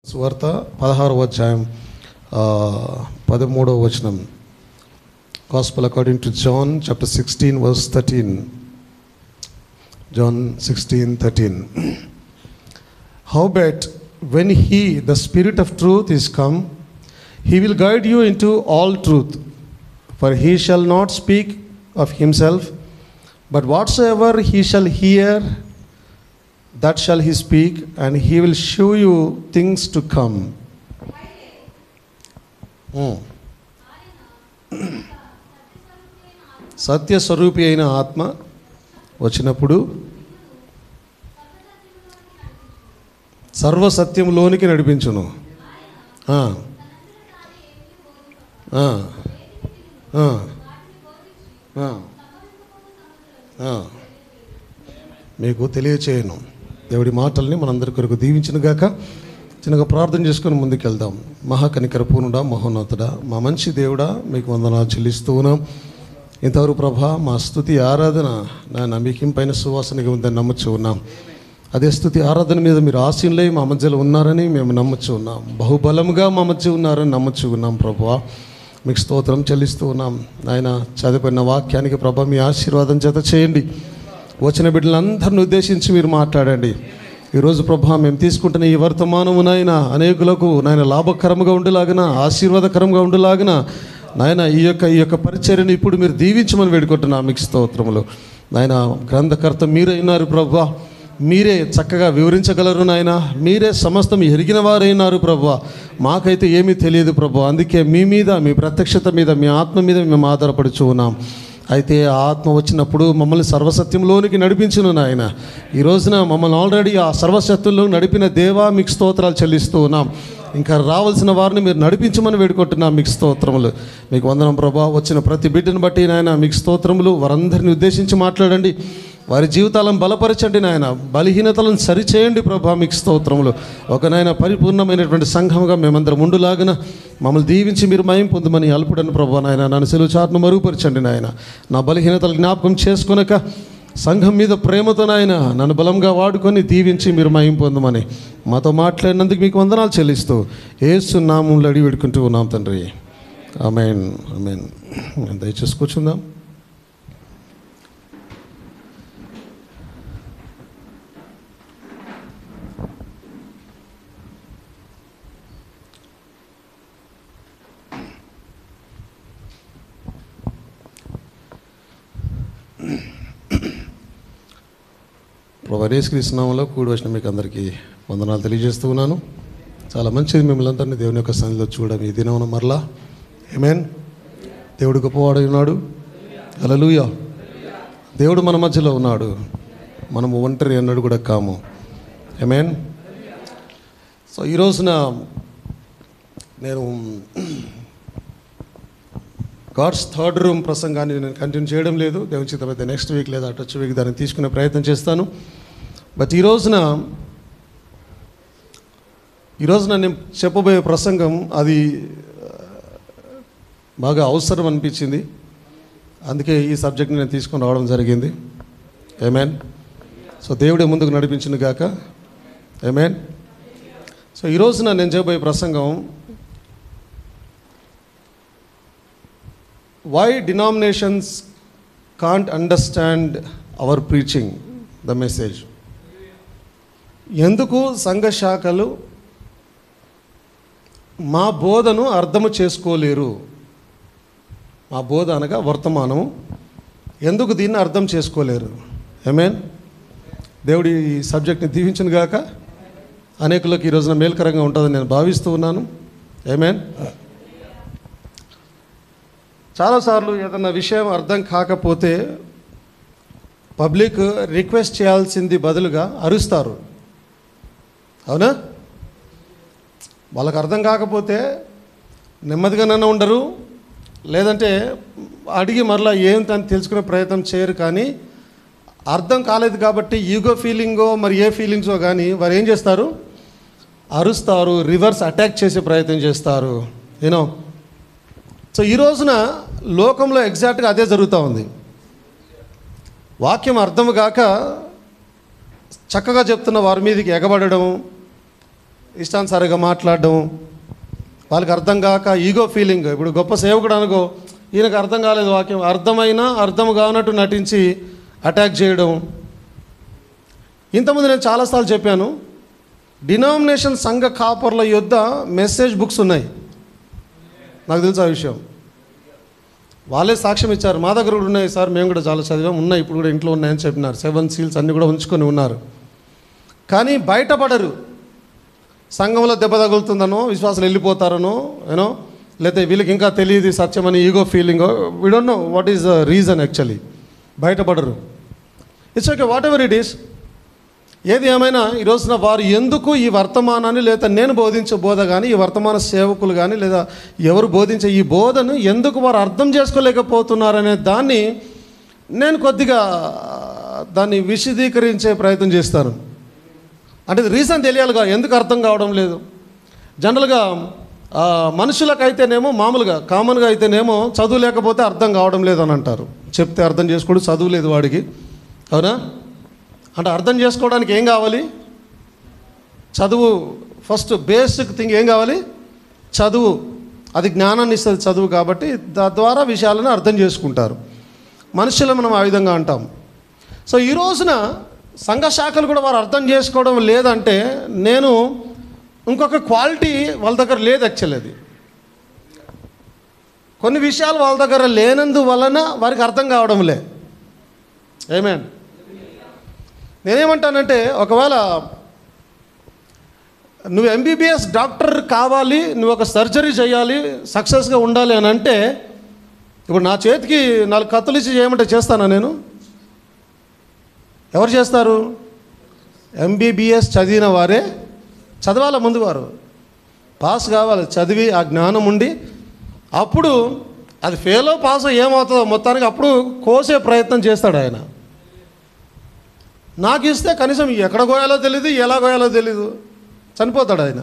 సువార్త పదహారవ అధ్యాయం ఆ, పదమూడవ వచనం gospel according to John chapter sixteen verse thirteen John sixteen thirteen howbeit when he the spirit of truth is come he will guide you into all truth for he shall not speak of himself but whatsoever he shall hear that shall he speak, and he will show you things to come. Hmm. సత్య స్వరూపి అయిన ఆత్మ వచ్చినప్పుడు సర్వసత్యంలోనికి నడిపించును ఆ. ఆ. ఆ. ఆ. ఆ. మీకు తెలియచేయను దేవుడి మాటల్ని మనందరి కొరకు దీవించిన గాక చిన్నగా ప్రార్థన చేసుకొని ముందుకెళ్దాం మహాకనికర పూర్ణుడా మహోన్నతుడా మా మంచి దేవుడా మీకు వందనాలు చెల్లిస్తూ ఉన్నాం ఇంతవరకు ప్రభా మా స్థుతి ఆరాధన నా నమ్మకం పైన సువాసనగా ఉందని నమ్మచ్చు ఉన్నాం అదే స్థుతి ఆరాధన మీద మీరు ఆశీనులై మా మధ్యలో ఉన్నారని మేము నమ్మచ్చు ఉన్నాం బహుబలంగా మా మధ్య ఉన్నారని నమ్మచ్చు ఉన్నాం ప్రభువా మీకు స్తోత్రం చెల్లిస్తూ ఉన్నాం ఆయన చదివిన వాక్యానికి ప్రభా మీ ఆశీర్వాదం చేత చేయండి వచ్చిన బిడ్డలందరిని ఉద్దేశించి మీరు మాట్లాడండి ఈరోజు ప్రభా మేము తీసుకుంటున్న ఈ వర్తమానము నాయన అనేకులకు నాయన లాభకరంగా ఉండేలాగిన ఆశీర్వాదకరంగా ఉండేలాగిన నాయన ఈ యొక్క ఈ యొక్క పరిచర్యను ఇప్పుడు మీరు దీవించమని వేడుకుంటున్నా మీకు స్తోత్రములు నాయన గ్రంథకర్త మీరే ఉన్నారు ప్రభా మీరే చక్కగా వివరించగలరు నాయన మీరే సమస్తం ఎరిగిన వారైనారు ప్రభా మాకైతే ఏమీ తెలియదు ప్రభా అందుకే మీ మీద మీ ప్రత్యక్షత మీద మీ ఆత్మ మీద మేము ఆధారపడుచు ఉన్నాం అయితే ఆ ఆత్మ వచ్చినప్పుడు మమ్మల్ని సర్వసత్యంలోనికి నడిపించును నాయన ఈ రోజున మమ్మల్ని ఆల్రెడీ ఆ సర్వసత్యంలో నడిపిన దేవా మీకు స్తోత్రాలు చెల్లిస్తూ ఉన్నాం ఇంకా రావాల్సిన వారిని మీరు నడిపించమని వేడుకుంటున్నాం మీకు స్తోత్రములు మీకు వందనం ప్రభా వచ్చిన ప్రతి బిడ్డను బట్టి నాయన మీకు స్తోత్రములు వారందరిని ఉద్దేశించి మాట్లాడండి వారి జీవితాలను బలపరచండి నాయన బలహీనతలను సరిచేయండి ప్రభా మీకు స్తోత్రములు ఒక నాయన పరిపూర్ణమైనటువంటి సంఘముగా మేమందరం ఉండులాగిన మమ్మల్ని దీవించి మీరు మయం పొందమని అల్పుడని ప్రభా నాయన నన్ను సెలవు చాటును మరుగుపరచండి నాయన నా బలహీనతలు జ్ఞాపకం చేసుకొనక సంఘం మీద ప్రేమతో నాయన నన్ను బలంగా వాడుకొని దీవించి మీరు మయం పొందమని మాతో మాట్లాడినందుకు మీకు వందనాలు చెల్లిస్తూ ఏసు నామంలో అడిగి పెడుకుంటూ ఉన్నాం తండ్రి ఆమెన్ ఆమెన్ దయచేసి కూర్చుందాం ప్రభరేశ్కృష్ణంలో కూడి వచ్చిన మీకు అందరికీ వందనాలు తెలియజేస్తూ ఉన్నాను చాలా మంచిది మిమ్మల్ని అందరినీ దేవుని యొక్క సన్నిధిలో చూడడం ఈ దినం మరలా ఏమేన్ దేవుడు గొప్పవాడై ఉన్నాడు అలలుయ దేవుడు మన మధ్యలో ఉన్నాడు మనము ఒంటరి అన్నాడు కూడా కాము ఏమేన్ సో ఈ రోజున నేను గాడ్స్ థర్డ్ రూమ్ ప్రసంగాన్ని నేను కంటిన్యూ చేయడం లేదు దేవుని చిత్తమైతే నెక్స్ట్ వీక్ లేదా అటు వచ్చే వీక్ దాన్ని తీసుకునే ప్రయత్నం చేస్తాను బట్ ఈ రోజున ఈ రోజున నేను చెప్పబోయే ప్రసంగం అది ఆ, బాగా అవసరం అనిపించింది అందుకే ఈ సబ్జెక్ట్ని నేను తీసుకొని రావడం జరిగింది ఏమేన్ సో దేవుడే ముందుకు నడిపించిన గాక ఏమేన్ సో ఈ రోజున నేను చెప్పబోయే ప్రసంగం why denominations can't understand our preaching the message ఎందుకు సంఘ శాఖలు మా బోధను అర్థము చేసుకోలేరు మా బోధ అనగా వర్తమానము ఎందుకు దీన్ని అర్థం చేసుకోలేరు ఏమేన్ దేవుడి ఈ సబ్జెక్ట్ని దీవించను గాక అనేకులకు ఈ రోజున మేలుకరంగా ఉంటుందని నేను భావిస్తూ ఉన్నాను ఏమేన్ చాలాసార్లు ఏదన్నా విషయం అర్థం కాకపోతే పబ్లిక్ రిక్వెస్ట్ చేయాల్సింది బదులుగా అరుస్తారు అవునా వాళ్ళకి అర్థం కాకపోతే నెమ్మదిగానైనా ఉండరు లేదంటే అడిగి మరలా ఏంటని తెలుసుకునే ప్రయత్నం చేయరు కానీ అర్థం కాలేదు కాబట్టి ఈగో ఫీలింగో మరి ఏ ఫీలింగ్సో కానీ వారు ఏం చేస్తారు అరుస్తారు రివర్స్ అటాక్ చేసే ప్రయత్నం చేస్తారు యూనో సో ఈ రోజున లోకంలో ఎగ్జాక్ట్గా అదే జరుగుతూ ఉంది వాక్యం అర్థం కాక చక్కగా చెప్తున్న వారి మీదకి ఎగబడడం ఇష్టానుసారిగా మాట్లాడడం వాళ్ళకి అర్థం కాక ఈగో ఫీలింగ్ ఇప్పుడు గొప్ప సేవకుడు అనుకో ఈయనకు అర్థం కాలేదు వాక్యం అర్థమైనా అర్థం కానట్టు నటించి అటాక్ చేయడం ఇంతకుముందు నేను చాలాసార్లు చెప్పాను డినామినేషన్ సంఘ కాపర్ల యొద్ద మెసేజ్ బుక్స్ ఉన్నాయి నాకు తెలుసు ఆ విషయం వాళ్ళే సాక్ష్యం ఇచ్చారు మా దగ్గర కూడా ఉన్నాయి సార్ మేము కూడా చాలా చదివాం ఉన్నాయి ఇప్పుడు కూడా ఇంట్లో ఉన్నాయని చెప్పినారు సెవెన్ సీల్స్ అన్నీ కూడా ఉంచుకొని ఉన్నారు కానీ బయటపడరు సంఘంలో దెబ్బ తగులుతుందనో విశ్వాసాలు వెళ్ళిపోతారనో యూనో లేకపోతే వీళ్ళకి ఇంకా తెలియదు సత్యమని ego feeling we don't know what is the reason actually బయటపడరు it's okay whatever it is ఏది ఏమైనా ఈ రోజున వారు ఎందుకు ఈ వర్తమానాన్ని లేదా నేను బోధించే బోధ కానీ ఈ వర్తమాన సేవకులు కానీ లేదా ఎవరు బోధించే ఈ బోధను ఎందుకు వారు అర్థం చేసుకోలేకపోతున్నారనే దాన్ని నేను కొద్దిగా దాన్ని విశదీకరించే ప్రయత్నం చేస్తాను అంటే రీజన్ తెలియాలిగా ఎందుకు అర్థం కావడం లేదు జనరల్గా ఆ, మనుషులకైతేనేమో మామూలుగా కామన్గా అయితేనేమో చదువు లేకపోతే అర్థం కావడం లేదు అని అంటారు చెప్తే అర్థం చేసుకోడు చదువు లేదు వాడికి అవునా అంటే అర్థం చేసుకోవడానికి ఏం కావాలి చదువు ఫస్ట్ బేసిక్ థింగ్ ఏం కావాలి చదువు అది జ్ఞానాన్ని ఇస్తుంది చదువు కాబట్టి తద్వారా విషయాలను అర్థం చేసుకుంటారు మనుషులు మనం ఆ విధంగా అంటాం సో ఈ రోజున సంఘ శాఖలు కూడా వారు అర్థం చేసుకోవడం లేదంటే నేను ఇంకొక క్వాలిటీ వాళ్ళ దగ్గర లేదు యాక్చువల్లీ అది కొన్ని విషయాలు వాళ్ళ దగ్గర లేనందు వలన వారికి అర్థం కావడం లే ఏమేన్ నేనేమంటానంటే ఒకవేళ నువ్వు ఎంబీబీఎస్ డాక్టర్ కావాలి నువ్వు ఒక సర్జరీ చేయాలి సక్సెస్గా ఉండాలి అని అంటే ఇప్పుడు నా చేతికి నాలుగు కత్తులు ఇచ్చి చేయమంటే చేస్తానా నేను ఎవరు చేస్తారు ఎంబీబీఎస్ చదివిన వారే చదవాలి ముందు వారు పాస్ కావాలి చదివి ఆ జ్ఞానం ఉండి అప్పుడు అది ఫెయిల్ పాస్ ఏమవుతుందో మొత్తానికి అప్పుడు కోసే ప్రయత్నం చేస్తాడు ఆయన నాకు ఇస్తే కనీసం ఎక్కడ కోయాలో తెలీదు ఎలా కోయాలో తెలీదు చనిపోతాడు ఆయన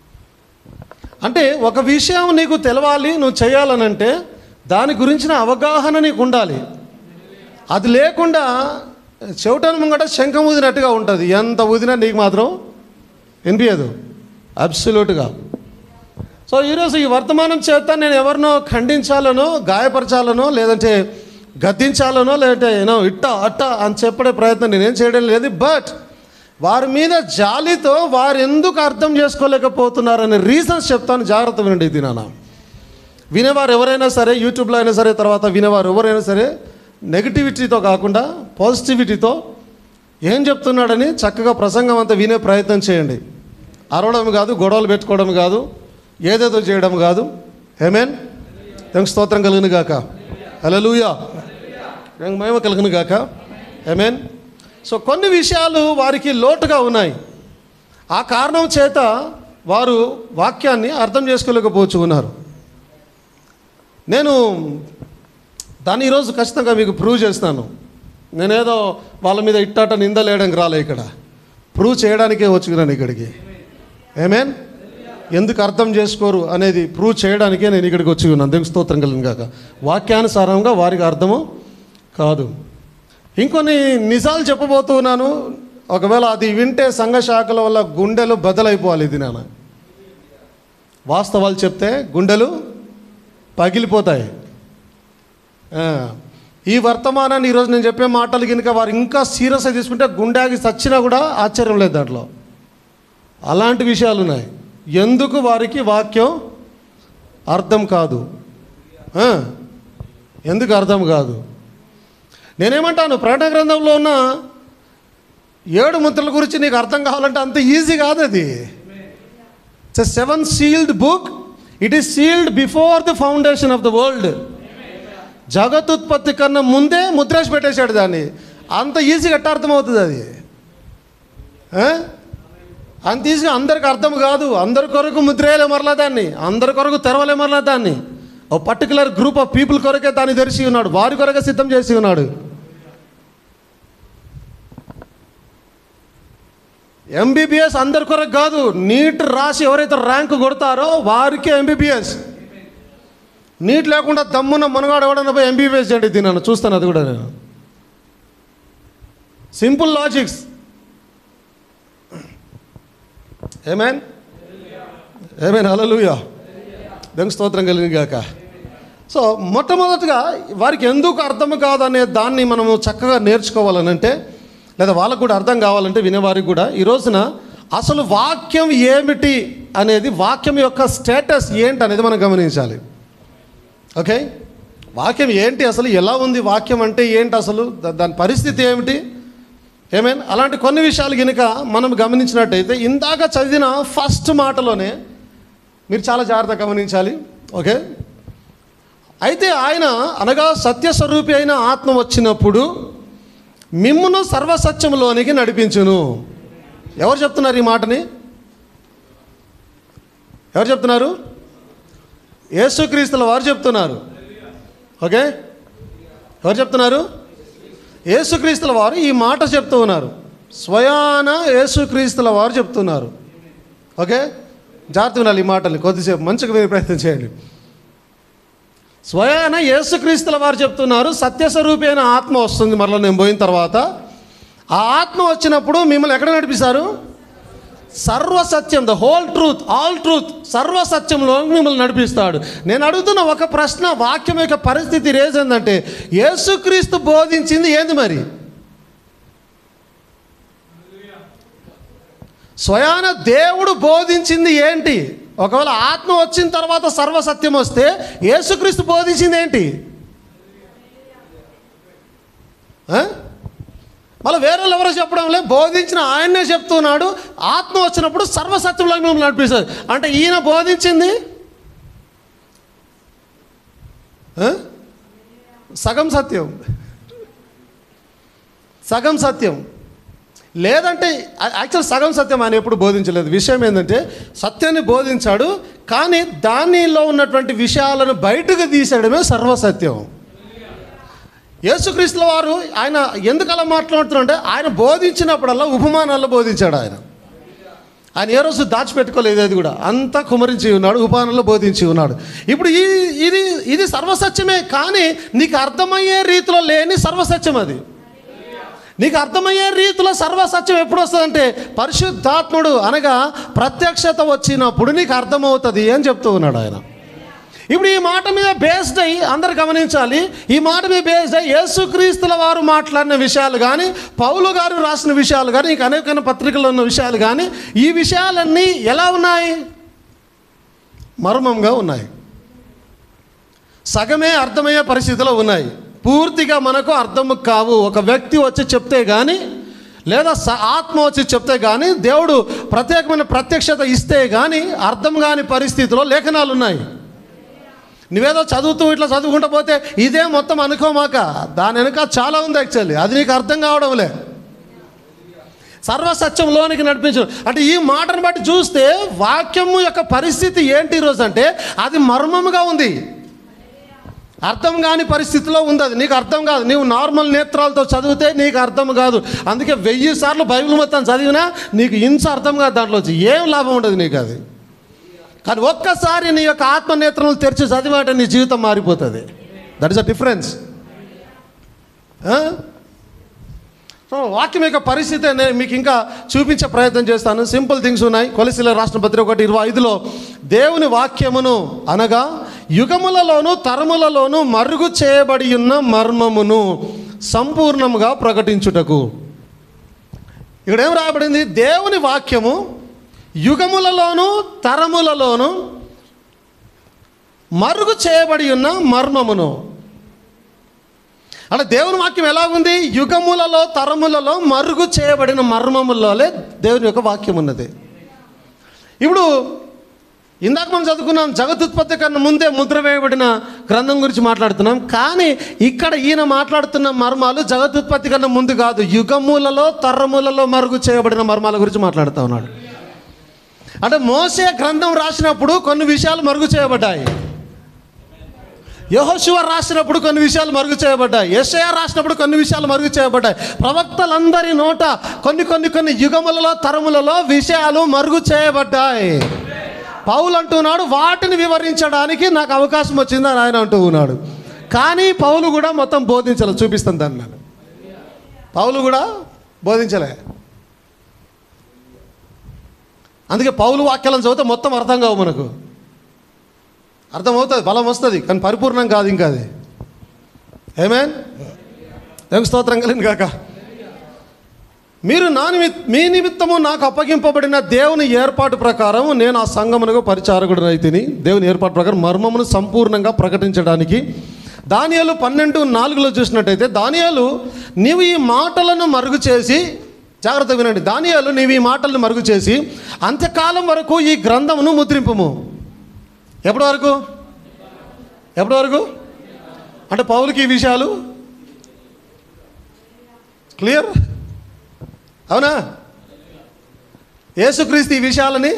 అంటే ఒక విషయం నీకు తెలవాలి నువ్వు చేయాలనంటే దాని గురించిన అవగాహన నీకు ఉండాలి అది లేకుండా చెవిటను ముంగట శంఖం ఊదినట్టుగా ఉంటుంది ఎంత ఊదినా నీకు మాత్రం వినిపించదు అబ్సల్యూట్గా సో ఈరోజు ఈ వర్తమానం చేత నేను ఎవరినో ఖండించాలనో గాయపరచాలనో లేదంటే గద్దించాలనో లేదంటే ఏనో ఇట్ట అట్ట అని చెప్పడే ప్రయత్నం నేనేం చేయడం లేదు బట్ వారి మీద జాలితో వారు ఎందుకు అర్థం చేసుకోలేకపోతున్నారనే రీజన్స్ చెప్తాను జాగ్రత్త వినండి ఇది నాన్న వినేవారు ఎవరైనా సరే యూట్యూబ్లో అయినా సరే తర్వాత వినేవారు ఎవరైనా సరే నెగిటివిటీతో కాకుండా పాజిటివిటీతో ఏం చెప్తున్నాడని చక్కగా ప్రసంగం అంతా వినే ప్రయత్నం చేయండి అరవడం కాదు గొడవలు పెట్టుకోవడం కాదు ఏదేదో చేయడం కాదు ఏమేన్ దేవునికి స్తోత్రం కలుగును గాక హల్లెలూయా దేవునికి మహిమ కలుగును గాక ఏమేన్ సో కొన్ని విషయాలు వారికి లోటుగా ఉన్నాయి ఆ కారణం చేత వారు వాక్యాన్ని అర్థం చేసుకోలేకపోవచ్చు ఉన్నారు నేను దాన్ని ఈరోజు ఖచ్చితంగా మీకు ప్రూవ్ చేస్తాను నేనేదో వాళ్ళ మీద ఇట్టాట నిందలేయడానికి రాలే ఇక్కడ ప్రూవ్ చేయడానికే వచ్చినాను ఇక్కడికి ఏమేన్ ఎందుకు అర్థం చేసుకోరు అనేది ప్రూవ్ చేయడానికే నేను ఇక్కడికి వచ్చి ఉన్నాను దేవునికి స్తోత్రం కలిగిన కాక వాక్యానుసారంగా వారికి అర్థము కాదు ఇంకొన్ని నిజాలు చెప్పబోతున్నాను ఒకవేళ అది వింటే సంఘ శాఖల వల్ల గుండెలు బదలైపోవాలి ఇది నాన్న వాస్తవాలు చెప్తే గుండెలు పగిలిపోతాయి ఆ, ఈ వర్తమానాన్ని ఈరోజు నేను చెప్పే మాటలు కనుక వారు ఇంకా సీరియస్గా తీసుకుంటే గుండెకి చచ్చినా కూడా ఆశ్చర్యం లేదు దాంట్లో అలాంటి విషయాలు ఉన్నాయి ఎందుకు వారికి వాక్యం అర్థం కాదు ఆ, ఎందుకు అర్థం కాదు నేనేమంటాను ప్రకటన గ్రంథంలో ఉన్న ఏడు ముద్రల గురించి నీకు అర్థం కావాలంటే అంత ఈజీ కాదు అది it's seven sealed book it is sealed before the foundation of the world జగతుత్పత్తి కన్నా ముందే ముద్రేసి పెట్టేశాడు దాన్ని అంత ఈజీగా ఎట్ట అర్థమవుతుంది అది ఆ? అంత ఈజీగా అందరికి అర్థం కాదు అందరి కొరకు ముద్రేయలే మరలా దాన్ని అందరి కొరకు తెరవలే మరలా దాన్ని ఓ పర్టికులర్ గ్రూప్ ఆఫ్ పీపుల్ కొరకే దాన్ని తెరిచి ఉన్నాడు వారి కొరకే సిద్ధం చేసి ఉన్నాడు ఎంబీబీఎస్ అందరి కొరకు కాదు నీట్ రాసి ఎవరైతే ర్యాంక్ కొడతారో వారికే ఎంబీబీఎస్ నీట్ లేకుండా దమ్మున మునగాడు ఎవడన్నా పోయి ఎంబీబీఎస్ చేయండి తిన్నాను చూస్తాను అది కూడా నేను సింపుల్ లాజిక్స్ ఏమేన్ ఏమైనా అలలుయా దెంగ స్తోత్రం కలిగి గాక సో మొట్టమొదటిగా వారికి ఎందుకు అర్థం కాదనే దాన్ని మనము చక్కగా నేర్చుకోవాలనంటే లేదా వాళ్ళకు కూడా అర్థం కావాలంటే వినేవారికి కూడా ఈ రోజున అసలు వాక్యం ఏమిటి అనేది వాక్యం యొక్క స్టేటస్ ఏంటి అనేది మనం గమనించాలి ఓకే వాక్యం ఏంటి అసలు ఎలా ఉంది వాక్యం అంటే ఏంటి అసలు దా- దాని పరిస్థితి ఏమిటి ఏమైనా అలాంటి కొన్ని విషయాలు కనుక మనం గమనించినట్టయితే ఇందాక చదివిన ఫస్ట్ మాటలోనే మీరు చాలా జాగ్రత్తగా గమనించాలి ఓకే అయితే ఆయన అనగా సత్యస్వరూపి అయిన ఆత్మ వచ్చినప్పుడు మిమ్మును సర్వసత్యంలోనికి నడిపించును ఎవరు చెప్తున్నారు ఈ మాటని ఎవరు చెప్తున్నారు యేసుక్రీస్తుల వారు చెప్తున్నారు ఓకే ఎవరు చెప్తున్నారు యేసుక్రీస్తుల వారు ఈ మాట చెప్తూ ఉన్నారు స్వయాన యేసుక్రీస్తుల వారు చెప్తున్నారు ఓకే జాగ్రత్త వినాలి ఈ మాటల్ని కొద్దిసేపు మంచిగా వినే ప్రయత్నం చేయండి స్వయాన యేసుక్రీస్తుల వారు చెప్తున్నారు సత్యస్వరూపి అయిన ఆత్మ వస్తుంది మరలా నేను పోయిన తర్వాత ఆ ఆత్మ వచ్చినప్పుడు మిమ్మల్ని ఎక్కడ నడిపిస్తారు సర్వసత్యం the whole truth all truth సర్వసత్యంలో మిమ్మల్ని నడిపిస్తాడు నేను అడుగుతున్న ఒక ప్రశ్న వాక్యం యొక్క పరిస్థితి రేజ్ ఏంటంటే యేసుక్రీస్తు బోధించింది ఏంది మరి స్వయాన దేవుడు బోధించింది ఏంటి ఒకవేళ ఆత్మ వచ్చిన తర్వాత సర్వసత్యం వస్తే యేసుక్రీస్తు బోధించింది ఏంటి ఆ? మళ్ళీ వేరే వాళ్ళు ఎవరో చెప్పడం లే బోధించిన ఆయన్నే చెప్తున్నాడు ఆత్మ వచ్చినప్పుడు సర్వసత్యంలో మిమ్మల్ని నడిపిస్తుంది అంటే ఈయన బోధించింది ఆ? సగం సత్యం సగం సత్యం లేదంటే యాక్చువల్ సగం సత్యం ఆయన ఎప్పుడు బోధించలేదు విషయం ఏంటంటే సత్యాన్ని బోధించాడు కానీ దానిలో ఉన్నటువంటి విషయాలను బయటకు తీసేయడమే సర్వసత్యం యేసుక్రీస్తుల వారు ఆయన ఎందుకు అలా మాట్లాడుతున్నారంటే ఆయన బోధించినప్పుడల్లా ఉపమానాల్లో బోధించాడు ఆయన ఆయన ఏ రోజు దాచిపెట్టుకోలేదు అది కూడా అంతా కుమరించి ఉన్నాడు ఉపమానంలో బోధించి ఉన్నాడు ఇప్పుడు ఈ ఇది ఇది సర్వసత్యమే కానీ నీకు అర్థమయ్యే రీతిలో లేని సర్వసత్యం అది నీకు అర్థమయ్యే రీతిలో సర్వసత్యం ఎప్పుడు వస్తుందంటే పరిశుద్ధాత్ముడు అనగా ప్రత్యక్షత వచ్చినప్పుడు నీకు అర్థమవుతుంది అని చెప్తూ ఉన్నాడు ఆయన ఇప్పుడు ఈ మాట మీద బేస్డ్ అయ్యి అందరు గమనించాలి ఈ మాట మీద బేస్డ్ అయ్యి యేసుక్రీస్తుల వారు మాట్లాడిన విషయాలు కానీ పౌలు గారు రాసిన విషయాలు కానీ ఇంకా అనేకమైన పత్రికల్లో ఉన్న విషయాలు కానీ ఈ విషయాలన్నీ ఎలా ఉన్నాయి మర్మంగా ఉన్నాయి సగమే అర్థమయ్యే పరిస్థితిలో ఉన్నాయి పూర్తిగా మనకు అర్థం కావు ఒక వ్యక్తి వచ్చి చెప్తే కానీ లేదా స ఆత్మ వచ్చి చెప్తే కానీ దేవుడు ప్రత్యేకమైన ప్రత్యక్షత ఇస్తే కానీ అర్థం కాని పరిస్థితిలో లేఖనాలు ఉన్నాయి నువ్వేదో చదువుతూ ఇట్లా చదువుకుంటూ పోతే ఇదే మొత్తం అనుకోమాక దాని వెనుక చాలా ఉంది యాక్చువల్లీ అది నీకు అర్థం కావడంలే సర్వసత్యంలోనికి నడిపించు అంటే ఈ మాటను బట్టి చూస్తే వాక్యము యొక్క పరిస్థితి ఏంటి ఈరోజు అంటే అది మర్మముగా ఉంది అర్థం కాని పరిస్థితిలో ఉంది అది నీకు అర్థం కాదు నీవు నార్మల్ నేత్రాలతో చదివితే నీకు అర్థం కాదు అందుకే వెయ్యి సార్లు బైబిల్ మొత్తం చదివినా నీకు ఇంచ అర్థం కాదు దాంట్లో వచ్చి ఏం లాభం ఉండదు నీకు అది కానీ ఒక్కసారి నీ యొక్క ఆత్మనేత్రములు తెరిచి చదివాట నీ జీవితం మారిపోతుంది that is a difference so వాక్యం యొక్క పరిస్థితి నేను మీకు ఇంకా చూపించే ప్రయత్నం చేస్తాను సింపుల్ థింగ్స్ ఉన్నాయి కొలసిల రాష్ట్ర పత్రిక ఒకటి ఇరవై ఐదులో దేవుని వాక్యమును అనగా యుగములలోను తరములలోను మరుగు చేయబడి ఉన్న మర్మమును సంపూర్ణముగా ప్రకటించుటకు ఇక్కడ ఏం రాయబడింది దేవుని వాక్యము యుగములలోను తరములలోను మరుగు చేయబడి ఉన్న మర్మమును అంటే దేవుని వాక్యం ఎలా ఉంది యుగములలో తరములలో మరుగు చేయబడిన మర్మములలోనే దేవుని యొక్క వాక్యం ఉన్నది ఇప్పుడు ఇందాక మనం చదువుకున్నాం జగదుత్పత్తి కన్నా ముందే ముద్ర వేయబడిన గ్రంథం గురించి మాట్లాడుతున్నాం కానీ ఇక్కడ ఈయన మాట్లాడుతున్న మర్మాలు జగదుత్పత్తి కన్నా ముందు కాదు యుగములలో తరములలో మరుగు చేయబడిన మర్మాల గురించి మాట్లాడుతూ ఉన్నాడు అంటే మోసే గ్రంథం రాసినప్పుడు కొన్ని విషయాలు మరుగు చేయబడ్డాయి యహోశివ రాసినప్పుడు కొన్ని విషయాలు మరుగు చేయబడ్డాయి యెషయా రాసినప్పుడు కొన్ని విషయాలు మరుగు చేయబడ్డాయి ప్రవక్తలందరి నోట కొన్ని కొన్ని కొన్ని యుగములలో తరములలో విషయాలు మరుగు చేయబడ్డాయి పౌలు అంటున్నాడు వాటిని వివరించడానికి నాకు అవకాశం వచ్చిందని ఆయన అంటూ ఉన్నాడు కానీ పౌలు కూడా మొత్తం బోధించలే చూపిస్తాను దాన్ని నేను పౌలు కూడా బోధించలే అందుకే పౌలు వాక్యాలను చదివితే మొత్తం అర్థం కావు మనకు అర్థమవుతుంది బలం వస్తుంది కానీ పరిపూర్ణం కాదు ఇంకా అది ఏమేన్ దేవుని స్తోత్రం కలిగిన కాక మీరు నా నిమిత్ మీ నిమిత్తము నాకు అప్పగింపబడిన దేవుని ఏర్పాటు ప్రకారం నేను ఆ సంగమునకు పరిచారకుడు అయితిని దేవుని ఏర్పాటు ప్రకారం మర్మమును సంపూర్ణంగా ప్రకటించడానికి దానియాలు పన్నెండు నాలుగులో చూసినట్టయితే దానియాలు నీవు ఈ మాటలను మరుగు చేసి జాగ్రత్త వినండి దానియాలు నీవు ఈ మాటలను మరుగు చేసి అంత్యకాలం వరకు ఈ గ్రంథమును ముద్రింపుము ఎప్పటి వరకు ఎప్పటి వరకు అంటే పౌలకి ఈ విషయాలు క్లియర్ అవునా యేసుక్రీస్తు ఈ విషయాలని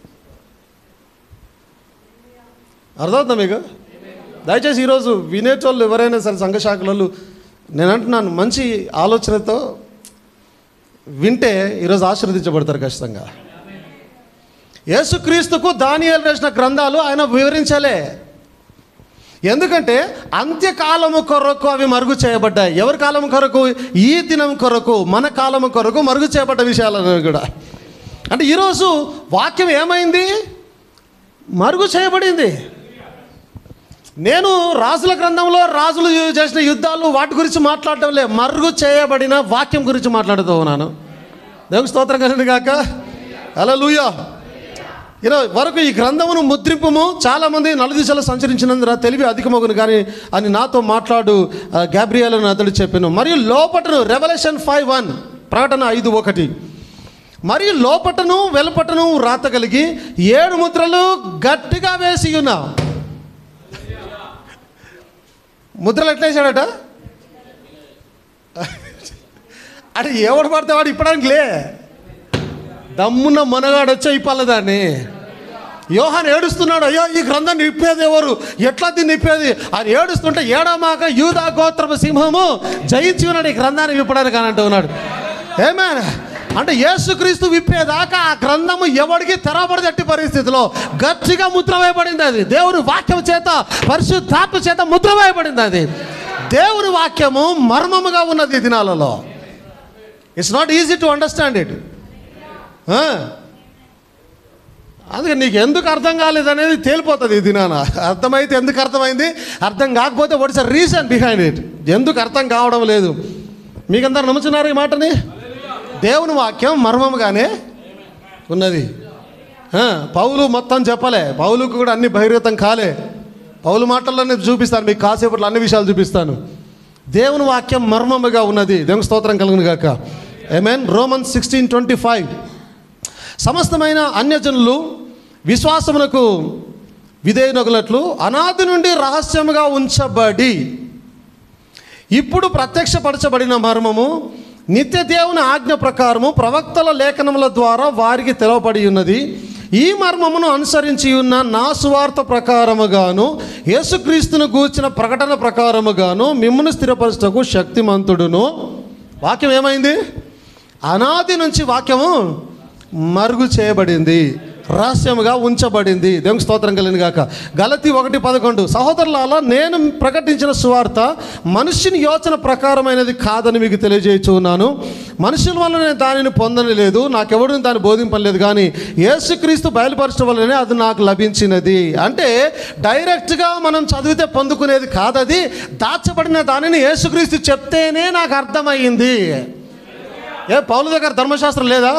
అర్థమవుతుందా మీకు దయచేసి ఈరోజు వినేటోళ్ళు ఎవరైనా సరే సంఘ శాఖలలో నేను అంటున్నాను మంచి ఆలోచనతో వింటే ఈరోజు ఆశీర్వదించబడతారు ఖచ్చితంగా యేసుక్రీస్తుకు దానియాలు రాసిన గ్రంథాలు ఆయన వివరించలే ఎందుకంటే అంత్యకాలము కొరకు అవి మరుగు చేయబడ్డాయి ఎవరి కాలం కొరకు ఈ దినం కొరకు మన కాలము కొరకు మరుగు చేయబడ్డ విషయాలను కూడా అంటే ఈరోజు వాక్యం ఏమైంది మరుగు చేయబడింది నేను రాజుల గ్రంథంలో రాజులు చేసిన యుద్ధాలు వాటి గురించి మాట్లాడటం లే మరుగు చేయబడిన వాక్యం గురించి మాట్లాడుతూ ఉన్నాను దేవుని స్తోత్రం కలిగింది కాక అలా లూయా ఈరోజు వరకు ఈ గ్రంథమును ముద్రింపుము చాలామంది నలుదిశలో సంచరించినందున తెలివి అధికమగును కానీ అని నాతో మాట్లాడు ఆ, గ్యాబ్రియల్ అని అతడు చెప్పాను మరియు లోపటను రెవల్యూషన్ ఫైవ్ వన్ ప్రకటన ఐదు ఒకటి మరియు లోపటను వెలుపటను రాత కలిగి ఏడు ముద్రలు గట్టిగా వేసి ఉన్నా ముద్రలు ఎట్లా వేసాడట అంటే ఎవడు పడితే వాడు ఇప్పడానికి లే దమ్మున్న మనగాడు వచ్చే ఇప్పాల దాన్ని యోహాన్ ఏడుస్తున్నాడు అయ్యో ఈ గ్రంథం నిప్పేది ఎవరు ఎట్లా దీన్ని నిప్పేది అని ఏడుస్తుంటే ఏడమాక యూదా గోత్రపు సింహము జయించి ఉన్నాడు ఈ గ్రంథాన్ని విప్పడానికి అని అంటూ ఉన్నాడు ఏమే అంటే యేసుక్రీస్తు విప్పేదాకా ఆ గ్రంథము ఎవడికి తెరవబడదట్టి పరిస్థితిలో గట్టిగా ముద్ర వేయబడింది అది దేవుని వాక్యం చేత పరిశుద్ధాత్మ చేత ముద్ర వేయబడింది అది దేవుని వాక్యము మర్మముగా ఉన్నది ఈ దినాలలో it's not easy to understand it అందుకే నీకు ఎందుకు అర్థం కాలేదనేది తేలిపోతుంది ఈ దినాన అర్థమైతే ఎందుకు అర్థమైంది అర్థం కాకపోతే what is a reason behind it ఎందుకు అర్థం కావడం లేదు మీకందరు నమ్ముతున్నారు ఈ మాటని దేవుని వాక్యం మర్మముగానే ఉన్నది ఆ, పౌలు మొత్తం చెప్పలే పౌలుకు కూడా అన్ని బహిర్గతం కాలే పౌలు మాటల్లోనే చూపిస్తాను మీకు కాసేపట్లో అన్ని విషయాలు చూపిస్తాను దేవుని వాక్యం మర్మముగా ఉన్నది దేవుని స్తోత్రం కలుగును గాక mean Roman sixteen twenty five సమస్తమైన అన్యజనులు విశ్వాసమునకు విధేయునగులట్లు అనాది నుండి రహస్యముగా ఉంచబడి ఇప్పుడు ప్రత్యక్షపరచబడిన మర్మము నిత్య దేవుని ఆజ్ఞ ప్రకారము ప్రవక్తల లేఖనముల ద్వారా వారికి తెలవబడి ఉన్నది ఈ మర్మమును అనుసరించి ఉన్న నా సువార్త ప్రకారముగాను యేసుక్రీస్తును గూర్చిన ప్రకటన ప్రకారముగాను మిమ్మల్ని స్థిరపరచుటకు శక్తిమంతుడును వాక్యం ఏమైంది అనాది నుంచి వాక్యము మరుగు చేయబడింది రహస్యముగా ఉంచబడింది దేవునికి స్తోత్రం కలిగిన గాక గలతి ఒకటి పదకొండు సహోదరులాల నేను ప్రకటించిన సువార్త మనుష్యుని యోచన ప్రకారమైనది కాదని మీకు తెలియజేయుచున్నాను మనుషుల వల్ల నేను దానిని పొందని లేదు నాకెవడు దాన్ని బోధింపలేదు కానీ యేసుక్రీస్తు బయలుపరచడం వల్లనే అది నాకు లభించినది అంటే డైరెక్ట్గా మనం చదివితే పొందుకునేది కాదది దాచబడిన దానిని యేసుక్రీస్తు చెప్తేనే నాకు అర్థమయ్యింది ఏ పౌలు దగ్గర ధర్మశాస్త్రం లేదా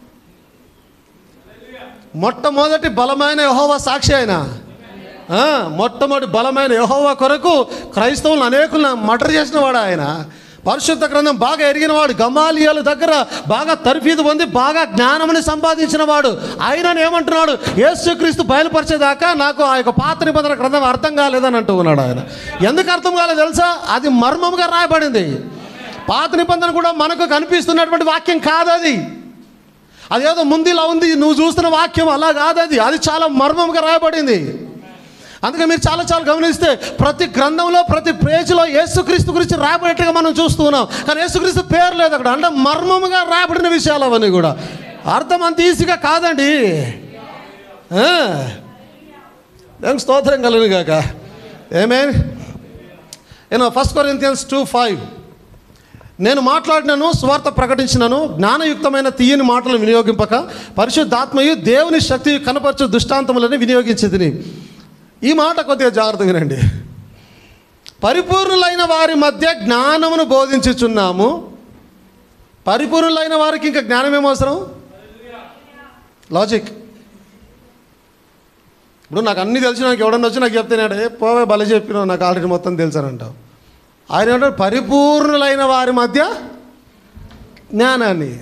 మొట్టమొదటి బలమైన యహోవా సాక్షి ఆయన ఆ, మొట్టమొదటి బలమైన యహోవా కొరకు క్రైస్తవులను అనేకులను మటర్ చేసిన వాడు ఆయన పరిశుద్ధ గ్రంథం బాగా ఎరిగిన వాడు గమాలియాల దగ్గర బాగా తర్ఫీదు పొంది బాగా జ్ఞానముని సంపాదించిన వాడు ఆయన ఏమంటున్నాడు యేసుక్రీస్తు బయలుపరిచేదాకా నాకు ఆ యొక్క పాత నిబంధన గ్రంథం అర్థం కాలేదని అంటూ ఉన్నాడు ఆయన ఎందుకు అర్థం కాలేదు తెలుసా అది మర్మముగా రాయబడింది పాత నిబంధన కూడా మనకు కనిపిస్తున్నటువంటి వాక్యం కాదు అది అదేదో ముందు ఇలా ఉంది నువ్వు చూస్తున్న వాక్యం అలా కాదు అది అది చాలా మర్మంగా రాయబడింది అందుకే మీరు చాలా చాలా గమనిస్తే ప్రతి గ్రంథంలో ప్రతి పేజీలో యేసుక్రీస్తు గురించి రాయబడేట్టుగా మనం చూస్తున్నాం కానీ యేసుక్రీస్తు పేరు లేదు అక్కడ అంటే మర్మముగా రాయబడిన విషయాలు అవన్నీ కూడా అర్థం అంత ఈజీగా కాదండి ఆ. దేవునికి స్తోత్రం కలుగును గాక ఏమే నేను ఫస్ట్ కొరింతియన్స్ టూ ఫైవ్ నేను మాట్లాడినను స్వార్థ ప్రకటించినను జ్ఞానయుక్తమైన తీయని మాటలను వినియోగింపక పరిశుద్ధాత్మయు దేవుని శక్తి కనపరచు దృష్టాంతములని వినియోగించింది ఈ మాట కొద్దిగా జాగ్రత్తగా వినండి పరిపూర్ణులైన వారి మధ్య జ్ఞానమును బోధించుచున్నాము పరిపూర్ణులైన వారికి ఇంకా జ్ఞానం ఏం అవసరం లాజిక్ ఇప్పుడు నాకు అన్నీ తెలిసి నాకు ఎవడన్నా వచ్చి నాకు చెప్తేనాడు ఏ పోవే బల చెప్పినావు నాకు ఆల్రెడీ మొత్తం తెలుసానంటావు ఆయన ఏమంటాడు పరిపూర్ణులైన వారి మధ్య జ్ఞానాన్ని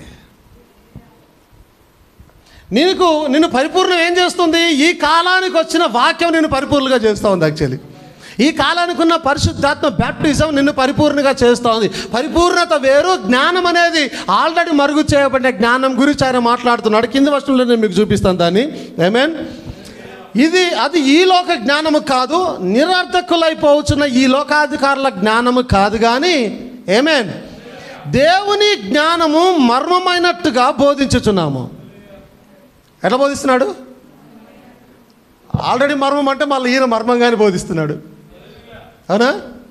నీకు నిన్ను పరిపూర్ణం ఏం చేస్తుంది ఈ కాలానికి వచ్చిన వాక్యం నిన్ను పరిపూర్ణంగా చేస్తూ ఉంది యాక్చువల్లీ ఈ కాలానికి ఉన్న పరిశుద్ధాత్మ బ్యాప్టిజం నిన్ను పరిపూర్ణంగా చేస్తూ ఉంది పరిపూర్ణత వేరు జ్ఞానం అనేది ఆల్రెడీ మరుగు చేయబడిన జ్ఞానం గురించి ఆయన మాట్లాడుతున్నాడు కింది వర్షంలో నేను మీకు చూపిస్తాను దాన్ని ఏమేన్ ఇది అది ఈ లోక జ్ఞానము కాదు నిరర్థకులైపోవచ్చున్న ఈ లోకాధికారుల జ్ఞానము కాదు కానీ ఏమేన్ దేవుని జ్ఞానము మర్మమైనట్టుగా బోధించుచున్నాము ఎట్లా బోధిస్తున్నాడు ఆల్రెడీ మర్మం అంటే మళ్ళీ ఈయన మర్మంగానే బోధిస్తున్నాడు అవునా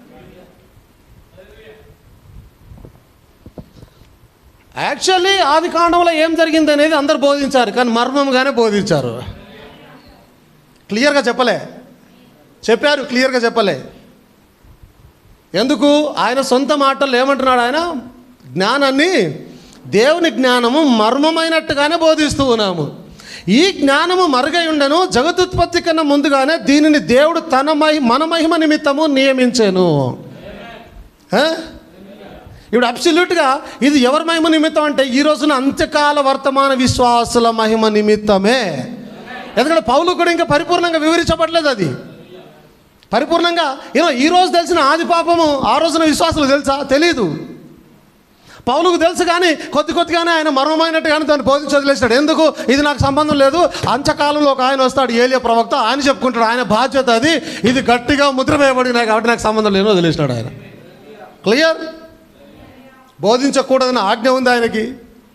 యాక్చువల్లీ ఆది కాండంలో ఏం జరిగింది అనేది అందరు బోధించారు కానీ మర్మంగానే బోధించారు క్లియర్గా చెప్పలే చెప్పారు క్లియర్గా చెప్పలే ఎందుకు ఆయన సొంత మాటలు ఏమంటున్నాడు ఆయన జ్ఞానాన్ని దేవుని జ్ఞానము మర్మమైనట్టుగానే బోధిస్తూ ఉన్నాము ఈ జ్ఞానము మరుగై ఉండను జగదుత్పత్తి కన్నా ముందుగానే దీనిని దేవుడు తన మహి మన మహిమ నిమిత్తము నియమించాను ఇప్పుడు అబ్సల్యూట్గా ఇది ఎవరి మహిమ నిమిత్తం అంటే ఈ రోజున అంత్యకాల వర్తమాన విశ్వాసుల మహిమ నిమిత్తమే ఎందుకంటే పౌలు కూడా ఇంకా పరిపూర్ణంగా వివరించబడలేదు అది పరిపూర్ణంగా ఏమో ఈ రోజు తెలిసిన ఆది పాపము ఆ రోజున విశ్వాసులు తెలుసా తెలీదు పౌలుకు తెలుసు కానీ కొద్ది కొద్దిగానే ఆయన మర్మమైనట్టుగానే దాన్ని బోధించి వదిలేస్తాడు ఎందుకు ఇది నాకు సంబంధం లేదు అంచకాలంలో ఒక ఆయన వస్తాడు ఏలియా ప్రవక్త ఆయన చెప్పుకుంటాడు ఆయన బాధ్యత అది ఇది గట్టిగా ముద్ర వేయబడినాయి కాబట్టి నాకు సంబంధం లేని వదిలేసినాడు ఆయన క్లియర్ బోధించకూడదని ఆజ్ఞ ఉంది ఆయనకి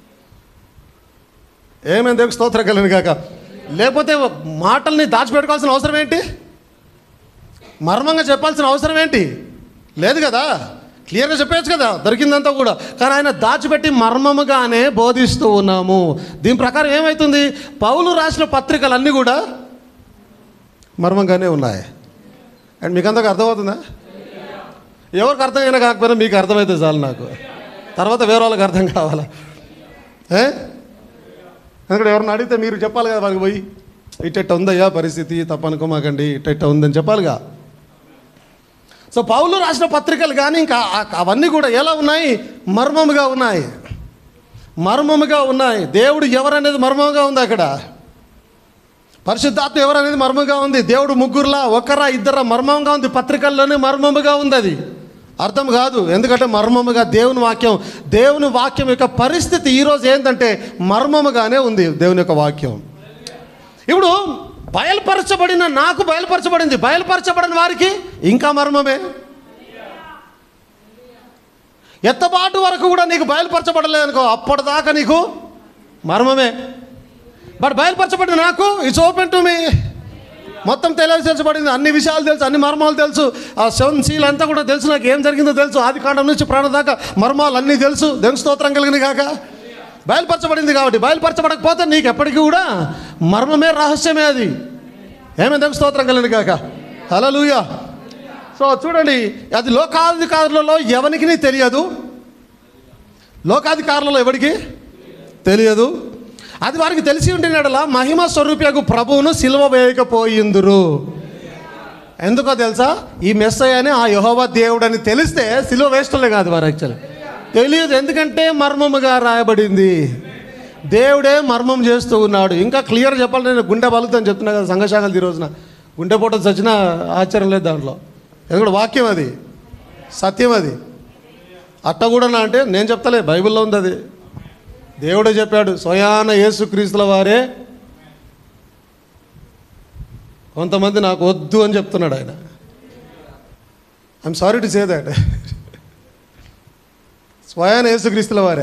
ఏమైంది దేవుకు స్తోత్రం కలిగిన కాక లేకపోతే మాటల్ని దాచిపెట్టుకోవాల్సిన అవసరం ఏంటి మర్మంగా చెప్పాల్సిన అవసరం ఏంటి లేదు కదా క్లియర్గా చెప్పేయచ్చు కదా దొరికిందంతా కూడా కానీ ఆయన దాచిపెట్టి మర్మముగానే బోధిస్తూ ఉన్నాము దీని ప్రకారం ఏమవుతుంది పౌలు రాసిన పత్రికలన్నీ కూడా మర్మంగానే ఉన్నాయి అండ్ మీకు అంతకు అర్థమవుతుందా ఎవరికి అర్థమైనా కాకపోయినా మీకు అర్థమైతే చాలు నాకు తర్వాత వేరే వాళ్ళకి అర్థం కావాలా ఏ ఎందుకంటే ఎవరిని అడిగితే మీరు చెప్పాలి కదా వాళ్ళకి పోయి ఇట్ట ఉందయ్యా పరిస్థితి తప్పనుకోమాకండి ఇట్ట ఉందని చెప్పాలిగా సో పౌలు రాసిన పత్రికలు కానీ ఇంకా ఆ- అవన్నీ కూడా ఎలా ఉన్నాయి మర్మముగా ఉన్నాయి మర్మముగా ఉన్నాయి దేవుడు ఎవరనేది మర్మముగా ఉంది అక్కడ పరిశుద్ధాత్మ ఎవరనేది మర్మముగా ఉంది దేవుడు ముగ్గురులా ఒకరా ఇద్దరా మర్మంగా ఉంది పత్రికల్లోనే మర్మముగా ఉంది అది అర్థం కాదు ఎందుకంటే మర్మముగా దేవుని వాక్యం దేవుని వాక్యం యొక్క పరిస్థితి ఈరోజు ఏంటంటే మర్మముగానే ఉంది దేవుని యొక్క వాక్యం ఇప్పుడు బయలుపరచబడిన నాకు బయలుపరచబడింది బయలుపరచబడిన వారికి ఇంకా మర్మమే ఎత్తబాటు వరకు కూడా నీకు బయలుపరచబడలేదు అనుకో అప్పటిదాకా నీకు మర్మమే బట్ బయలుపరచబడిన నాకు ఇట్స్ ఓపెన్ టు మీ మొత్తం తెలియజేసబడింది అన్ని విషయాలు తెలుసు అన్ని మర్మాలు తెలుసు ఆ సెవెన్ సీల్ అంతా కూడా తెలుసు నాకు ఏం జరిగిందో తెలుసు ఆది కాండం నుంచి ప్రాణం దాకా మర్మాలు అన్నీ తెలుసు దేవుని స్తోత్రం కలిగిన కాక బయలుపరచబడింది కాబట్టి బయలుపరచబడకపోతే నీకు ఎప్పటికీ కూడా మర్మమే రహస్యమే అది ఏమైంది దేవుని స్తోత్రం కలిగిన కాక హలలుయా సో చూడండి అది లోకాధికారులలో ఎవరికి తెలియదు లోకాధికారులలో ఎవరికి తెలియదు అది వారికి తెలిసి ఉంటేనడలా మహిమ స్వరూపకు ప్రభువును సిలువ వేయకపోయిందురు ఎందుకో తెలుసా ఈ మెస్సయ్య అని ఆ యహోవా దేవుడు అని తెలిస్తే సిలువ వేస్టలే కాదు వారు యాక్చువల్లీ తెలియదు ఎందుకంటే మర్మముగా రాయబడింది దేవుడే మర్మం చేస్తూ ఉన్నాడు ఇంకా క్లియర్ చెప్పాలి నేను గుండె బలుగుతాను చెప్తున్నా కదా సంఘశాఖలు ఈ రోజున గుండె పూట చచ్చినా ఆశ్చర్యం లేదు దాంట్లో ఎందుకంటే వాక్యం అది సత్యం అది అట్ట కూడా నా అంటే నేను చెప్తలే బైబిల్లో ఉంది అది దేవుడే చెప్పాడు స్వయాన యేసుక్రీస్తుల వారే కొంతమంది నాకు వద్దు అని చెప్తున్నాడు ఆయన I'm sorry to say that స్వయాన యేసుక్రీస్తుల వారే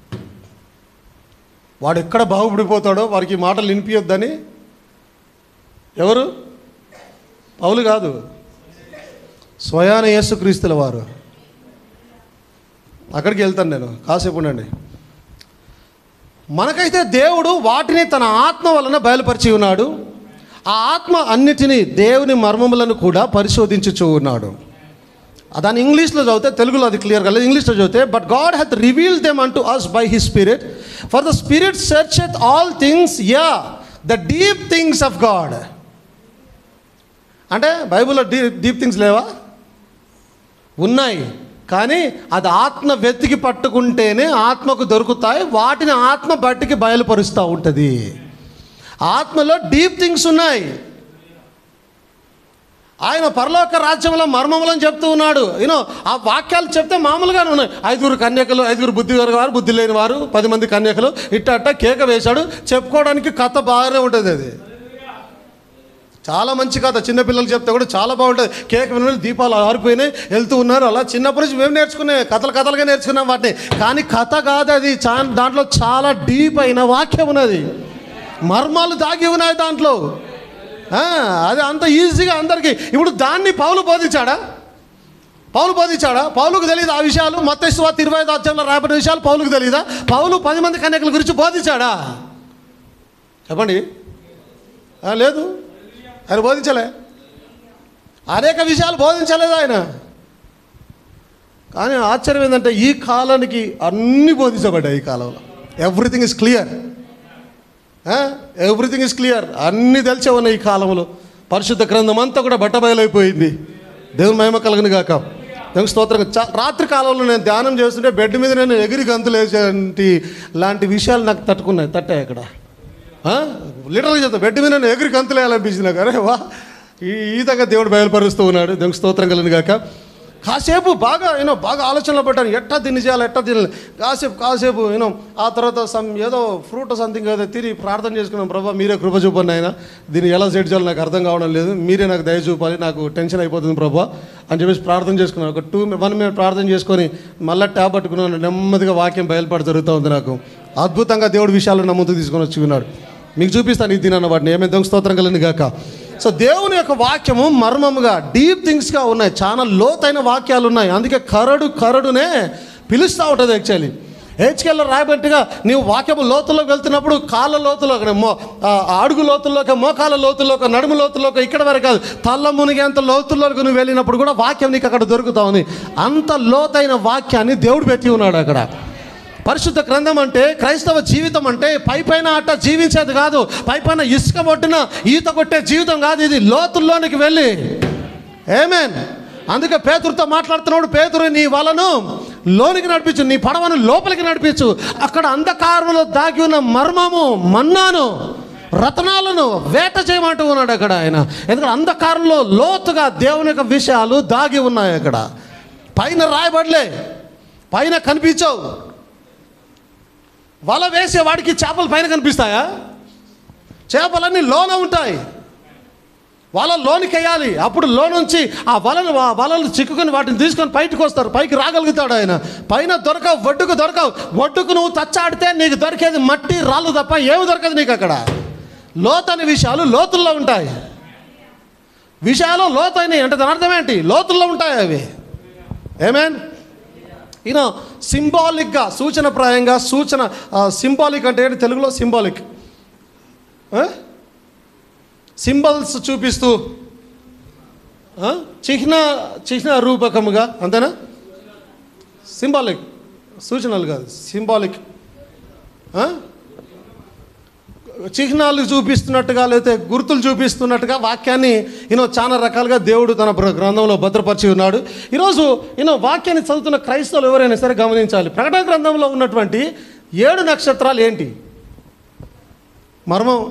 వాడు ఎక్కడ బాగుపడిపోతాడో వారికి ఈ మాటలు వినిపించొద్దని ఎవరు పౌలు కాదు స్వయాన యేసుక్రీస్తుల వారు అక్కడికి వెళ్తాను నేను కాసేపు ఉండండి మనకైతే దేవుడు వాటిని తన ఆత్మ వలన బయలుపరిచి ఉన్నాడు ఆ ఆత్మ అన్నిటినీ దేవుని మర్మములను కూడా పరిశోధించుచూ ఉన్నాడు దాని ఇంగ్లీష్లో చదివితే తెలుగులో అది క్లియర్ కాలేదు ఇంగ్లీష్లో చదివితే but God hath reveal them unto us by his spirit for the spirit searcheth all things yea the deep things of God అంటే బైబిల్లో డీప్ డీప్ థింగ్స్ లేవా ఉన్నాయి కానీ అది ఆత్మ వెతికి పట్టుకుంటేనే ఆత్మకు దొరుకుతాయి వాటిని ఆత్మ బట్టికి బయలుపరుస్తూ ఉంటుంది ఆత్మలో డీప్ థింగ్స్ ఉన్నాయి ఆయన పరలోక రాజ్యంలో మర్మములని చెప్తూ ఉన్నాడు యూనో ఆ వాక్యాలు చెప్తే మామూలుగానే ఉన్నాయి ఐదుగురు కన్యకలు ఐదుగురు బుద్ధి గారు వారు బుద్ధి లేని వారు పది మంది కన్యకలు ఇట్ట అట్ట కేక వేశాడు చెప్పుకోవడానికి కథ బాగానే ఉంటుంది అది చాలా మంచి కథ చిన్నపిల్లలు చెప్తే కూడా చాలా బాగుంటుంది కేక్ విన దీపాలు ఆరిపోయినాయి వెళ్తూ ఉన్నారు అలా చిన్నప్పటి నుంచి మేము నేర్చుకునే కథలు కథలుగా నేర్చుకున్నాం వాటిని కానీ కథ కాదు అది చా దాంట్లో చాలా డీప్ అయిన వాక్యం ఉన్నది మర్మాలు దాగి ఉన్నాయి దాంట్లో ఆ, అది అంత ఈజీగా అందరికీ ఇప్పుడు దాన్ని పౌలు బోధించాడా పౌలు బోధించాడా పౌలుకు తెలియదు ఆ విషయాలు మత్తేశ్వ ఇరవై ఐదు అధ్యాయంలో రాబడిన విషయాలు పౌలుకు తెలియదా పౌలు పది మంది కన్యకల గురించి బోధించాడా చెప్పండి ఆ, లేదు ఆయన బోధించలే అనేక విషయాలు బోధించలేదు ఆయన కానీ ఆశ్చర్యం ఏంటంటే ఈ కాలానికి అన్నీ బోధించబడ్డాయి ఈ కాలంలో everything is clear everything is clear అన్నీ తెలిసే ఉన్నాయి ఈ కాలంలో పరిశుద్ధ గ్రంథం అంతా కూడా బట్టబయలైపోయింది దేవుని మహిమ కలగను గాక దేవుని స్తోత్రం చా- రాత్రి కాలంలో నేను ధ్యానం చేస్తుంటే బెడ్ మీద నేను ఎగిరి గంతులు వేసేటి లాంటి విషయాలు నాకు తట్టుకున్నాయి తట్టాయి అక్కడ లిటరల్గా చెప్తా బెడ్ మీద నేను ఎగిరి గంతులు వేయాలనిపించింది నాకు అరే వా ఈ ఈ విధంగా దేవుడు బయలుపరుస్తూ ఉన్నాడు దేవుని స్తోత్రం కలిగిన గాక కాసేపు బాగా యూనో బాగా ఆలోచనలో పడ్డాను ఎట్టా దీన్ని చేయాలి ఎట్టా తినాలి కాసేపు కాసేపు యూనో ఆ తర్వాత సమ్ ఏదో ఫ్రూట్ సంథింగ్ ఏదో తిరిగి ప్రార్థన చేసుకున్నాం ప్రభా మీరే కృప చూపండి ఆయన దీన్ని ఎలా సెట్ చేయాలి నాకు అర్థం కావడం లేదు మీరే నాకు దయ చూపాలి నాకు టెన్షన్ అయిపోతుంది ప్రభా అని చెప్పేసి ప్రార్థన చేసుకున్నాను ఒక టూ వన్ మినిట్ ప్రార్థన చేసుకొని మళ్ళీ ట్యాబ్ పట్టుకున్నాను నెమ్మదిగా వాక్యం బయలుపడి జరుగుతూ ఉంది నాకు అద్భుతంగా దేవుడి విషయాలు నా ముందు తీసుకొని వచ్చి ఉన్నాడు మీకు చూపిస్తాను ఈ దినాన్న వాటిని ఏమైనా దొంగ స్తోత్రం కలిగింది గాక సో దేవుని యొక్క వాక్యము మర్మముగా డీప్ థింగ్స్గా ఉన్నాయి చాలా లోతైన వాక్యాలు ఉన్నాయి అందుకే కరడు కరడునే పిలుస్తూ ఉంటుంది యాక్చువల్లీ హెచ్కెల్లో రాయబట్టుగా నీవు వాక్యము లోతుల్లోకి వెళ్తున్నప్పుడు కాళ్ళ లోతులోకి మో ఆ, అడుగు లోతుల్లోకి మోకాల లోతుల్లోకి నడుము లోతుల్లోకి ఇక్కడ వరకు కాదు తల్ల మునిగేంత లోతుల్లోకి నువ్వు వెళ్ళినప్పుడు కూడా వాక్యం నీకు అక్కడ దొరుకుతా ఉంది అంత లోతైన వాక్యాన్ని దేవుడు పెట్టి ఉన్నాడు అక్కడ పరిశుద్ధ గ్రంథం అంటే క్రైస్తవ జీవితం అంటే పై పైన అట్ట జీవించేది కాదు పై పైన ఇసుక కొట్టిన ఈత కొట్టే జీవితం కాదు ఇది లోతుల్లోనికి వెళ్ళి ఏమేన్ అందుకే పేతురుతో మాట్లాడుతున్నాడు పేతురు నీ వలను లోనికి నడిపించు నీ పడవను లోపలికి నడిపించు అక్కడ అంధకారంలో దాగి ఉన్న మర్మము మన్నాను రత్నాలను వేట చేయమంటూ ఉన్నాడు అక్కడ ఆయన ఎందుకంటే అంధకారంలో లోతుగా దేవుని యొక్క విషయాలు దాగి ఉన్నాయి అక్కడ పైన రాయబడలే పైన కనిపించవు వల వేసే వాడికి చేపలు పైన కనిపిస్తాయా చేపలన్నీ లోన ఉంటాయి వల లోనికి వేయాలి అప్పుడు లో నుంచి ఆ వలను ఆ వలలు చిక్కుకొని వాటిని తీసుకొని బయటకు వస్తారు పైకి రాగలుగుతాడు ఆయన పైన దొరకవు ఒడ్డుకు దొరకవు ఒడ్డుకు నువ్వు తచ్చాడితే నీకు దొరికేది మట్టి రాళ్ళు తప్ప ఏమి దొరకదు నీకు అక్కడ లోతైన విషయాలు లోతుల్లో ఉంటాయి విషయాలు లోతైనవి అంటే దాని అర్థం ఏంటి లోతుల్లో ఉంటాయి అవి ఏమేన్ ఈయన సింబాలిక్గా సూచనప్రాయంగా సూచన సింబాలిక్ అంటే ఏంటి తెలుగులో సింబాలిక్ సింబల్స్ చూపిస్తూ ఆ? చిహ్న చిహ్న రూపకముగా అంతేనా సింబాలిక్ సూచనలు కాదు సింబాలిక్ ఆ? చిహ్నాలు చూపిస్తున్నట్టుగా లేకపోతే గుర్తులు చూపిస్తున్నట్టుగా వాక్యాన్ని ఈయన చాలా రకాలుగా దేవుడు తన ప్ర- గ్రంథంలో భద్రపరిచి ఉన్నాడు ఈరోజు ఈయన వాక్యాన్ని చదువుతున్న క్రైస్తవులు ఎవరైనా సరే గమనించాలి ప్రకటన గ్రంథంలో ఉన్నటువంటి ఏడు నక్షత్రాలు ఏంటి మర్మం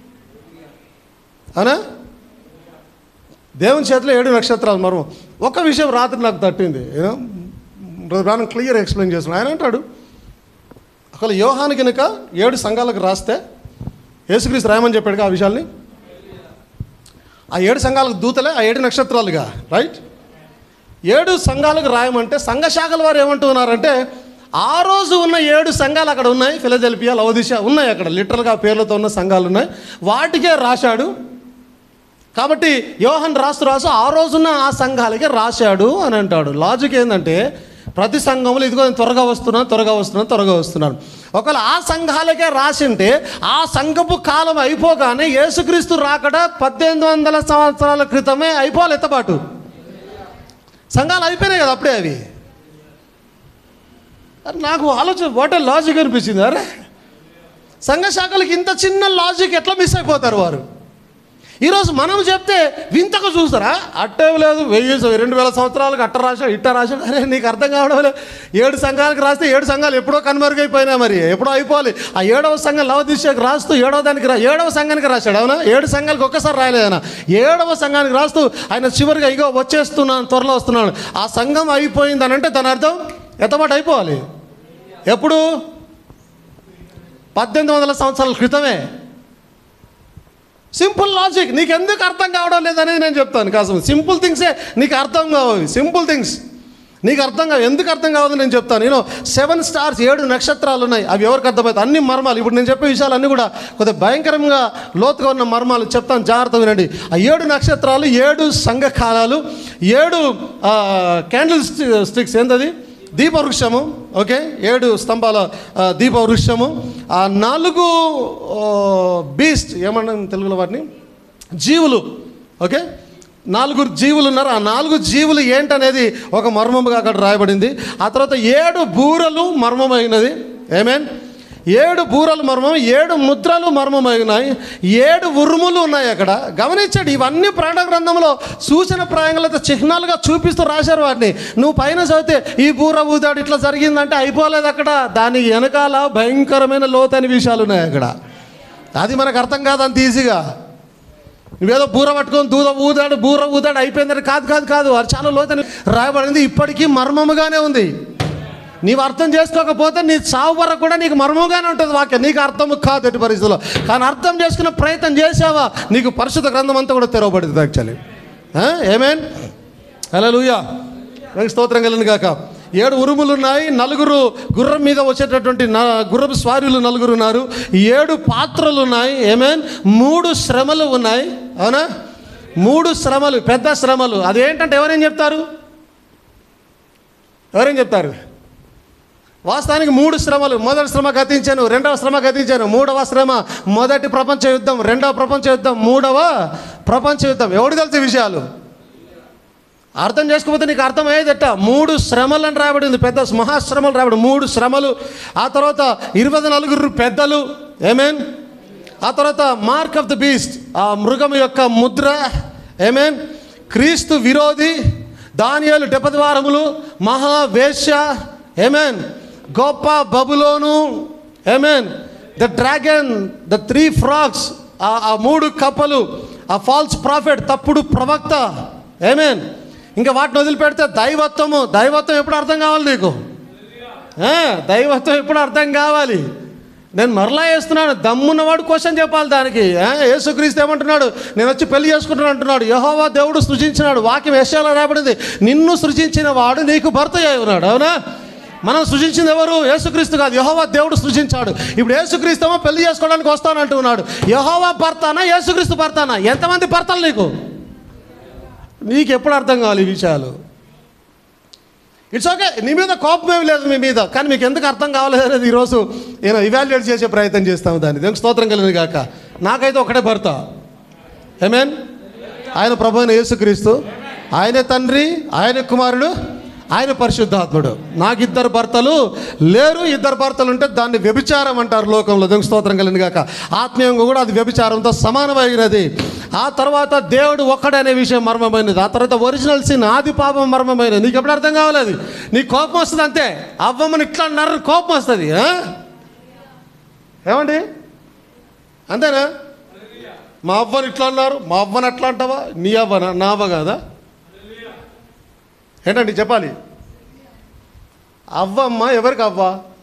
అవునా దేవుని చేతిలో ఏడు నక్షత్రాలు మర్మం ఒక విషయం రాత్రి నాకు తట్టింది ఏదో ప్రాణం క్లియర్ ఎక్స్ప్లెయిన్ చేస్తున్నాను ఆయన అంటాడు అసలు యోహాను కనుక ఏడు సంఘాలకు రాస్తే యేసుక్రీస్తు రాయమని చెప్పాడుగా ఆ విషయాల్ని ఆ ఏడు సంఘాలకు దూతలే ఆ ఏడు నక్షత్రాలుగా రైట్ ఏడు సంఘాలకు రాయమంటే సంఘ శాఖల వారు ఏమంటున్నారంటే ఆ రోజు ఉన్న ఏడు సంఘాలు అక్కడ ఉన్నాయి ఫిలజెల్పియా లవదిషా ఉన్నాయి అక్కడ లిటరల్గా ఆ పేర్లతో ఉన్న సంఘాలు ఉన్నాయి వాటికే రాశాడు కాబట్టి యోహన్ రాస్తూ రాస్తూ ఆ రోజున్న ఆ సంఘాలకే రాశాడు అని అంటాడు లాజిక్ ఏంటంటే ప్రతి సంఘంలో ఇదిగో నేను త్వరగా వస్తున్నాను త్వరగా వస్తున్నాను త్వరగా వస్తున్నాను ఒకవేళ ఆ సంఘాలకే రాసింటే ఆ సంఘపు కాలం అయిపోగానే యేసుక్రీస్తు రాకడ పద్దెనిమిది వందల సంవత్సరాల క్రితమే అయిపోవాలి ఎత్తబాటు సంఘాలు అయిపోయినాయి కదా అప్పుడే అవి అరే నాకు ఆలోచన వాట్ లాజిక్ అనిపించింది అరే సంఘ శాఖలకు ఇంత చిన్న లాజిక్ ఎట్లా మిస్ అయిపోతారు వారు ఈరోజు మనం చెప్తే వింతగా చూస్తారా అట్టే లేదు వెయ్యి రెండు వేల సంవత్సరాలకు అట్ట రాశాడు ఇట్ట రాశాడు అరే నీకు అర్థం కావడం లేదు ఏడు సంఘాలకు రాస్తే ఏడు సంఘాలు ఎప్పుడో కనుమరుగైపోయినా మరి ఎప్పుడో అయిపోవాలి ఆ ఏడవ సంఘం లవదీశాకు రాస్తూ ఏడవ దానికి రా ఏడవ సంఘానికి రాశాడు అవునా ఏడు సంఘాలకు ఒక్కసారి రాయలేదు ఆయన ఏడవ సంఘానికి రాస్తూ ఆయన చివరిగా ఇగో వచ్చేస్తున్నాను త్వరలో వస్తున్నాను ఆ సంఘం అయిపోయిందని అంటే దాని అర్థం ఎత్తమాట అయిపోవాలి ఎప్పుడు పద్దెనిమిది వందల సంవత్సరాల క్రితమే సింపుల్ లాజిక్ నీకు ఎందుకు అర్థం కావడం లేదనేది నేను చెప్తాను కాసం సింపుల్ థింగ్సే నీకు అర్థం కావాలి సింపుల్ థింగ్స్ నీకు అర్థం కావు ఎందుకు అర్థం కావాలి నేను చెప్తాను నేను సెవెన్ స్టార్స్ ఏడు నక్షత్రాలు ఉన్నాయి అవి ఎవరికి అర్థమవుతాయి అన్ని మర్మాలు ఇప్పుడు నేను చెప్పే విషయాలు అన్నీ కూడా కొద్దిగా భయంకరంగా లోతుగా ఉన్న మర్మాలు చెప్తాను జాగ్రత్త వినండి ఆ ఏడు నక్షత్రాలు ఏడు సంఘ కాలాలు ఏడు క్యాండిల్ స్టిక్స్ ఏంటది దీపవృక్షము ఓకే ఏడు స్తంభాల ఆ, దీపవృక్షము ఆ నాలుగు బీస్ట్ ఏమన్నాం తెలుగులో వాటిని జీవులు ఓకే నాలుగు జీవులు ఉన్నారు ఆ నాలుగు జీవులు ఏంటనేది ఒక మర్మముగా అక్కడ రాయబడింది ఆ తర్వాత ఏడు బూరలు మర్మమైనది ఏమేన్ ఏడు బూరలు మర్మం ఏడు ముద్రలు మర్మమైనాయి ఏడు ఉరుములు ఉన్నాయి అక్కడ గమనించండి ఇవన్నీ ప్రాణ గ్రంథంలో సూచన ప్రాయంగా చిహ్నాలుగా చూపిస్తూ రాశారు వాటిని నువ్వు పైన చదివితే ఈ బూర ఊదాడు ఇట్లా జరిగిందంటే అయిపోలేదు అక్కడ దాని వెనకాల భయంకరమైన లోతైన విషయాలు ఉన్నాయి అక్కడ అది మనకు అర్థం కాదు అంత ఈజీగా నువ్వేదో బూర పట్టుకొని దూద ఊదాడు బూర ఊదాడు అయిపోయిందని కాదు కాదు కాదు అది చాలా లోతని రాయబడింది ఇప్పటికీ మర్మముగానే ఉంది నీవు అర్థం చేసుకోకపోతే నీ చావు వరకు కూడా నీకు మర్మముగానే ఉంటుంది వాక్యం నీకు అర్థము కాదు ఎట్టి పరిస్థితుల్లో కానీ అర్థం చేసుకునే ప్రయత్నం చేసావా నీకు పరిశుద్ధ గ్రంథం అంతా కూడా తెరవబడింది యాక్చువల్లీ ఏమేన్ హలో లూయా స్తోత్రం కలిగిన కాక ఏడు ఉరుములు ఉన్నాయి నలుగురు గుర్రం మీద వచ్చేటటువంటి న గుర్రపు స్వారీలు నలుగురు ఉన్నారు ఏడు పాత్రలు ఉన్నాయి ఏమేన్ మూడు శ్రమలు ఉన్నాయి అవునా మూడు శ్రమలు పెద్ద శ్రమలు అదేంటంటే ఎవరేం చెప్తారు ఎవరేం చెప్తారు వాస్తవానికి మూడు శ్రమలు మొదటి శ్రమ గతించాను రెండవ శ్రమ గతించాను మూడవ శ్రమ మొదటి ప్రపంచ యుద్ధం రెండవ ప్రపంచ యుద్ధం మూడవ ప్రపంచ యుద్ధం ఎవడు తెలిసే విషయాలు అర్థం చేసుకోకపోతే నీకు అర్థమయ్యేదట మూడు శ్రమలు అని రాబడింది పెద్ద మహాశ్రమలు రాబడి మూడు శ్రమలు ఆ తర్వాత ఇరవై నలుగురు పెద్దలు ఏమేన్ ఆ తర్వాత మార్క్ ఆఫ్ ద బీస్ట్ ఆ మృగం యొక్క ముద్ర ఏమేన్ క్రీస్తు విరోధి దానియాలు డెపద్వారములు మహావేశ్య ఏమేన్ గొప్ప బబులోను ఏమేన్ the dragon the three frogs ఆ మూడు కప్పలు ఆ ఫాల్స్ ప్రాఫిట్ తప్పుడు ప్రవక్త ఏమేన్ ఇంకా వాటిని వదిలిపెడితే దైవత్వము దైవత్వం ఎప్పుడు అర్థం కావాలి నీకు ఆ, దైవత్వం ఎప్పుడు అర్థం కావాలి నేను మరలా వేస్తున్నాను దమ్మున్నవాడు క్వశ్చన్ చెప్పాలి దానికి ఆ, యేసుక్రీస్తు ఏమంటున్నాడు నేను వచ్చి పెళ్లి చేసుకుంటున్నాను అంటున్నాడు యహోవా దేవుడు సృజించినాడు వాక్యం యశాలో రాబడింది నిన్ను సృజించిన వాడు నీకు భర్త అయి ఉన్నాడు అవునా మనం సృజించింది ఎవరు యేసుక్రీస్తు కాదు యహోవా దేవుడు సృజించాడు ఇప్పుడు యేసుక్రీస్తు ఏమో పెళ్లి చేసుకోవడానికి వస్తానంటున్నాడు యహోవా భర్తానా యేసుక్రీస్తు భర్తానా ఎంతమంది భర్తలు నీకు నీకు ఎప్పుడు అర్థం కావాలి ఈ విషయాలు ఇట్స్ ఓకే నీ మీద కోపం ఏమి లేదు మీ మీద కానీ మీకు ఎందుకు అర్థం కావాలి అనేది ఈరోజు నేను ఇవాల్యుయేట్ చేసే ప్రయత్నం చేస్తాము దాన్ని దేవునికి స్తోత్రం కలిగింది కాక నాకైతే ఒకటే భర్త ఏమేన్ ఆయన ప్రభు అయిన యేసుక్రీస్తు ఆయనే తండ్రి ఆయన కుమారుడు ఆయన పరిశుద్ధాత్ముడు నాకు ఇద్దరు భర్తలు లేరు ఇద్దరు భర్తలు ఉంటే దాన్ని వ్యభిచారం అంటారు లోకంలో దేవునికి స్తోత్రం కలిగింది కాక ఆత్మీయంగా కూడా అది వ్యభిచారంతో సమానమైనది ఆ తర్వాత దేవుడు ఒక్కడనే విషయం మర్మమైనది ఆ తర్వాత ఒరిజినల్ సిన్ ఆది పాపం మర్మమైనది నీకు ఎప్పుడు అర్థం కావాలి అది నీకు కోపం వస్తుంది అంతే అవ్వమని ఇట్లా అన్నారు కోపం వస్తుంది ఆ? ఏమండి అంతేనా మా అవ్వని ఇట్లా అన్నారు మా అవ్వని అట్లా అంటావా నీ అవ్వనా నా అవ్వ కాదా ఏంటండి చెప్పాలి అవ్వమ్మ ఎవరికి అవ్వ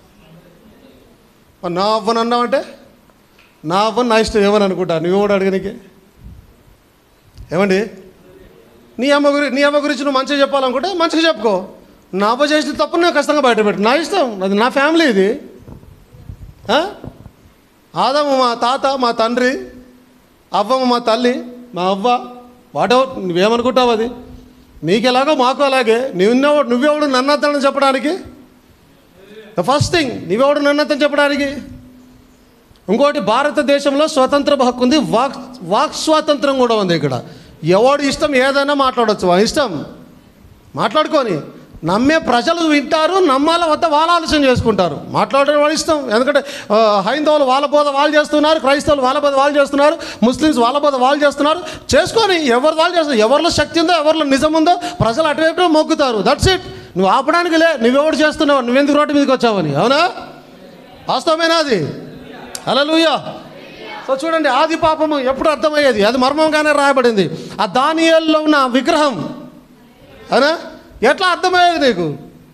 మరి నా అవ్వని అన్నావంటే నా అవ్వని నా ఇష్టం ఏమని అనుకుంటా నువ్వు కూడా అడగనికి ఏమండి నీ అమ్మ గురి నీ అమ్మ గురించి నువ్వు మంచిగా చెప్పాలనుకుంటే మంచిగా చెప్పుకో నా అవ్వ చేసిన తప్పు నేను ఖచ్చితంగా బయటపెట్టు నా ఇష్టం అది నా ఫ్యామిలీ ఇది ఆ? ఆదము మా తాత మా తండ్రి అవ్వమ్మ మా తల్లి మా అవ్వ వాటెవర్ నువ్వేమనుకుంటావు అది మీకు ఎలాగో మాకు అలాగే నువ్వెవడు నువ్వెవడు నన్నతని చెప్పడానికి ద ఫస్ట్ థింగ్ నువ్వెవడు నన్నతని చెప్పడానికి ఇంకోటి భారతదేశంలో స్వతంత్ర హక్కు ఉంది వాక్ వాక్ స్వాతంత్రం కూడా ఉంది ఇక్కడ ఎవడు ఇష్టం ఏదైనా మాట్లాడవచ్చు వాళ్ళ ఇష్టం మాట్లాడుకొని నమ్మే ప్రజలు వింటారు నమ్మాల వద్ద వాళ్ళ ఆలోచన చేసుకుంటారు మాట్లాడడం వాళ్ళ ఇష్టం ఎందుకంటే ఆ, హైందవులు వాళ్ళ బోధ వాళ్ళు చేస్తున్నారు క్రైస్తవులు వాళ్ళ బోధ వాళ్ళు చేస్తున్నారు ముస్లిమ్స్ వాళ్ళ బోధ వాళ్ళు చేస్తున్నారు చేసుకొని ఎవరు వాళ్ళు చేస్తారు ఎవరిలో శక్తి ఉందో ఎవరిలో నిజం ఉందో ప్రజలు అటువైపు మొగ్గుతారు దట్స్ ఇట్ నువ్వు ఆపడానికి లే నువ్వెవడు చేస్తున్నావు నువ్వెందుకు రోడ్డు మీదకి వచ్చావని అవునా వాస్తవమేనా అది హల్లెలూయా సో చూడండి ఆది పాపము ఎప్పుడు అర్థమయ్యేది అది మర్మంగానే రాయబడింది ఆ దానియాల్లో ఉన్న విగ్రహం అవునా ఎట్లా అర్థమయ్యేది నీకు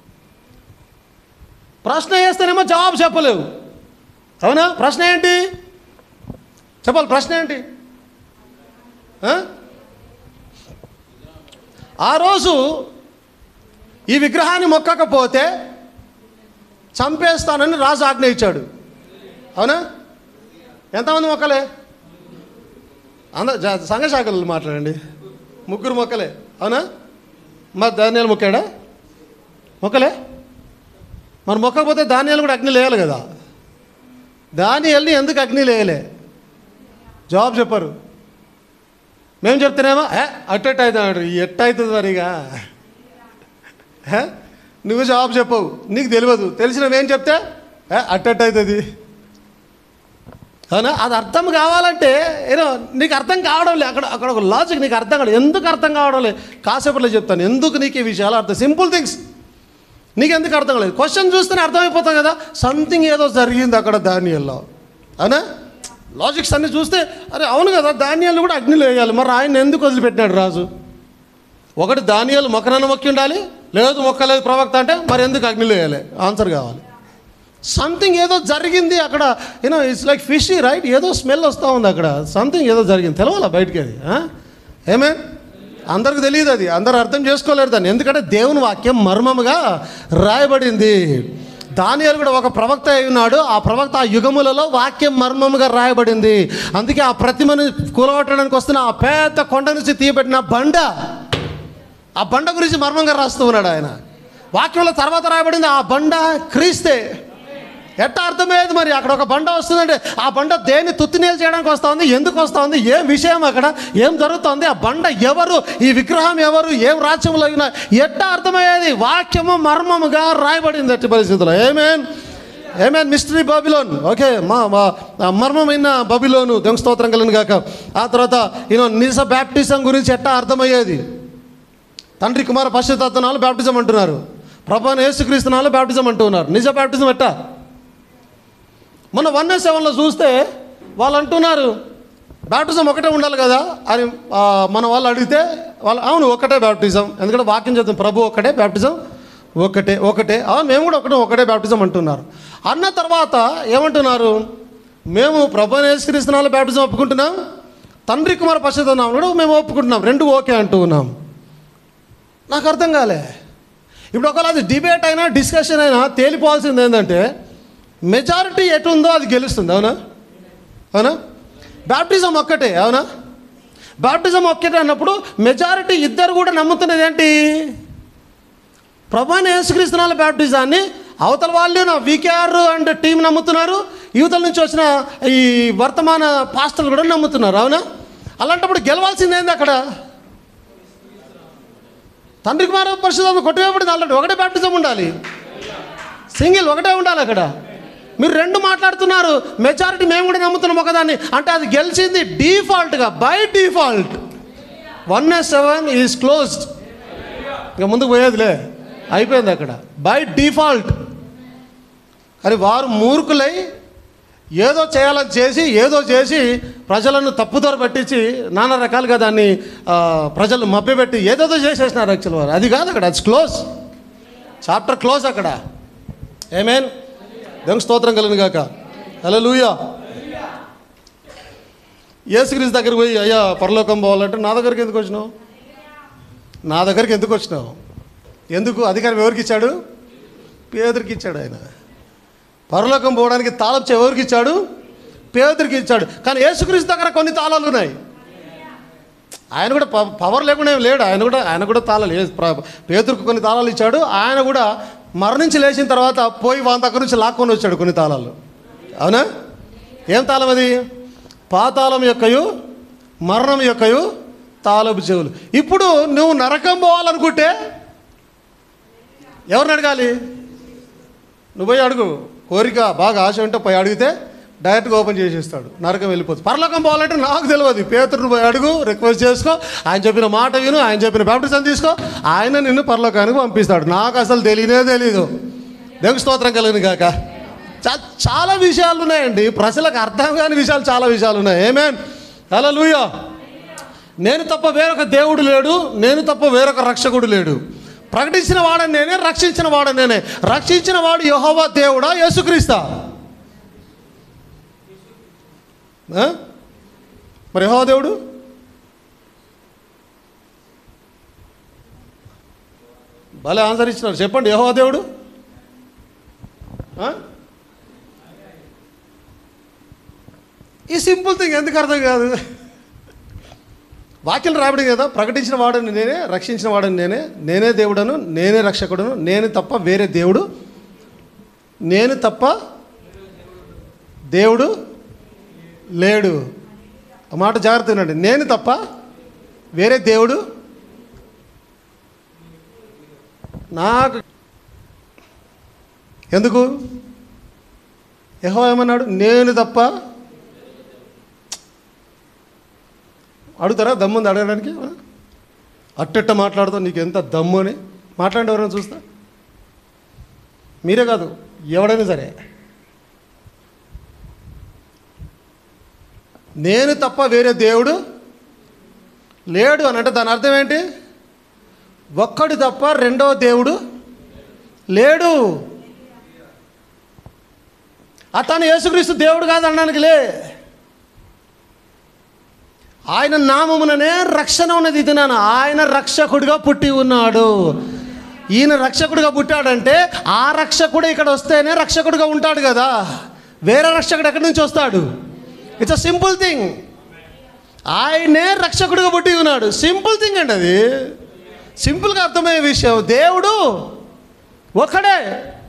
ప్రశ్న వేస్తేనేమో జవాబు చెప్పలేవు అవునా ప్రశ్న ఏంటి చెప్పాలి ప్రశ్న ఏంటి ఆ? ఆ రోజు ఈ విగ్రహాన్ని మొక్కకపోతే చంపేస్తానని రాజు ఆజ్ఞ ఇచ్చాడు అవునా ఎంతమంది మొక్కలే అంద జ- సంఘ శాఖలు మాట్లాడండి ముగ్గురు మొక్కలే అవునా మరి ధాన్యాలు మొక్కాడా మొక్కలే మరి మొక్కకపోతే ధాన్యాలు కూడా అగ్ని లేయాలి కదా ధాన్యాల్ని ఎందుకు అగ్ని లేయలే జవాబు చెప్పారు మేము చెప్తేనేమో ఏ అట్టెట్ అవుతున్నాడు ఎట్ట అవుతుంది మరిగా ఏ? నువ్వు జవాబు చెప్పవు నీకు తెలియదు తెలిసినవేం చెప్తే ఏ అట్టెట్ అవుతుంది అవునా అది అర్థం కావాలంటే ఏదో నీకు అర్థం కావడం లే అక్కడ అక్కడ ఒక లాజిక్ నీకు అర్థం కావడం ఎందుకు అర్థం కావడం లేదు కాసేపట్లో చెప్తాను ఎందుకు నీకు ఈ విషయాలు అర్థం సింపుల్ థింగ్స్ నీకు ఎందుకు అర్థం కాలేదు క్వశ్చన్ చూస్తేనే అర్థమైపోతాం కదా సంథింగ్ ఏదో జరిగింది అక్కడ ధాన్యాల్లో అవునా లాజిక్స్ అన్ని చూస్తే అరే అవును కదా ధాన్యాలు కూడా అగ్నిలో వేయాలి మరి ఆయన ఎందుకు వదిలిపెట్టినాడు రాజు ఒకటి ధాన్యాలు మొక్కనన్న మొక్కి ఉండాలి లేదు మొక్కలేదు ప్రవక్త అంటే మరి ఎందుకు అగ్నిలో వేయాలి ఆన్సర్ కావాలి సంథింగ్ ఏదో జరిగింది అక్కడ you know it's like fish right ఏదో స్మెల్ వస్తూ ఉంది అక్కడ సంథింగ్ ఏదో జరిగింది తెలవాలా బయటికి అది ఆ? ఏమే అందరికి తెలియదు అది అందరు అర్థం చేసుకోలేరు దాన్ని ఎందుకంటే దేవుని వాక్యం మర్మముగా రాయబడింది దానియాలు కూడా ఒక ప్రవక్త అయి ఉన్నాడు ఆ ప్రవక్త ఆ యుగములలో వాక్యం మర్మముగా రాయబడింది అందుకే ఆ ప్రతిమను కూలగొట్టడానికి వస్తున్న ఆ పెద్ద కొండ నుంచి తీయబెట్టిన బండ ఆ బండ గురించి మర్మంగా రాస్తూ ఉన్నాడు ఆయన వాక్యంలో తర్వాత రాయబడింది ఆ బండ క్రీస్తే ఎట్ట అర్థమయ్యేది మరి అక్కడ ఒక బండ వస్తుందంటే ఆ బండ దేన్ని తుత్తినేలు చేయడానికి వస్తూ ఉంది ఎందుకు వస్తూ ఉంది ఏం విషయం అక్కడ ఏం జరుగుతుంది ఆ బండ ఎవరు ఈ విగ్రహం ఎవరు ఏం రాజ్యంలో అయినా ఎట్ట అర్థమయ్యేది వాక్యము మర్మముగా రాయబడింది అట్టి పరిస్థితుల్లో ఏమేన్ ఏమేన్ మిస్టరీ బబిలోన్ ఓకే మా మా ఆ మర్మమైన బబిలోను దొంగ స్తోత్రం కలిగిన కాక ఆ తర్వాత యూనో నిజ బ్యాప్టిజం గురించి ఎట్టా అర్థమయ్యేది తండ్రి కుమార పశ్చాత్తాలు బ్యాప్టిజం అంటున్నారు ప్రభాని యేసుక్రీస్తునాలు బ్యాప్టిజం అంటున్నారు నిజ బ్యాప్టిజం ఎట్టా మొన్న వన్ సెవెన్లో చూస్తే వాళ్ళు అంటున్నారు బ్యాప్టిజం ఒకటే ఉండాలి కదా అని ఆ, మన వాళ్ళు అడిగితే వాళ్ళు అవును ఒకటే బ్యాప్టిజం ఎందుకంటే వాక్యం చదువు ప్రభు ఒకటే బ్యాప్టిజం ఒకటే ఒకటే అవును మేము కూడా ఒకటే ఒకటే బ్యాప్టిజం అంటున్నారు అన్న తర్వాత ఏమంటున్నారు మేము ప్రభు యేసుక్రీస్తునాలు బ్యాప్టిజం ఒప్పుకుంటున్నాం తండ్రి కుమార పశ్చాత్తాలు కూడా మేము ఒప్పుకుంటున్నాం రెండు ఓకే అంటూ ఉన్నాం నాకు అర్థం కాలే ఇప్పుడు ఒకవేళ అది డిబేట్ అయినా డిస్కషన్ అయినా తేలిపోవాల్సింది ఏంటంటే మెజారిటీ ఎటు ఉందో అది గెలుస్తుంది అవునా అవునా బ్యాప్టిజం ఒక్కటే అవునా బ్యాప్టిజం ఒక్కటే అన్నప్పుడు మెజారిటీ ఇద్దరు కూడా నమ్ముతున్నది ఏంటి ప్రభాని యేసుక్రీస్తునాల బ్యాప్టిజాన్ని అవతల వాళ్ళు నా వికేఆర్ అండ్ టీం నమ్ముతున్నారు యువతల నుంచి వచ్చిన ఈ వర్తమాన పాస్టర్లు కూడా నమ్ముతున్నారు అవునా అలాంటప్పుడు గెలవాల్సింది ఏంది అక్కడ తండ్రి కుమార పరిశుద్ధం కొట్టివేయబడింది ఆల్రెడీ ఒకటే బ్యాప్టిజం ఉండాలి సింగిల్ ఒకటే ఉండాలి అక్కడ మీరు రెండు మాట్లాడుతున్నారు మెజారిటీ మేము కూడా నమ్ముతున్నాం ఒకదాన్ని అంటే అది గెలిచింది డీఫాల్ట్గా by default one S seven is closed ఇంకా ముందుకు పోయేదిలే అయిపోయింది అక్కడ బై డిఫాల్ట్ అని వారు మూర్ఖులై ఏదో చేయాలని చేసి ఏదో చేసి ప్రజలను తప్పుదోర పట్టించి నానా రకాలుగా దాన్ని ఆ, ప్రజలు మభ్యపెట్టి ఏదేదో చేసేసినారు యాక్చువల్ వారు అది కాదు అక్కడ అది క్లోజ్ చాప్టర్ క్లోజ్ అక్కడ ఏమేన్ దేవుని స్తోత్రం కలిగిన గాక హలో లూయా యేసుక్రీస్తు దగ్గరికి పోయి అయ్యా పరలోకం పోవాలంటే నా దగ్గరికి ఎందుకు వచ్చినావు నా దగ్గరికి ఎందుకు వచ్చినావు ఎందుకు అధికారం ఎవరికి ఇచ్చాడు పేదరికి ఇచ్చాడు ఆయన పరలోకం పోవడానికి తాళం చెవి ఎవరికి ఇచ్చాడు పేదరికి ఇచ్చాడు కానీ యేసుక్రీస్తు దగ్గర కొన్ని తాళాలు ఉన్నాయి ఆయన కూడా ప- పవర్ లేకుండా ఏం లేడు ఆయన కూడా ఆయన కూడా తాళాలు ఏ- ప్ర- పేతురుకు కొన్ని తాళాలు ఇచ్చాడు ఆయన కూడా మరణించి లేచిన తర్వాత పోయి వాళ్ళ దగ్గర నుంచి లాక్కొని వచ్చాడు కొన్ని తాళాలు అవునా ఏం తాళం అది పాతాళం యొక్కయు మరణం యొక్కయు తాళపు చెవులు ఇప్పుడు నువ్వు నరకం పోవాలనుకుంటే ఎవరిని అడగాలి నువ్వు పోయి అడుగు కోరిక బాగా ఆశ ఉంటే పోయి అడిగితే డైరెక్ట్గా ఓపెన్ చేసేస్తాడు నరకం వెళ్ళిపోతుంది పరలోకం పోవాలంటే నాకు తెలియదు పేతురుని పోయి అడుగు రిక్వెస్ట్ చేసుకో ఆయన చెప్పిన మాట విను ఆయన చెప్పిన బ్యాప్టిజం తీసుకో ఆయన నిన్ను పరలోకానికి పంపిస్తాడు నాకు అసలు తెలియనే తెలీదు దేవుని స్తోత్రం కలిగిన కాక చా- చాలా విషయాలు ఉన్నాయండి ప్రజలకు అర్థం కాని విషయాలు చాలా విషయాలు ఉన్నాయి ఏమేన్ హలో లూయా నేను తప్ప వేరొక దేవుడు లేడు నేను తప్ప వేరొక రక్షకుడు లేడు ప్రకటించిన వాడని నేనే రక్షించిన వాడని నేనే రక్షించిన వాడు యహోవా దేవుడా యేసుక్రీస్తా ఆ? మరి యహోవా దేవుడు భలే ఆన్సర్ ఇచ్చినారు చెప్పండి యహోవా దేవుడు ఆ? ఈ సింపుల్ థింగ్ ఎందుకు అర్థం కాదు వాక్యం రాబడి కదా ప్రకటించిన వాడని నేనే రక్షించిన వాడని నేనే నేనే దేవుడను నేనే రక్షకుడను నేను తప్ప వేరే దేవుడు నేను తప్ప దేవుడు లేడు ఆ మాట జాగ్రత్త వినండి నేను తప్ప వేరే దేవుడు నాకు ఎందుకు యహో ఏమన్నాడు నేను తప్ప అడుగుతారా దమ్ముంది అడగడానికి అట్టెట్ట మాట్లాడుతావు నీకు ఎంత దమ్ము అని మాట్లాడండి ఎవరైనా చూస్తా మీరే కాదు ఎవడైనా సరే నేను తప్ప వేరే దేవుడు లేడు అని అంటే దాని అర్థం ఏంటి ఒక్కడు తప్ప రెండో దేవుడు లేడు అతను యేసుక్రీస్తు దేవుడు కాదు అనడానికి లే ఆయన నామముననే రక్షణ ఉన్నది ఇది నాన్న ఆయన రక్షకుడిగా పుట్టి ఉన్నాడు ఈయన రక్షకుడిగా పుట్టాడంటే ఆ రక్షకుడు ఇక్కడ వస్తేనే రక్షకుడిగా ఉంటాడు కదా వేరే రక్షకుడు ఎక్కడి నుంచి వస్తాడు ఇట్స్ అ సింపుల్ థింగ్ ఆయనే రక్షకుడిగా పుట్టి ఉన్నాడు సింపుల్ థింగ్ అండి అది సింపుల్గా అర్థమయ్యే విషయం దేవుడు ఒకడే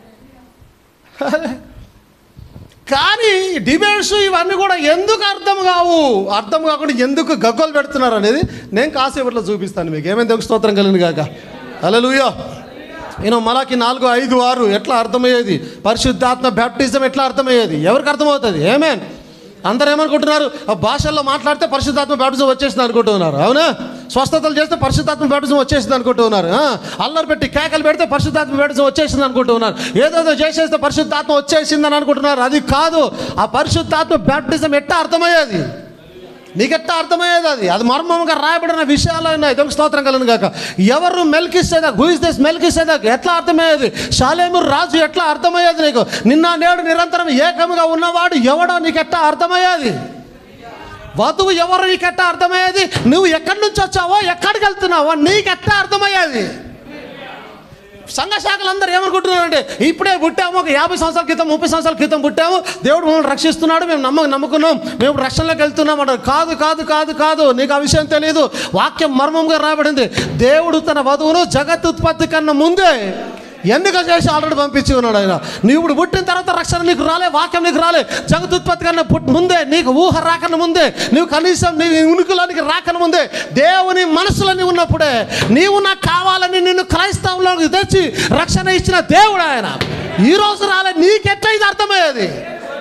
కానీ డిబేట్స్ ఇవన్నీ కూడా ఎందుకు అర్థం కావు అర్థం కాకుండా ఎందుకు గగ్గోలు పెడుతున్నారు అనేది నేను కాసేపట్లో చూపిస్తాను మీకు ఏమైంది ఒక స్తోత్రం కలిగింది కాక హల్లెలూయా నేను మలాకి నాలుగు ఐదు ఆరు ఎట్లా అర్థమయ్యేది పరిశుద్ధాత్మ బ్యాప్టిజం ఎట్లా అర్థమయ్యేది ఎవరికి అర్థమవుతుంది ఏమేన్ అందరు ఏమనుకుంటున్నారు ఆ భాషల్లో మాట్లాడితే పరిశుద్ధాత్మ బ్యాప్టిజం వచ్చేసింది అనుకుంటున్నారు అవునా స్వస్థతలు చేస్తే పరిశుద్ధాత్మ బ్యాప్టిజం వచ్చేసింది అనుకుంటున్నారు ఆ, అల్లరి పెట్టి కేకలు పెడితే పరిశుద్ధాత్మ బ్యాప్టిజం వచ్చేసింది అనుకుంటున్నారు ఏదేదో చేసేస్తే పరిశుద్ధాత్మ వచ్చేసిందని అనుకుంటున్నారు అది కాదు ఆ పరిశుద్ధాత్మ బ్యాప్టిజం ఎట్టా అర్థమయ్యేది నీకెట్టా అర్థమయ్యేది అది అది మర్మంగా రాయబడిన విషయాలు ఉన్నాయి దొంగ స్తోత్రం కలను కాక ఎవరు మెల్కిసేదా హూ ఇస్ దిస్ మెల్కిసేదా ఎట్లా అర్థమయ్యేది షాలేము రాజు ఎట్లా అర్థమయ్యేది నీకు నిన్న నేడు నిరంతరం ఏకముగా ఉన్నవాడు ఎవడో నీకెట్టా అర్థమయ్యేది వధువు ఎవరు నీకెట్టా అర్థమయ్యేది నువ్వు ఎక్కడి నుంచి వచ్చావో ఎక్కడికి వెళ్తున్నావో నీకెట్టా అర్థమయ్యేది సంఘ శాఖలు అందరూ ఏమనుకుంటున్నారంటే ఇప్పుడే పుట్టాము ఒక యాభై సంవత్సరాల క్రితం ముప్పై సంవత్సరాల క్రితం పుట్టాము దేవుడు మమ్మల్ని రక్షిస్తున్నాడు మేము నమ్మ నమ్ముకున్నాం మేము రక్షణలోకి వెళ్తున్నాం అంటారు కాదు కాదు కాదు కాదు నీకు ఆ విషయం తెలియదు వాక్యం మర్మంగా రాబడింది దేవుడు తన వధువును జగత్తుత్పత్తి కన్నా ముందే ఎన్నిక చేసి ఆల్రెడీ పంపించి ఉన్నాడు ఆయన నువ్వు ఇప్పుడు పుట్టిన తర్వాత రక్షణ నీకు రాలే వాక్యం నీకు రాలే జగతుత్పత్తి కన్నా పుట్ ముందే నీకు ఊహ రాకన ముందే నువ్వు కనీసం నీ ఉనికిలోనికి రాకన ముందే దేవుని మనసులని ఉన్నప్పుడే నీవు నాకు కావాలని నిన్ను క్రైస్తవంలోకి తెచ్చి రక్షణ ఇచ్చిన దేవుడు ఆయన ఈ రోజు రాలే నీకెట్లా ఇది అర్థమయ్యేది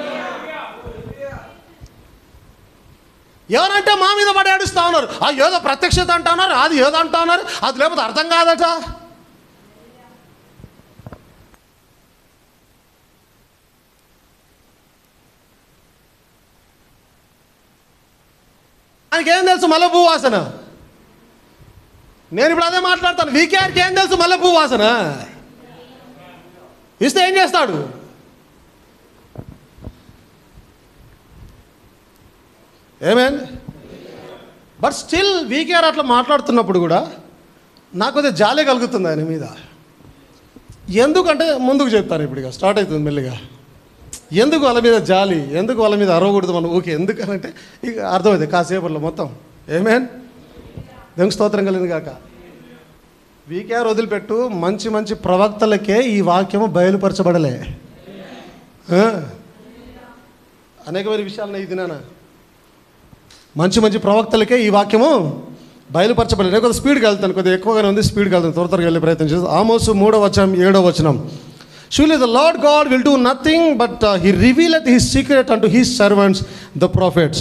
ఎవరంటే మా మీద పడి ఏడుస్తా ఉన్నారు ఆ ఏదో ప్రత్యక్షత అంటా ఉన్నారు అది ఏదో అంటా ఉన్నారు అది లేకపోతే అర్థం కాదట ఆయనకేం తెలుసు మల్లెపూ వాసన నేను ఇప్పుడు అదే మాట్లాడతాను వీకేఆర్కి ఏం తెలుసు మల్లెపూ వాసన ఇస్తే ఏం చేస్తాడు ఏమేన్ బట్ స్టిల్ వీకేఆర్ అట్లా మాట్లాడుతున్నప్పుడు కూడా నాకు కొద్దిగా జాలి కలుగుతుంది ఆయన మీద ఎందుకంటే ముందుకు చెప్తాను ఇప్పుడు ఇక స్టార్ట్ అవుతుంది మెల్లిగా ఎందుకు వాళ్ళ మీద జాలి ఎందుకు వాళ్ళ మీద అరవకూడదు మనం ఊకే ఎందుకనంటే ఇక అర్థమైంది కాసేపట్లో మొత్తం ఏమేన్ దేవుని స్తోత్రం కలిగింది కాక వీకేఆర్ వదిలిపెట్టు మంచి మంచి ప్రవక్తలకే ఈ వాక్యము బయలుపరచబడలే ఆ? అనేకమైన విషయాలు ఇది నాన్న మంచి మంచి ప్రవక్తలకే ఈ వాక్యము బయలుపరచబడలేదు నేను కొద్దిగా స్పీడ్కి వెళ్తాను కొద్దిగా ఎక్కువగానే ఉంది స్పీడ్కి వెళ్తాను త్వర త్వరగా వెళ్ళే ప్రయత్నం చేస్తాను ఆమోసు మూడో వచనం ఏడో వచనం surely the lord God will do nothing but he revealeth his secret and his servants the prophets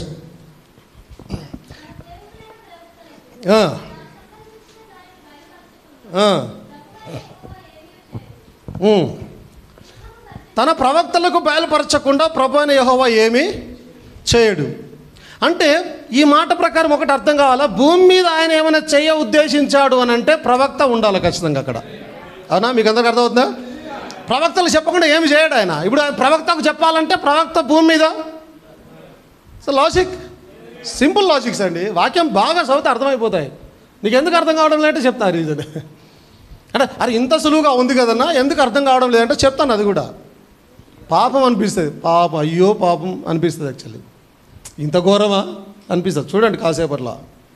తన ప్రవక్తలకు బయలుపరచకుండా ప్రభు అయిన యెహోవా ఏమీ చేయడు అంటే ఈ మాట ప్రకారం ఒకటి అర్థం కావాలా భూమి మీద ఆయన ఏమైనా చెయ్య ఉద్దేశించాడు అని అంటే ప్రవక్త ఉండాలి ఖచ్చితంగా అక్కడ అవునా మీకు అందరికి అర్థమవుతుందా ప్రవక్తలు చెప్పకుండా ఏమి చేయడు ఆయన ఇప్పుడు ఆయన ప్రవక్తకు చెప్పాలంటే ప్రవక్త భూమి మీద సో లాజిక్ సింపుల్ లాజిక్స్ అండి వాక్యం బాగా చదివితే అర్థమైపోతాయి నీకు ఎందుకు అర్థం కావడం లేదంటే చెప్తాను రీజన్ అంటే అరే ఇంత సులువుగా ఉంది కదన్నా ఎందుకు అర్థం కావడం లేదంటే చెప్తాను అది కూడా పాపం అనిపిస్తుంది పాపం అయ్యో పాపం అనిపిస్తుంది యాక్చువల్లీ ఇంత ఘోరమా అనిపిస్తుంది చూడండి కాసేపట్లా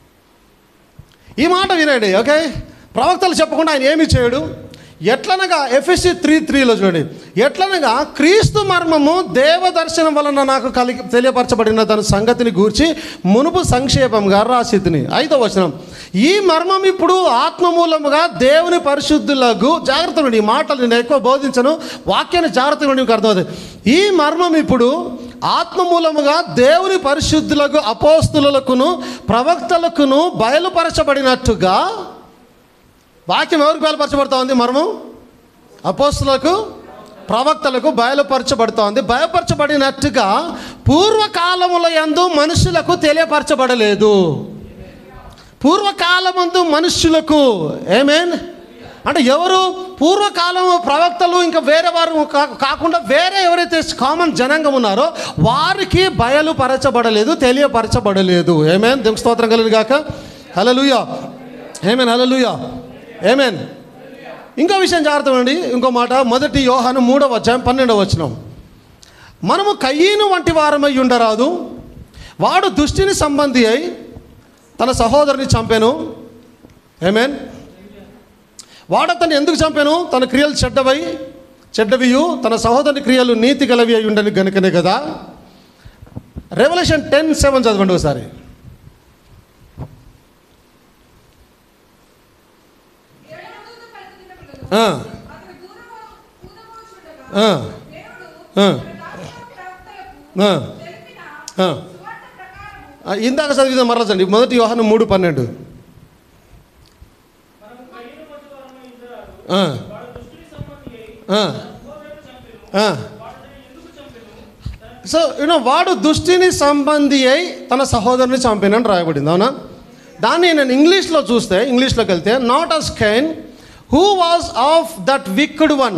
ఈ మాట వినండి ఓకే ప్రవక్తలు చెప్పకుండా ఆయన ఏమి చేయడు ఎట్లనగా ఎఫ్ఎస్సి త్రీ త్రీలో చూడండి ఎట్లనగా క్రీస్తు మర్మము దేవదర్శనం వలన నాకు కలిగి తెలియపరచబడిన తన సంగతిని గూర్చి మునుపు సంక్షేపంగా రాసితిని ఐదో వచనం ఈ మర్మం ఇప్పుడు ఆత్మమూలముగా దేవుని పరిశుద్ధులకు జాగ్రత్త నుండి ఈ మాటలు నేను ఎక్కువ బోధించను వాక్యాన్ని జాగ్రత్త నుండి మీకు అర్థమవుతుంది ఈ మర్మం ఇప్పుడు ఆత్మమూలముగా దేవుని పరిశుద్ధులకు అపోస్తులకును ప్రవక్తలకును బయలుపరచబడినట్టుగా వాక్యం ఎవరికి బయలుపరచబడతా ఉంది మర్మం అపోస్తులకు ప్రవక్తలకు బయలుపరచబడుతోంది ఉంది బయలుపరచబడినట్టుగా పూర్వకాలముల యందు మనుషులకు తెలియపరచబడలేదు పూర్వకాలమందు మనుష్యులకు ఏమేన్ అంటే ఎవరు పూర్వకాలం ప్రవక్తలు ఇంకా వేరే వారు కా- కాకుండా వేరే ఎవరైతే కామన్ జనాంగం ఉన్నారో వారికి బయలుపరచబడలేదు తెలియపరచబడలేదు ఏమేన్ దేవుని స్తోత్రం కలిగి గాక హలలుయా ఏమేన్ హలలుయా ఏమేన్ ఇంకో విషయం జాగ్రత్త అండి ఇంకో మాట మొదటి యోహాను మూడవ అధ్యాయం పన్నెండవ వచనం మనము కయ్యను వంటి వారమై ఉండరాదు వాడు దుష్టిని సంబంధి అయి తన సహోదరుని చంపాను ఏమేన్ వాడతను ఎందుకు చంపాను తన క్రియలు చెడ్డవై చెడ్డవియు తన సహోదరుని క్రియలు నీతి గలవి అయి ఉండని గనుకనే కదా రెవల్యూషన్ టెన్ సెవెన్ చదవండి ఒకసారి ఏడవదూత పలుకుతున్నప్పుడు ఆ, అతడు దూరము ఊదమోచుండగా ఆ, దేవుడు ఆ, తన దాసుల ప్రవక్తలకు ఆ, తెలిపిన ఆ. సువార్త ప్రకారము ఆ, ఇందాక చదివిన మరలా చండి మొదటి యోహాను మూడు పన్నెండు ఆ, ఆ, ఆ. సో యూనో వాడు దుష్టిని సంబంధి అయి తన సహోదరుని చంపినని రాయబడింది అవునా దాన్ని నేను ఇంగ్లీష్లో చూస్తే ఇంగ్లీష్లోకి వెళ్తే not as Cain who was of that wicked one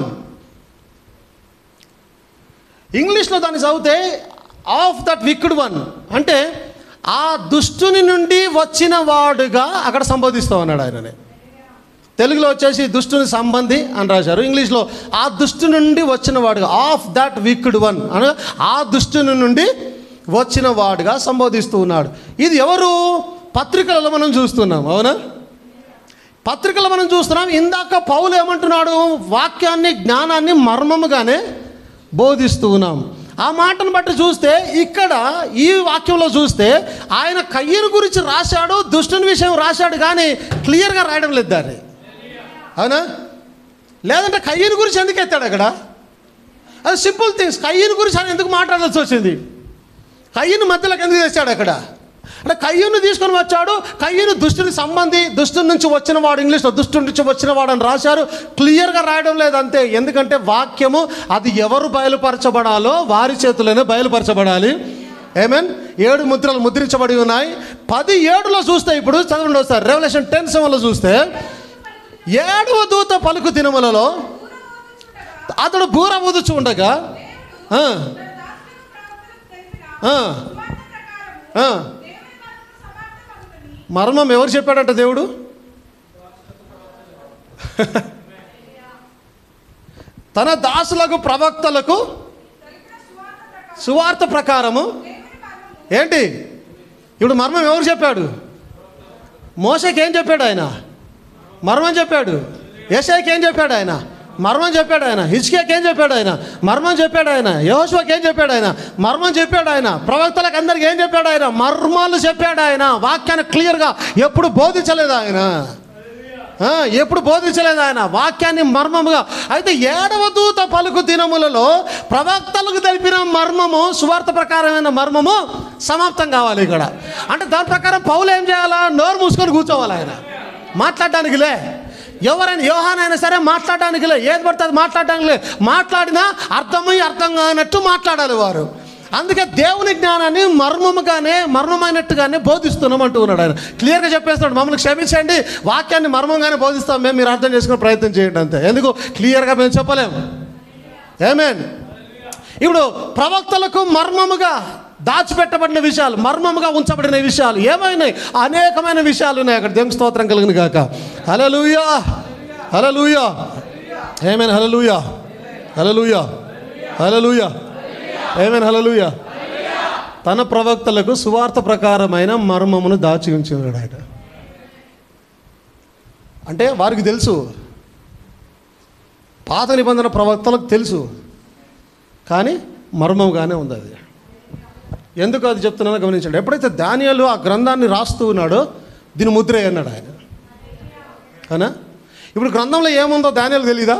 ఇంగ్లీష్లో దాన్ని చదివితే ఆఫ్ దట్ విక్డ్ వన్ అంటే ఆ దుష్టుని నుండి వచ్చిన వాడుగా అక్కడ సంబోధిస్తూ ఉన్నాడు ఆయనని తెలుగులో వచ్చేసి దుష్టుని సంబంధి అని రాశారు ఇంగ్లీష్లో ఆ దుష్టు నుండి వచ్చిన వాడుగా ఆఫ్ దట్ విక్డ్ వన్ అనగా ఆ దుష్టుని నుండి వచ్చిన వాడుగా సంబోధిస్తూ ఉన్నాడు ఇది ఎవరు పత్రికలలో మనం చూస్తున్నాం అవునా పత్రికలు మనం చూస్తున్నాం ఇందాక పౌలు ఏమంటున్నాడు వాక్యాన్ని జ్ఞానాన్ని మర్మముగానే బోధిస్తూ ఉన్నాం ఆ మాటను బట్టి చూస్తే ఇక్కడ ఈ వాక్యంలో చూస్తే ఆయన కయ్యను గురించి రాశాడు దుష్టుని విషయం రాశాడు కానీ క్లియర్గా రాయడం లేదు దాన్ని అవునా లేదంటే కయ్యను గురించి ఎందుకు ఎత్తాడు అక్కడ అది సింపుల్ థింగ్స్ కయ్యను గురించి ఆయన ఎందుకు మాట్లాడాల్సి వచ్చింది కయ్యను మధ్యలోకి ఎందుకు తెచ్చాడు అక్కడ అంటే కయ్యను తీసుకొని వచ్చాడు కయ్యను దుష్టుని సంబంధి దుష్టుని నుంచి వచ్చిన వాడు ఇంగ్లీష్లో దుష్టుని నుంచి వచ్చిన వాడు అని రాశారు క్లియర్గా రాయడం లేదు అంతే ఎందుకంటే వాక్యము అది ఎవరు బయలుపరచబడాలో వారి చేతుల్లోనే బయలుపరచబడాలి ఏమేన్ ఏడు ముద్రలు ముద్రించబడి ఉన్నాయి పది ఏడులో చూస్తే ఇప్పుడు చదవండి ఒకసారి రెవల్యూషన్ టెన్ సెవెన్లో చూస్తే ఏడవ దూత పలుకు దినములలో అతడు బూర ఊదుచు ఉండగా ఆ, తన దాసులకు ప్రవక్తలకు తెలిపిన ఆ, సువార్త ప్రకారము ఆ. దేవుని మర్మము సమాప్తమగునని మర్మం ఎవరు చెప్పాడంట దేవుడు తన దాసులకు ప్రవక్తలకు తెలిపిన సువార్త ప్రకారం సువార్త ప్రకారము దేవుని మర్మము ఏంటి ఇప్పుడు మర్మం ఎవరు చెప్పాడు మోసకి ఏం చెప్పాడు ఆయన మర్మం చెప్పాడు ఏషాయికి ఏం చెప్పాడు ఆయన మర్మం చెప్పాడు ఆయన హిజ్కియాకి ఏం చెప్పాడు ఆయన మర్మం చెప్పాడు ఆయన యహోష్వాకి ఏం చెప్పాడు ఆయన మర్మం చెప్పాడు ఆయన ప్రవక్తలకు అందరికి ఏం చెప్పాడు ఆయన మర్మాలు చెప్పాడు ఆయన వాక్యాన్ని క్లియర్గా ఎప్పుడు బోధించలేదు ఆయన ఆ, ఎప్పుడు బోధించలేదు ఆయన వాక్యాన్ని మర్మముగా అయితే ఏడవ దూత పలుకు దినములలో ప్రవక్తలకు తెలిపిన మర్మము సువార్త ప్రకారమైన మర్మము సమాప్తం కావాలి ఇక్కడ అంటే దాని ప్రకారం పౌలు ఏం చేయాలా నోరు మూసుకొని కూర్చోవాలి ఆయన మాట్లాడడానికి లే ఎవరైనా యోహానైనా సరే మాట్లాడడానికి లే ఏది పడితే అది మాట్లాడడానికి లే మాట్లాడినా అర్థమై అర్థం కానట్టు మాట్లాడాలి వారు అందుకే దేవుని జ్ఞానాన్ని మర్మముగానే మర్మమైనట్టుగానే బోధిస్తున్నాం అంటూ ఉన్నాడు ఆయన క్లియర్గా చెప్పేస్తున్నాడు మమ్మల్ని క్షమించండి వాక్యాన్ని మర్మంగానే బోధిస్తాం మేము మీరు అర్థం చేసుకునే ప్రయత్నం చేయండి అంతే ఎందుకు క్లియర్గా మేము చెప్పలేము ఏమేన్ ఇప్పుడు ప్రవక్తలకు మర్మముగా దాచిపెట్టబడిన విషయాలు మర్మముగా ఉంచబడిన విషయాలు ఏమైనాయి అనేకమైన విషయాలు ఉన్నాయి అక్కడ దేవుని స్తోత్రం కలిగిన గాక హలలుయా హలలుయా ఏమైనా హలలుయా హలలుయా హలలుయా ఏమైనా హలలుయా తన ప్రవక్తలకు సువార్త ప్రకారమైన మర్మమును దాచి ఉంచినాడు ఆయన అంటే వారికి తెలుసు పాత నిబంధన ప్రవక్తలకు తెలుసు కానీ మర్మంగానే ఉంది అది ఎందుకు అది చెప్తున్నానో గమనించండి ఎప్పుడైతే ధాన్యాలు ఆ గ్రంథాన్ని రాస్తూ ఉన్నాడో దీని ముద్ర అన్నాడు ఆయన అవునా ఇప్పుడు గ్రంథంలో ఏముందో ధాన్యాలు తెలీదా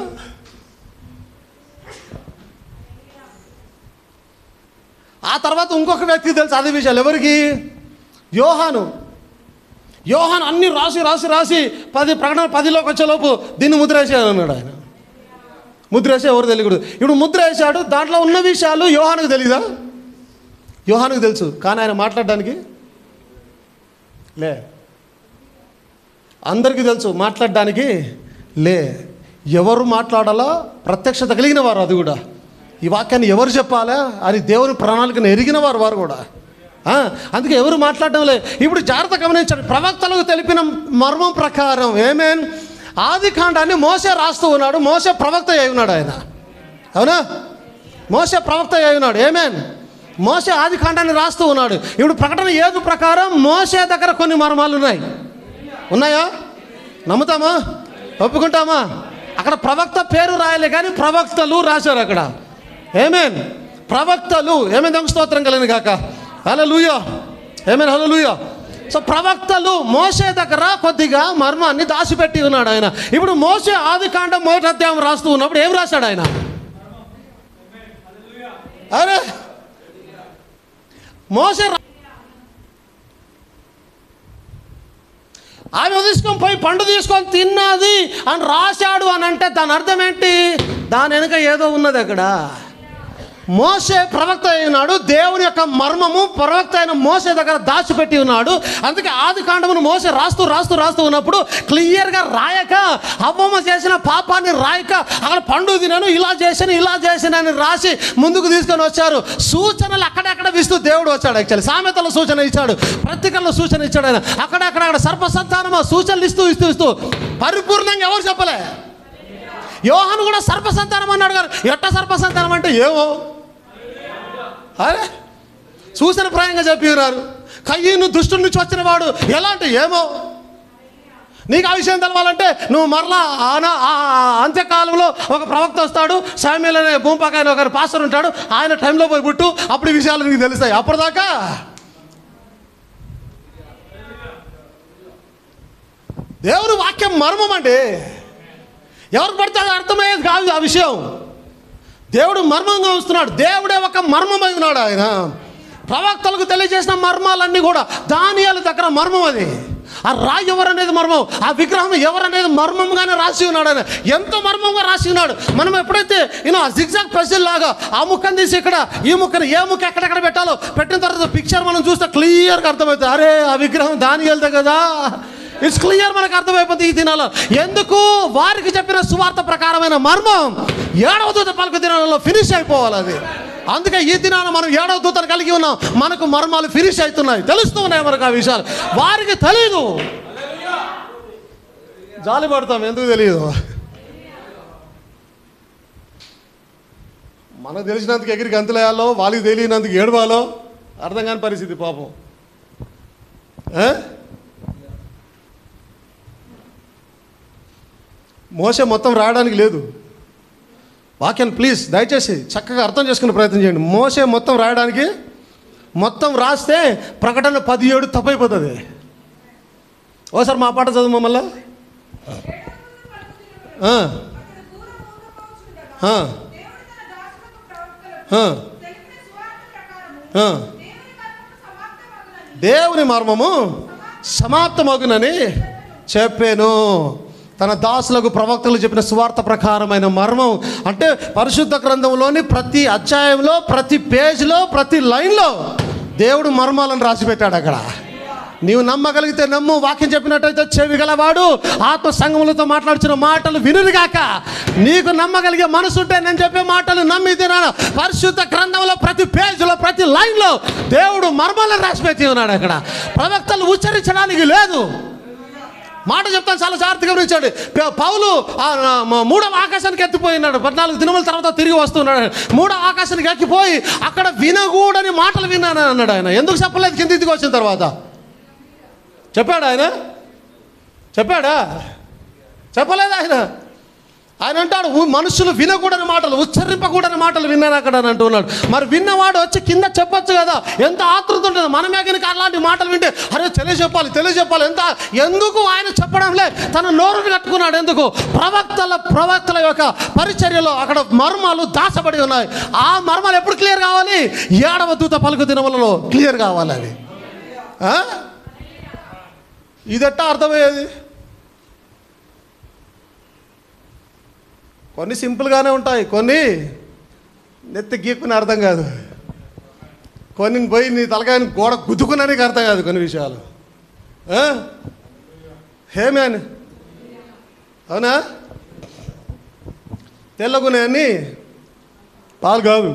ఆ తర్వాత ఇంకొక వ్యక్తికి తెలుసు అదే విషయాలు ఎవరికి యోహాను యోహాన్ అన్ని రాసి రాసి రాసి పది ప్రకటన పదిలోకి వచ్చేలోపు దీన్ని ముద్ర వేసేయాలి అన్నాడు ఆయన ముద్ర వేసే ఎవరు తెలియకూడదు ఇప్పుడు ముద్ర వేసాడు దాంట్లో ఉన్న విషయాలు యోహానుకు తెలీదా యోహానుకు తెలుసు కానీ ఆయన మాట్లాడడానికి లే అందరికీ తెలుసు మాట్లాడడానికి లే ఎవరు మాట్లాడాలో ప్రత్యక్షత కలిగిన వారు అది కూడా ఈ వాక్యాన్ని ఎవరు చెప్పాలా అని దేవుని ప్రణాళికను ఎరిగిన వారు వారు కూడా ఆ, అందుకే ఎవరు మాట్లాడడం లే ఇప్పుడు జాగ్రత్త గమనించండి ప్రవక్తలకు తెలిపిన మర్మం ప్రకారం ఏమేన్ ఆది కాండాన్ని మోసే రాస్తూ ఉన్నాడు మోసే ప్రవక్త అయి ఉన్నాడు ఆయన అవునా మోసే ప్రవక్త అయి ఉన్నాడు ఏమేన్ మోసే ఆది కాండాన్ని రాస్తూ ఉన్నాడు ఇప్పుడు ప్రకటన ఏదు ప్రకారం మోసే దగ్గర కొన్ని మర్మాలు ఉన్నాయి ఉన్నాయా నమ్ముతామా ఒప్పుకుంటామా అక్కడ ప్రవక్త పేరు రాయలే కానీ ప్రవక్తలు రాశారు అక్కడ ఏమేన్ ప్రవక్తలు ఏమేన్ దొంగ స్తోత్రం కలిగిన కాక హలో లూయా ఏమేన్ హలో లూయా సో ప్రవక్తలు మోసే దగ్గర కొద్దిగా మర్మాన్ని దాచిపెట్టి ఉన్నాడు ఆయన ఇప్పుడు మోసే ఆది కాండం మొదటి అధ్యాయం రాస్తూ ఉన్నప్పుడు ఏం రాశాడు ఆయన అరే మోసే రా- ఆమె తీసుకొని పోయి పండు తీసుకొని తిన్నది అని రాశాడు అని అంటే దాని అర్థం ఏంటి దాని వెనుక ఏదో ఉన్నది అక్కడ మోసే ప్రవక్త అయి ఉన్నాడు దేవుని యొక్క మర్మము ప్రవక్త అయిన మోసే దగ్గర దాచిపెట్టి ఉన్నాడు అందుకే ఆది కాండమును మోసే రాస్తూ రాస్తూ రాస్తూ ఉన్నప్పుడు క్లియర్గా రాయక అవ్వమ్మ చేసిన పాపాన్ని రాయక అక్కడ పండు తినాను ఇలా చేశాను ఇలా చేశాను అని రాసి ముందుకు తీసుకొని వచ్చారు సూచనలు అక్కడక్కడ ఇస్తూ దేవుడు వచ్చాడు యాక్చువల్లీ సామెతల సూచన ఇచ్చాడు ప్రత్యేకంలో సూచన ఇచ్చాడు ఆయన అక్కడక్కడ అక్కడ సర్పసంతానమా సూచనలు ఇస్తూ ఇస్తూ ఇస్తూ పరిపూర్ణంగా ఎవరు చెప్పలే యోహాను కూడా సర్పసంతానం అన్నాడు గారు ఎట్ట సర్పసంతానం అంటే ఏమో అరే సూచన ప్రాయంగా చెప్పి ఉన్నారు కయ్యను దుష్టుడి నుంచి వచ్చిన వాడు ఎలా అంటే ఏమో నీకు ఆ విషయం తెలవాలంటే నువ్వు మరలా ఆన ఆ అంత్యకాలంలో ఒక ప్రవక్త వస్తాడు శామ్యుల్ అనే భూమిపాక అనే ఒక పాస్టర్ ఉంటాడు ఆయన టైంలో పోయి పుట్టు అప్పుడు ఈ విషయాలు నీకు తెలుస్తాయి అప్పటిదాకా దేవుని వాక్యం మర్మం అండి ఎవరికి పడితే అది అర్థమయ్యేది కాదు ఆ విషయం దేవుడు మర్మంగా వస్తున్నాడు దేవుడే ఒక మర్మమై ఉన్నాడు ఆయన ప్రవక్తలకు తెలియజేసిన మర్మాలన్నీ కూడా దానియాల దగ్గర మర్మం అది ఆ రాయి ఎవరనేది మర్మం ఆ విగ్రహం ఎవరనేది మర్మంగానే రాసి ఉన్నాడు ఆయన ఎంత మర్మంగా రాసి ఉన్నాడు మనం ఎప్పుడైతే ఈయన జిగ్జాగ్ ప్రజల్ లాగా ఆ ముక్కను తీసి ఇక్కడ ఈ ముక్కను ఏ ముక్క ఎక్కడెక్కడ పెట్టాలో పెట్టిన తర్వాత పిక్చర్ మనం చూస్తే క్లియర్గా అర్థమవుతుంది అరే ఆ విగ్రహం దానియాలదే కదా ఇట్స్ క్లియర్ మనకు అర్థమైపోతుంది ఈ దినాల్లో ఎందుకు వారికి చెప్పిన సువార్త ప్రకారమైన మర్మం ఏడవ దూత పలుకు దినాలలో ఫినిష్ అయిపోవాలి అది అందుకే ఈ దినాన మనం ఏడవ దూతను కలిగి ఉన్నాం మనకు మర్మాలు ఫినిష్ అవుతున్నాయి తెలుస్తూ ఉన్నాయి మనకు ఆ విషయాలు వారికి తెలియదు జాలి పడతాం ఎందుకు తెలియదు మనకు తెలిసినందుకు ఎగిరికి అంతులేయాలో వాళ్ళకి తెలియనందుకు ఏడవాలో అర్థం కాని పరిస్థితి పాపం ఏ? మోసే మొత్తం రాయడానికి లేదు వాక్యాన్ని ప్లీజ్ దయచేసి చక్కగా అర్థం చేసుకునే ప్రయత్నం చేయండి మోసే మొత్తం రాయడానికి మొత్తం రాస్తే ప్రకటన పదిహేడు తప్పైపోతుంది ఓసారి మా పాట చదువు మమ్మల్ని ఆ, అతడు దూరం ఊరుకోవచ్చుండగా ఆ, దేవుడు తన దాసులకు ప్రవక్తలకు ఆ, తెలిపిన సువార్త ప్రకారము ఆ. దేవుని మర్మము సమాప్తమగునని దేవుని మర్మము సమాప్తమగునని చెప్పాను తన దాసులకు ప్రవక్తలు చెప్పిన సువార్త ప్రకారమైన మర్మం అంటే పరిశుద్ధ గ్రంథంలోని ప్రతి అధ్యాయంలో ప్రతి పేజ్లో ప్రతి లైన్లో దేవుడు మర్మాలను రాసిపెట్టాడు అక్కడ నీవు నమ్మగలిగితే నమ్ము వాక్యం చెప్పినట్టయితే చెవి గలవాడు ఆత్మ సంగములతో మాట్లాడుచున్న మాటలు వినుగాక నీకు నమ్మగలిగే మనసు ఉంటే నేను చెప్పే మాటలు నమ్మి తినాను పరిశుద్ధ గ్రంథంలో ప్రతి పేజీలో ప్రతి లైన్లో దేవుడు మర్మాలను రాసిపెట్టి ఉన్నాడు అక్కడ ప్రవక్తలు ఉచ్చరించడానికి లేదు మాట చెప్తాను చాలా జాగ్రత్తగా గమనించండి ప- పౌలు ఆ, ఆ, మ- మూడవ ఆకాశానికి ఎత్తిపోయినాడు పద్నాలుగు దినముల తర్వాత తిరిగి వస్తున్నాడు మూడవ ఆకాశానికి ఎక్కిపోయి అక్కడ వినకూడని మాటలు విన్నాను అన్నాడు ఆయన ఎందుకు చెప్పలేదు కింద దిగి వచ్చిన తర్వాత చెప్పాడు ఆయన చెప్పాడా చెప్పలేదు ఆయన ఆయన అంటాడు "ఉ- మనుషులు వినకూడని మాటలు ఉచ్చరింపకూడని మాటలు విన్నాను అక్కడ అని అంటున్నాడు మరి విన్నవాడు వచ్చి కింద చెప్పొచ్చు కదా ఎంత ఆతృత ఉంటుంది మనమే కనుక అలాంటి మాటలు వింటే అరే తెలియజెప్పాలి తెలియజెప్పాలి ఎంత ఎందుకు ఆయన చెప్పడంలే తన నోరుని కట్టుకున్నాడు ఎందుకు ప్రవక్తల ప్రవక్తల యొక్క పరిచర్యలో అక్కడ మర్మాలు దాచబడి ఉన్నాయి ఆ మర్మాలు ఎప్పుడు క్లియర్ కావాలి ఏడవ దూత పలుకు దినములలో క్లియర్ కావాలి అవి ఆ? ఇదెట్టా అర్థమయ్యేది కొన్ని సింపుల్గానే ఉంటాయి కొన్ని నెత్తి గీక్కుని అర్థం కాదు కొన్ని పోయి నీ తలకాయని గోడ గుద్దుకున్నా నీకు అర్థం కాదు కొన్ని విషయాలు ఆ? హే మ్యాన్ అవునా తెల్లగునే అని పాలు కాదు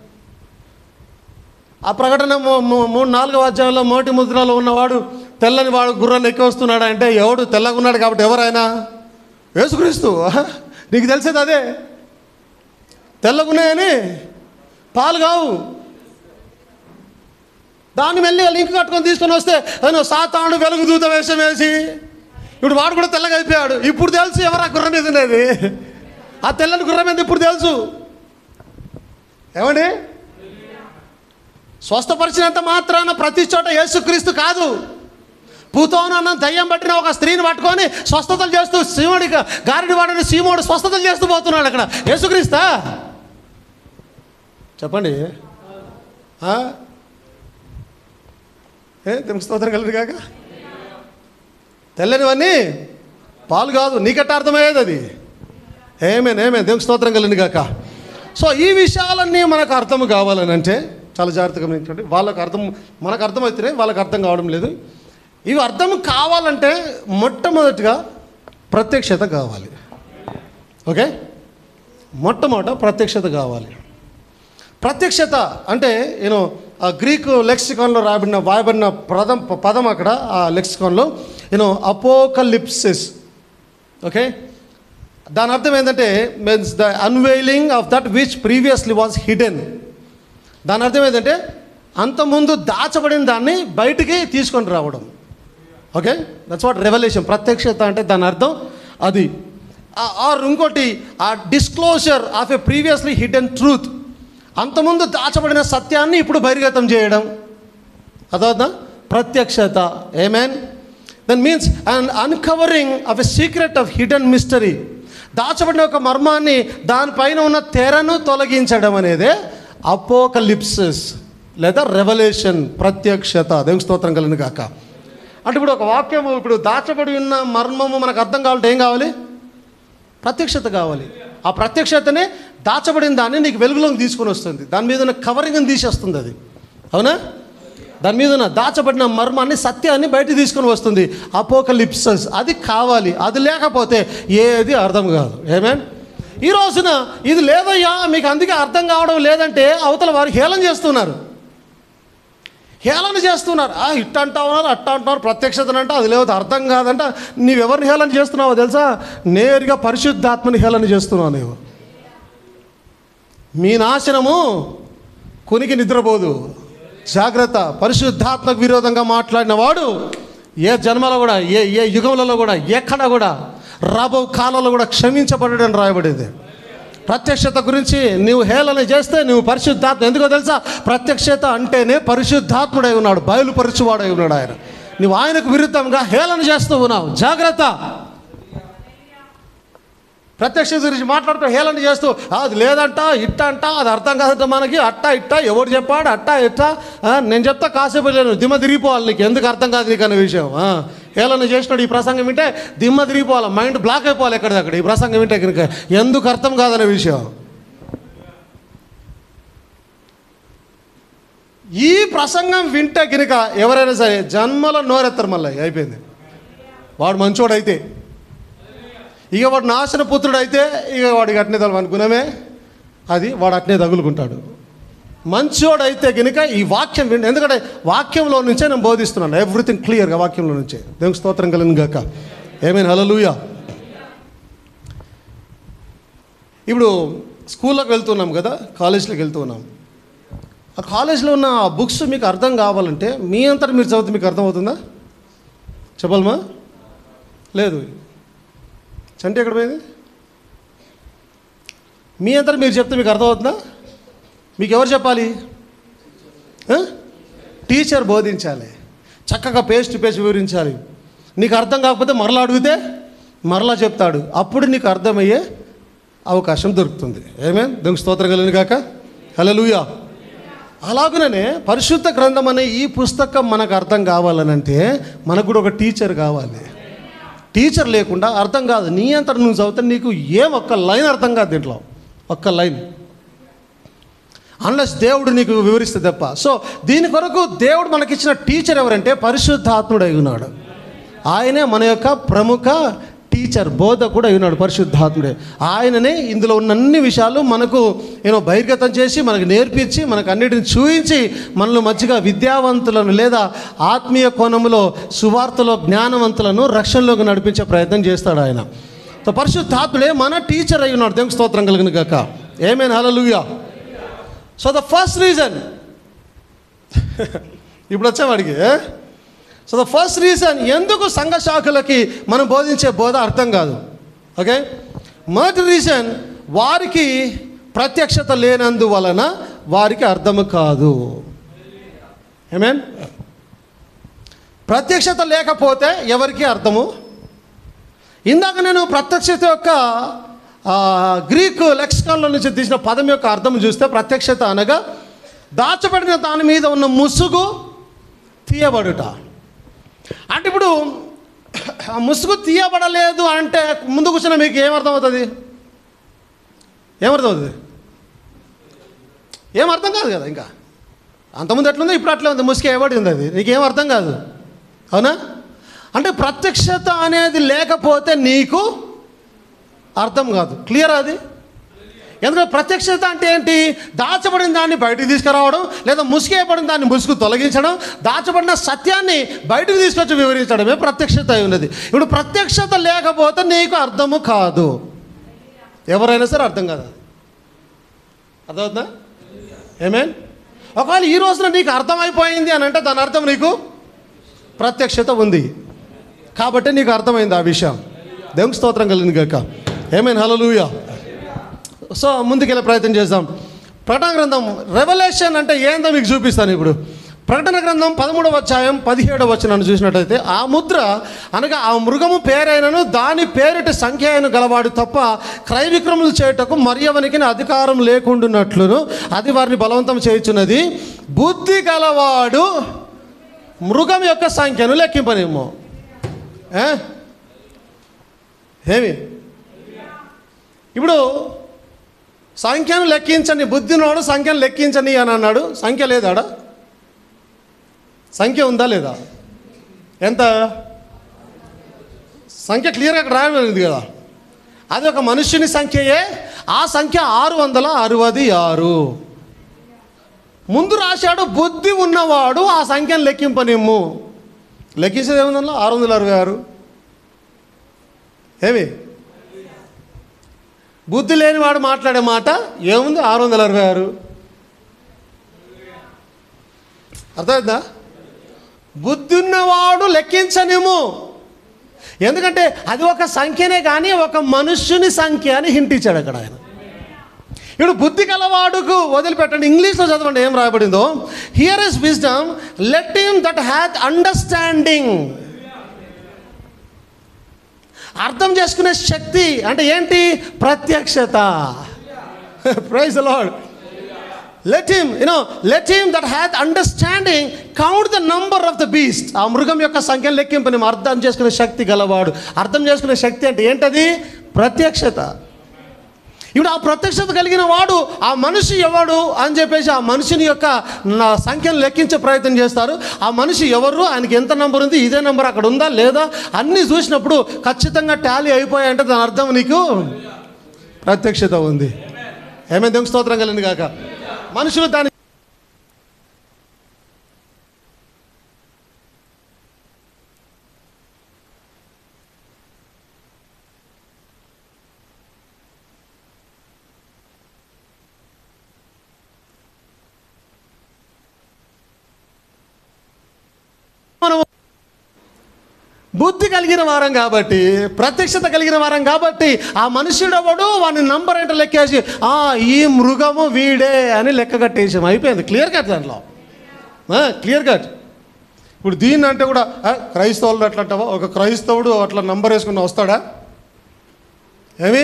ఆ ప్రకటన మూ- మూ- మూడు నాలుగో అధ్యాయంలో మోటి ముద్రలో ఉన్నవాడు తెల్లని వాడు గుర్రాన్ని ఎక్కి వస్తున్నాడు అంటే ఎవడు తెల్లగా ఉన్నాడు కాబట్టి ఎవరైనా యేసుక్రీస్తు ఆహా, నీకు తెలిసేది అదే తెల్లగున్నాయని పాలు కావు దాన్ని వెళ్ళి లింక్ కట్టుకొని తీసుకొని వస్తే ఆయన సాతానుడు వెలుగు దూత వేషం వేసి ఇప్పుడు వాడు కూడా తెల్లగా అయిపోయాడు ఇప్పుడు తెలుసు ఎవరా గుర్రం మీద ఉండేది ఆ తెల్లని గుర్రం మీద ఇప్పుడు తెలుసు ఏమండి స్వస్థపరిచినంత మాత్రాన ప్రతి చోట యేసుక్రీస్తు కాదు పూతోనన్న దయ్యం పట్టిన ఒక స్త్రీని పట్టుకొని స్వస్థతలు చేస్తూ సీముడి గారిడి వాడిని సీమోడు స్వస్థతలు చేస్తూ పోతున్నాడు అక్కడ యేసుక్రీస్తా చెప్పండి ఆ? ఏ దేవునికి స్తోత్రం కలిగి కాక తెల్లనివన్నీ పాలు కాదు నీకెట్ట అర్థమయ్యేది అది ఏమేన్ ఏమే దేవునికి స్తోత్రం కలిగింది కాక సో ఈ విషయాలన్నీ మనకు అర్థం కావాలని అంటే చాలా జాగ్రత్తగా గమనించండి వాళ్ళకి అర్థం మనకు అర్థమవుతున్నాయి వాళ్ళకి అర్థం కావడం లేదు ఇవి అర్థం కావాలంటే మొట్టమొదటిగా ప్రత్యక్షత కావాలి ఓకే మొట్టమొదట ప్రత్యక్షత కావాలి ప్రత్యక్షత అంటే నేను ఆ గ్రీకు లెక్సికాన్లో రాబడిన వాయబడిన పదం పదం అక్కడ ఆ లెక్సికాన్లో నేను అపోకలిప్సిస్ ఓకే దాని అర్థం ఏంటంటే means the unveiling of that which previously was hidden దాని అర్థం ఏంటంటే అంతకుముందు దాచబడిన దాన్ని బయటికి తీసుకొని రావడం ఓకే దట్స్ వాట్ రెవల్యూషన్ ప్రత్యక్షత అంటే దాని అర్థం అది ఆ- ఆర్ ఇంకోటి ఆ disclosure of a previously hidden truth అంతకుముందు దాచబడిన సత్యాన్ని ఇప్పుడు బహిర్గతం చేయడం అదవుతుందా ప్రత్యక్షత ఏమేన్ then means and uncovering of a secret of hidden mystery దాచబడిన ఒక మర్మాన్ని దానిపైన ఉన్న తెరను తొలగించడం అనేదే అపోకలిప్సిస్ లేదా రెవల్యూషన్ ప్రత్యక్షత దేవుని స్తోత్రం కలిగిన కాక అంటే ఇప్పుడు ఒక వాక్యము ఇప్పుడు దాచబడి ఉన్న మర్మము మనకు అర్థం కావాలంటే ఏం కావాలి ప్రత్యక్షత కావాలి ఆ ప్రత్యక్షతనే దాచబడిన దాన్ని నీకు వెలుగులోకి తీసుకొని వస్తుంది దాని మీద ఉన్న కవరింగ్ని తీసేస్తుంది అది అవునా దాని మీద ఉన్న దాచబడిన మర్మాన్ని సత్యాన్ని బయట తీసుకొని వస్తుంది అపోకలిప్సస్ అది కావాలి అది లేకపోతే ఏది అర్థం కాదు ఏమేన్ ఈ రోజున ఇది లేదయ్యా మీకు అందుకే అర్థం కావడం లేదంటే అవతల వారు హేళన చేస్తున్నారు హేళన చేస్తున్నారు ఆ ఇట్ట అంటా ఉన్నారు అట్ట అంటున్నారు ప్రత్యక్షతనంట అది లేదు అర్థం కాదంట నీవెవరిని హేళన చేస్తున్నావో తెలుసా నేరుగా పరిశుద్ధాత్మని హేళన చేస్తున్నావు నీవు మీ నాశనము కునికి నిద్రపోదు జాగ్రత్త పరిశుద్ధాత్మకు విరోధంగా మాట్లాడిన వాడు ఏ జన్మలో కూడా ఏ ఏ యుగంలో కూడా ఎక్కడ కూడా రాబో కాలంలో కూడా క్షమించబడని రాయబడింది ప్రత్యక్షత గురించి నీవు హేళన చేస్తే నువ్వు పరిశుద్ధాత్మ ఎందుకో తెలుసా ప్రత్యక్షత అంటేనే పరిశుద్ధాత్ముడై ఉన్నాడు బయలుపరచువాడై ఉన్నాడు ఆయన నువ్వు ఆయనకు విరుద్ధంగా హేళన చేస్తూ ఉన్నావు జాగ్రత్త ప్రత్యక్ష గురించి మాట్లాడుతూ హేళన చేస్తూ "ఆ, అది లేదంట ఇట్ట అంట అది అర్థం కాదంట మనకి అట్ట ఇట్ట ఎవరు చెప్పాడు అట్ట ఇట్ట ఆ, నేను చెప్తా కాసేపు లేను దిమ్మ తిరిగిపోవాలి నీకు ఎందుకు అర్థం కాదు నీకు అనే విషయం ఆ, హేళన చేసినాడు ఈ ప్రసంగం వింటే దిమ్మ తిరిగిపోవాలి మైండ్ బ్లాక్ అయిపోవాలి ఎక్కడిదక్కడ ఈ ప్రసంగం వింటే కనుక ఎందుకు అర్థం కాదనే విషయం ఈ ప్రసంగం వింటే కనుక ఎవరైనా సరే జన్మలో నోరెత్తరు మళ్ళీ అయిపోయింది వాడు మంచోడైతే ఇక వాడు నాశన పుత్రుడు అయితే ఇక వాడికి అట్నే తగలు అనుకున్నామే అది వాడు అట్నే తగులుకుంటాడు మంచోడు అయితే కనుక ఈ వాక్యం విండి ఎందుకంటే వాక్యంలో నుంచే నేను బోధిస్తున్నాను ఎవ్రీథింగ్ క్లియర్గా వాక్యంలో నుంచే దేవునికి స్తోత్రం కలిగిన గాక ఏమైనా హలలుయా ఇప్పుడు స్కూల్లోకి వెళ్తున్నాం కదా కాలేజ్లోకి వెళ్తున్నాం ఆ కాలేజ్లో ఉన్న ఆ బుక్స్ మీకు అర్థం కావాలంటే మీ అంతటా మీరు చదివితే మీకు అర్థమవుతుందా చెప్పాలమా లేదు చంటి ఎక్కడ పోయింది మీ అంతటా మీరు చెప్తే మీకు అర్థమవుతుందా మీకు ఎవరు చెప్పాలి ఆ? టీచర్ బోధించాలి చక్కగా పేస్ట్ టు పేస్ట్ వివరించాలి నీకు అర్థం కాకపోతే మరలా అడిగితే మరలా చెప్తాడు అప్పుడు నీకు అర్థమయ్యే అవకాశం దొరుకుతుంది ఏమే దానికి స్తోత్రం కలిగిన కాక హలలుయా అలాగుననే పరిశుద్ధ గ్రంథం అనే ఈ పుస్తకం మనకు అర్థం కావాలనంటే మనకు కూడా ఒక టీచర్ కావాలి టీచర్ లేకుండా అర్థం కాదు నీ అంతట నువ్వు చదివితే నీకు ఏం ఒక్క లైన్ అర్థం కాదు దీంట్లో ఒక్క లైన్ అన్లెస్ దేవుడు నీకు వివరిస్తే తప్ప సో దీని కొరకు దేవుడు మనకిచ్చిన టీచర్ ఎవరంటే పరిశుద్ధాత్ముడై ఉన్నాడు ఆయనే మన యొక్క ప్రముఖ టీచర్ బోధకుడు అయి ఉన్నాడు పరిశుద్ధాత్ముడే ఆయననే ఇందులో ఉన్న అన్ని విషయాలు మనకు ఏమో బహిర్గతం చేసి మనకు నేర్పించి మనకు అన్నిటిని చూయించి మనల్ని మంచిగా విద్యావంతులను లేదా ఆత్మీయ కోణములో సువార్తలో జ్ఞానవంతులను రక్షణలోకి నడిపించే ప్రయత్నం చేస్తాడు ఆయన సో పరిశుద్ధాత్ముడే మన టీచర్ అయి ఉన్నాడు దేవునికి స్తోత్రం కలిగిన గాక ఏమేనా హలలుయా సో ద ఫస్ట్ రీజన్ ఇప్పుడు వచ్చావాడికి సో ద ఫస్ట్ రీజన్ ఎందుకు సంఘ శాఖలకి మనం బోధించే బోధ అర్థం కాదు ఓకే మొదటి రీజన్ వారికి ప్రత్యక్షత లేనందువలన వారికి అర్థము కాదు ఏమేన్ ప్రత్యక్షత లేకపోతే ఎవరికి అర్థము ఇందాక నేను ప్రత్యక్షత యొక్క ఆ, గ్రీక్ లెక్సికాన్లో నుంచి తీసిన పదం యొక్క అర్థం చూస్తే ప్రత్యక్షత అనగా దాచబడిన దాని మీద ఉన్న ముసుగు తీయబడుట అంటే ఇప్పుడు ఆ ముసుగు తీయబడలేదు అంటే ముందు కూర్చున్న మీకు ఏమర్థమవుతుంది ఏమర్థమవుతుంది ఏం అర్థం కాదు కదా ఇంకా అంతకుముందు ఎట్లుందో ఇప్పుడు అట్లే ఉంది ముసుగు ఏబడింది అది నీకేం అర్థం కాదు అవునా అంటే ప్రత్యక్షత అనేది లేకపోతే నీకు అర్థం కాదు క్లియర్ అది ఎందుకంటే ప్రత్యక్షత అంటే ఏంటి దాచబడిన దాన్ని బయటికి తీసుకురావడం లేదా ముసుగేయబడిన దాన్ని ముసుగు తొలగించడం దాచబడిన సత్యాన్ని బయటకు తీసుకొచ్చి వివరించడమే ప్రత్యక్షత అయి ఉన్నది ఇప్పుడు ప్రత్యక్షత లేకపోతే నీకు అర్థము కాదు ఎవరైనా సరే అర్థం కాదు అర్థమవుతుందా ఏమేన్ ఒకవేళ ఈ రోజున నీకు అర్థమైపోయింది అని అంటే దాని అర్థం నీకు ప్రత్యక్షత ఉంది కాబట్టి నీకు అర్థమైంది ఆ విషయం దేవునికి స్తోత్రం కలిగింది కాక ఏమైనా హలలుయా సో ముందుకెళ్ళే ప్రయత్నం చేద్దాం ప్రకటన గ్రంథం రెవల్యూషన్ అంటే ఏందో మీకు చూపిస్తాను ఇప్పుడు ప్రకటన గ్రంథం పదమూడవ అధ్యాయం పదిహేడవ వచనాన్ని చూసినట్టయితే ఆ ముద్ర అనగా ఆ మృగము పేరైనను దాని పేరిట సంఖ్య అయిన గలవాడు తప్ప క్రయ విక్రములు చేయుటకు మరియవనికి అధికారం లేకుండానట్లును అది వారిని బలవంతం చేయుచున్నది బుద్ధి గలవాడు మృగం యొక్క సంఖ్యను లెక్కింపనేమో ఏ? ఏమి ఇప్పుడు సంఖ్యను లెక్కించండి బుద్ధినోడు సంఖ్యను లెక్కించండి అని అన్నాడు సంఖ్య లేదాడా సంఖ్య ఉందా లేదా ఎంత సంఖ్య క్లియర్గా అక్కడ రాయబడింది కదా అది ఒక మనుష్యుని సంఖ్యయే ఆ సంఖ్య ఆరు వందల అరవది ఆరు ముందు రాశాడు బుద్ధి ఉన్నవాడు ఆ సంఖ్యను లెక్కింపనిమ్ము లెక్కించేది ఏముందన్నా ఆరు వందల అరవై ఆరు ఏమి బుద్ధి లేనివాడు మాట్లాడే మాట ఏముంది ఆరు వందల అరవై ఆరు అర్థమైందా బుద్ధి ఉన్నవాడు లెక్కించనేమో ఎందుకంటే అది ఒక సంఖ్యనే కానీ ఒక మనుష్యుని సంఖ్య అని హింట్ ఇచ్చాడు అక్కడ ఆయన ఇప్పుడు బుద్ధి కలవాడుకు వదిలిపెట్టండి ఇంగ్లీష్లో చదవండి ఏం రాయబడిందో here is wisdom let him that hath understanding అర్థం చేసుకునే శక్తి అంటే ఏంటి ప్రత్యక్షత praise lord let him you know let him that hath understanding count the number of the beast ఆ మృగం యొక్క సంఖ్యను లెక్కింపని అర్థం చేసుకునే శక్తి గలవాడు అర్థం చేసుకునే శక్తి అంటే ఏంటది ప్రత్యక్షత ఇప్పుడు ఆ ప్రత్యక్షత కలిగిన వాడు ఆ మనిషి ఎవడు అని చెప్పేసి ఆ మనిషిని యొక్క నా సంఖ్యను లెక్కించే ప్రయత్నం చేస్తారు ఆ మనిషి ఎవరు ఆయనకి ఎంత నెంబర్ ఉంది ఇదే నెంబర్ అక్కడ ఉందా లేదా అన్నీ చూసినప్పుడు ఖచ్చితంగా టాలీ అయిపోయాయంటే దాని అర్థం నీకు ప్రత్యక్షత ఉంది ఏమైంది దేవుని స్తోత్రం కలిగింది కాక మనుషులు దాని మనం బుద్ధి కలిగిన వారం కాబట్టి ప్రత్యక్షత కలిగిన వారం కాబట్టి ఆ మనుషుడెవడు వాని నంబర్ ఏంటో లెక్కేసి ఆ ఈ మృగము వీడే అని లెక్క కట్టేసాం అయిపోయింది క్లియర్ కట్ దాంట్లో క్లియర్ కట్ ఇప్పుడు దీన్ని అంటే కూడా ఆ, క్రైస్తవులు అట్లా అంటావా ఒక క్రైస్తవుడు అట్లా నంబర్ వేసుకుని వస్తాడా ఏమి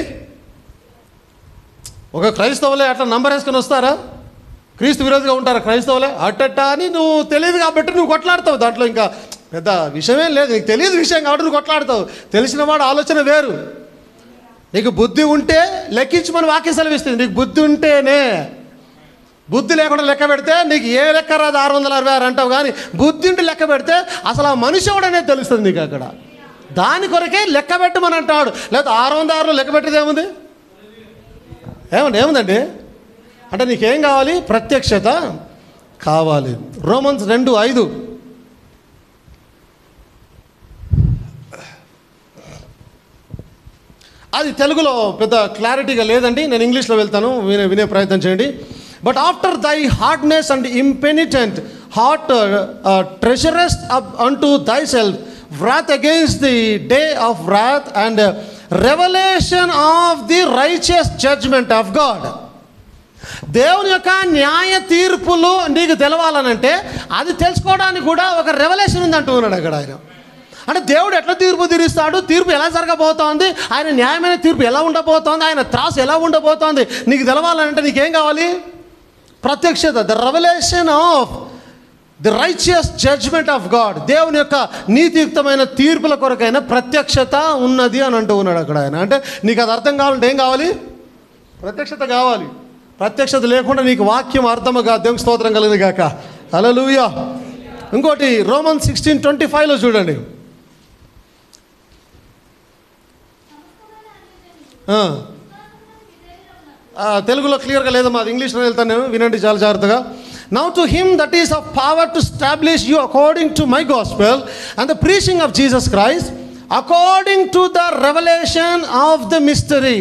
ఒక క్రైస్తవులే అట్లా నంబర్ వేసుకొని వస్తారా క్రీస్తు విరోధిగా ఉంటారా క్రైస్తవులే అట్టట్ట అని నువ్వు తెలియదు కాబట్టి నువ్వు కొట్లాడతావు దాంట్లో ఇంకా పెద్ద విషయమేం లేదు నీకు తెలియదు విషయం కాబట్టి నువ్వు కొట్లాడతావు తెలిసిన వాడు ఆలోచన వేరు నీకు బుద్ధి ఉంటే లెక్కించమని వాక్యం సెలవిస్తుంది నీకు బుద్ధి ఉంటేనే బుద్ధి లేకుండా లెక్క పెడితే నీకు ఏ లెక్క రాదు ఆరు వందల అరవై ఆరు అంటావు కానీ బుద్ధి ఉంటే లెక్క పెడితే అసలు ఆ మనిషి ఎవడనేది తెలుస్తుంది నీకు అక్కడ దాని కొరకే లెక్క పెట్టమని అంటాడు లేదా ఆరు వందల ఆరులో లెక్క పెట్టేది ఏముంది ఏమండి ఏముందండి అంటే నీకేం కావాలి ప్రత్యక్షత కావాలి రోమన్స్ రెండు ఐదు అది తెలుగులో పెద్ద క్లారిటీగా లేదండి నేను ఇంగ్లీష్లో వెళ్తాను వినే వినే ప్రయత్నం చేయండి but after thy hardness and impenitent heart treasurest up unto thyself wrath against the day of wrath and revelation of the righteous judgment of God దేవుని యొక్క న్యాయ తీర్పులు నీకు తెలవాలనంటే అది తెలుసుకోవడానికి కూడా ఒక రెవల్యూషన్ ఉంది అంటున్నాడు అక్కడ ఆయన అంటే దేవుడు ఎట్లా తీర్పు తీరుస్తాడు తీర్పు ఎలా జరగబోతోంది ఆయన న్యాయమైన తీర్పు ఎలా ఉండబోతోంది ఆయన త్రాసు ఎలా ఉండబోతోంది నీకు తెలవాలంటే నీకేం కావాలి ప్రత్యక్షత the revelation of the righteous judgment of God దేవుని యొక్క నీతియుక్తమైన తీర్పుల కొరకైన ప్రత్యక్షత ఉన్నది అని అంటూ ఉన్నాడు అక్కడ ఆయన అంటే నీకు అది అర్థం కావాలంటే ఏం కావాలి ప్రత్యక్షత కావాలి ప్రత్యక్షత లేకుండా నీకు వాక్యం అర్థముగా దేవుని స్తోత్రం కలిగింది కాక హల్లెలూయా ఇంకోటి రోమన్ సిక్స్టీన్ ట్వంటీ ఫైవ్లో చూడండి ఆ. ఆ, తెలుగులో క్లియర్గా లేదమ్మా అది ఇంగ్లీష్లో వెళ్తాను నేను వినండి చాలా జాగ్రత్తగా now to him that is of power to stablish you according to my gospel and the preaching of Jesus Christ according to the revelation of the mystery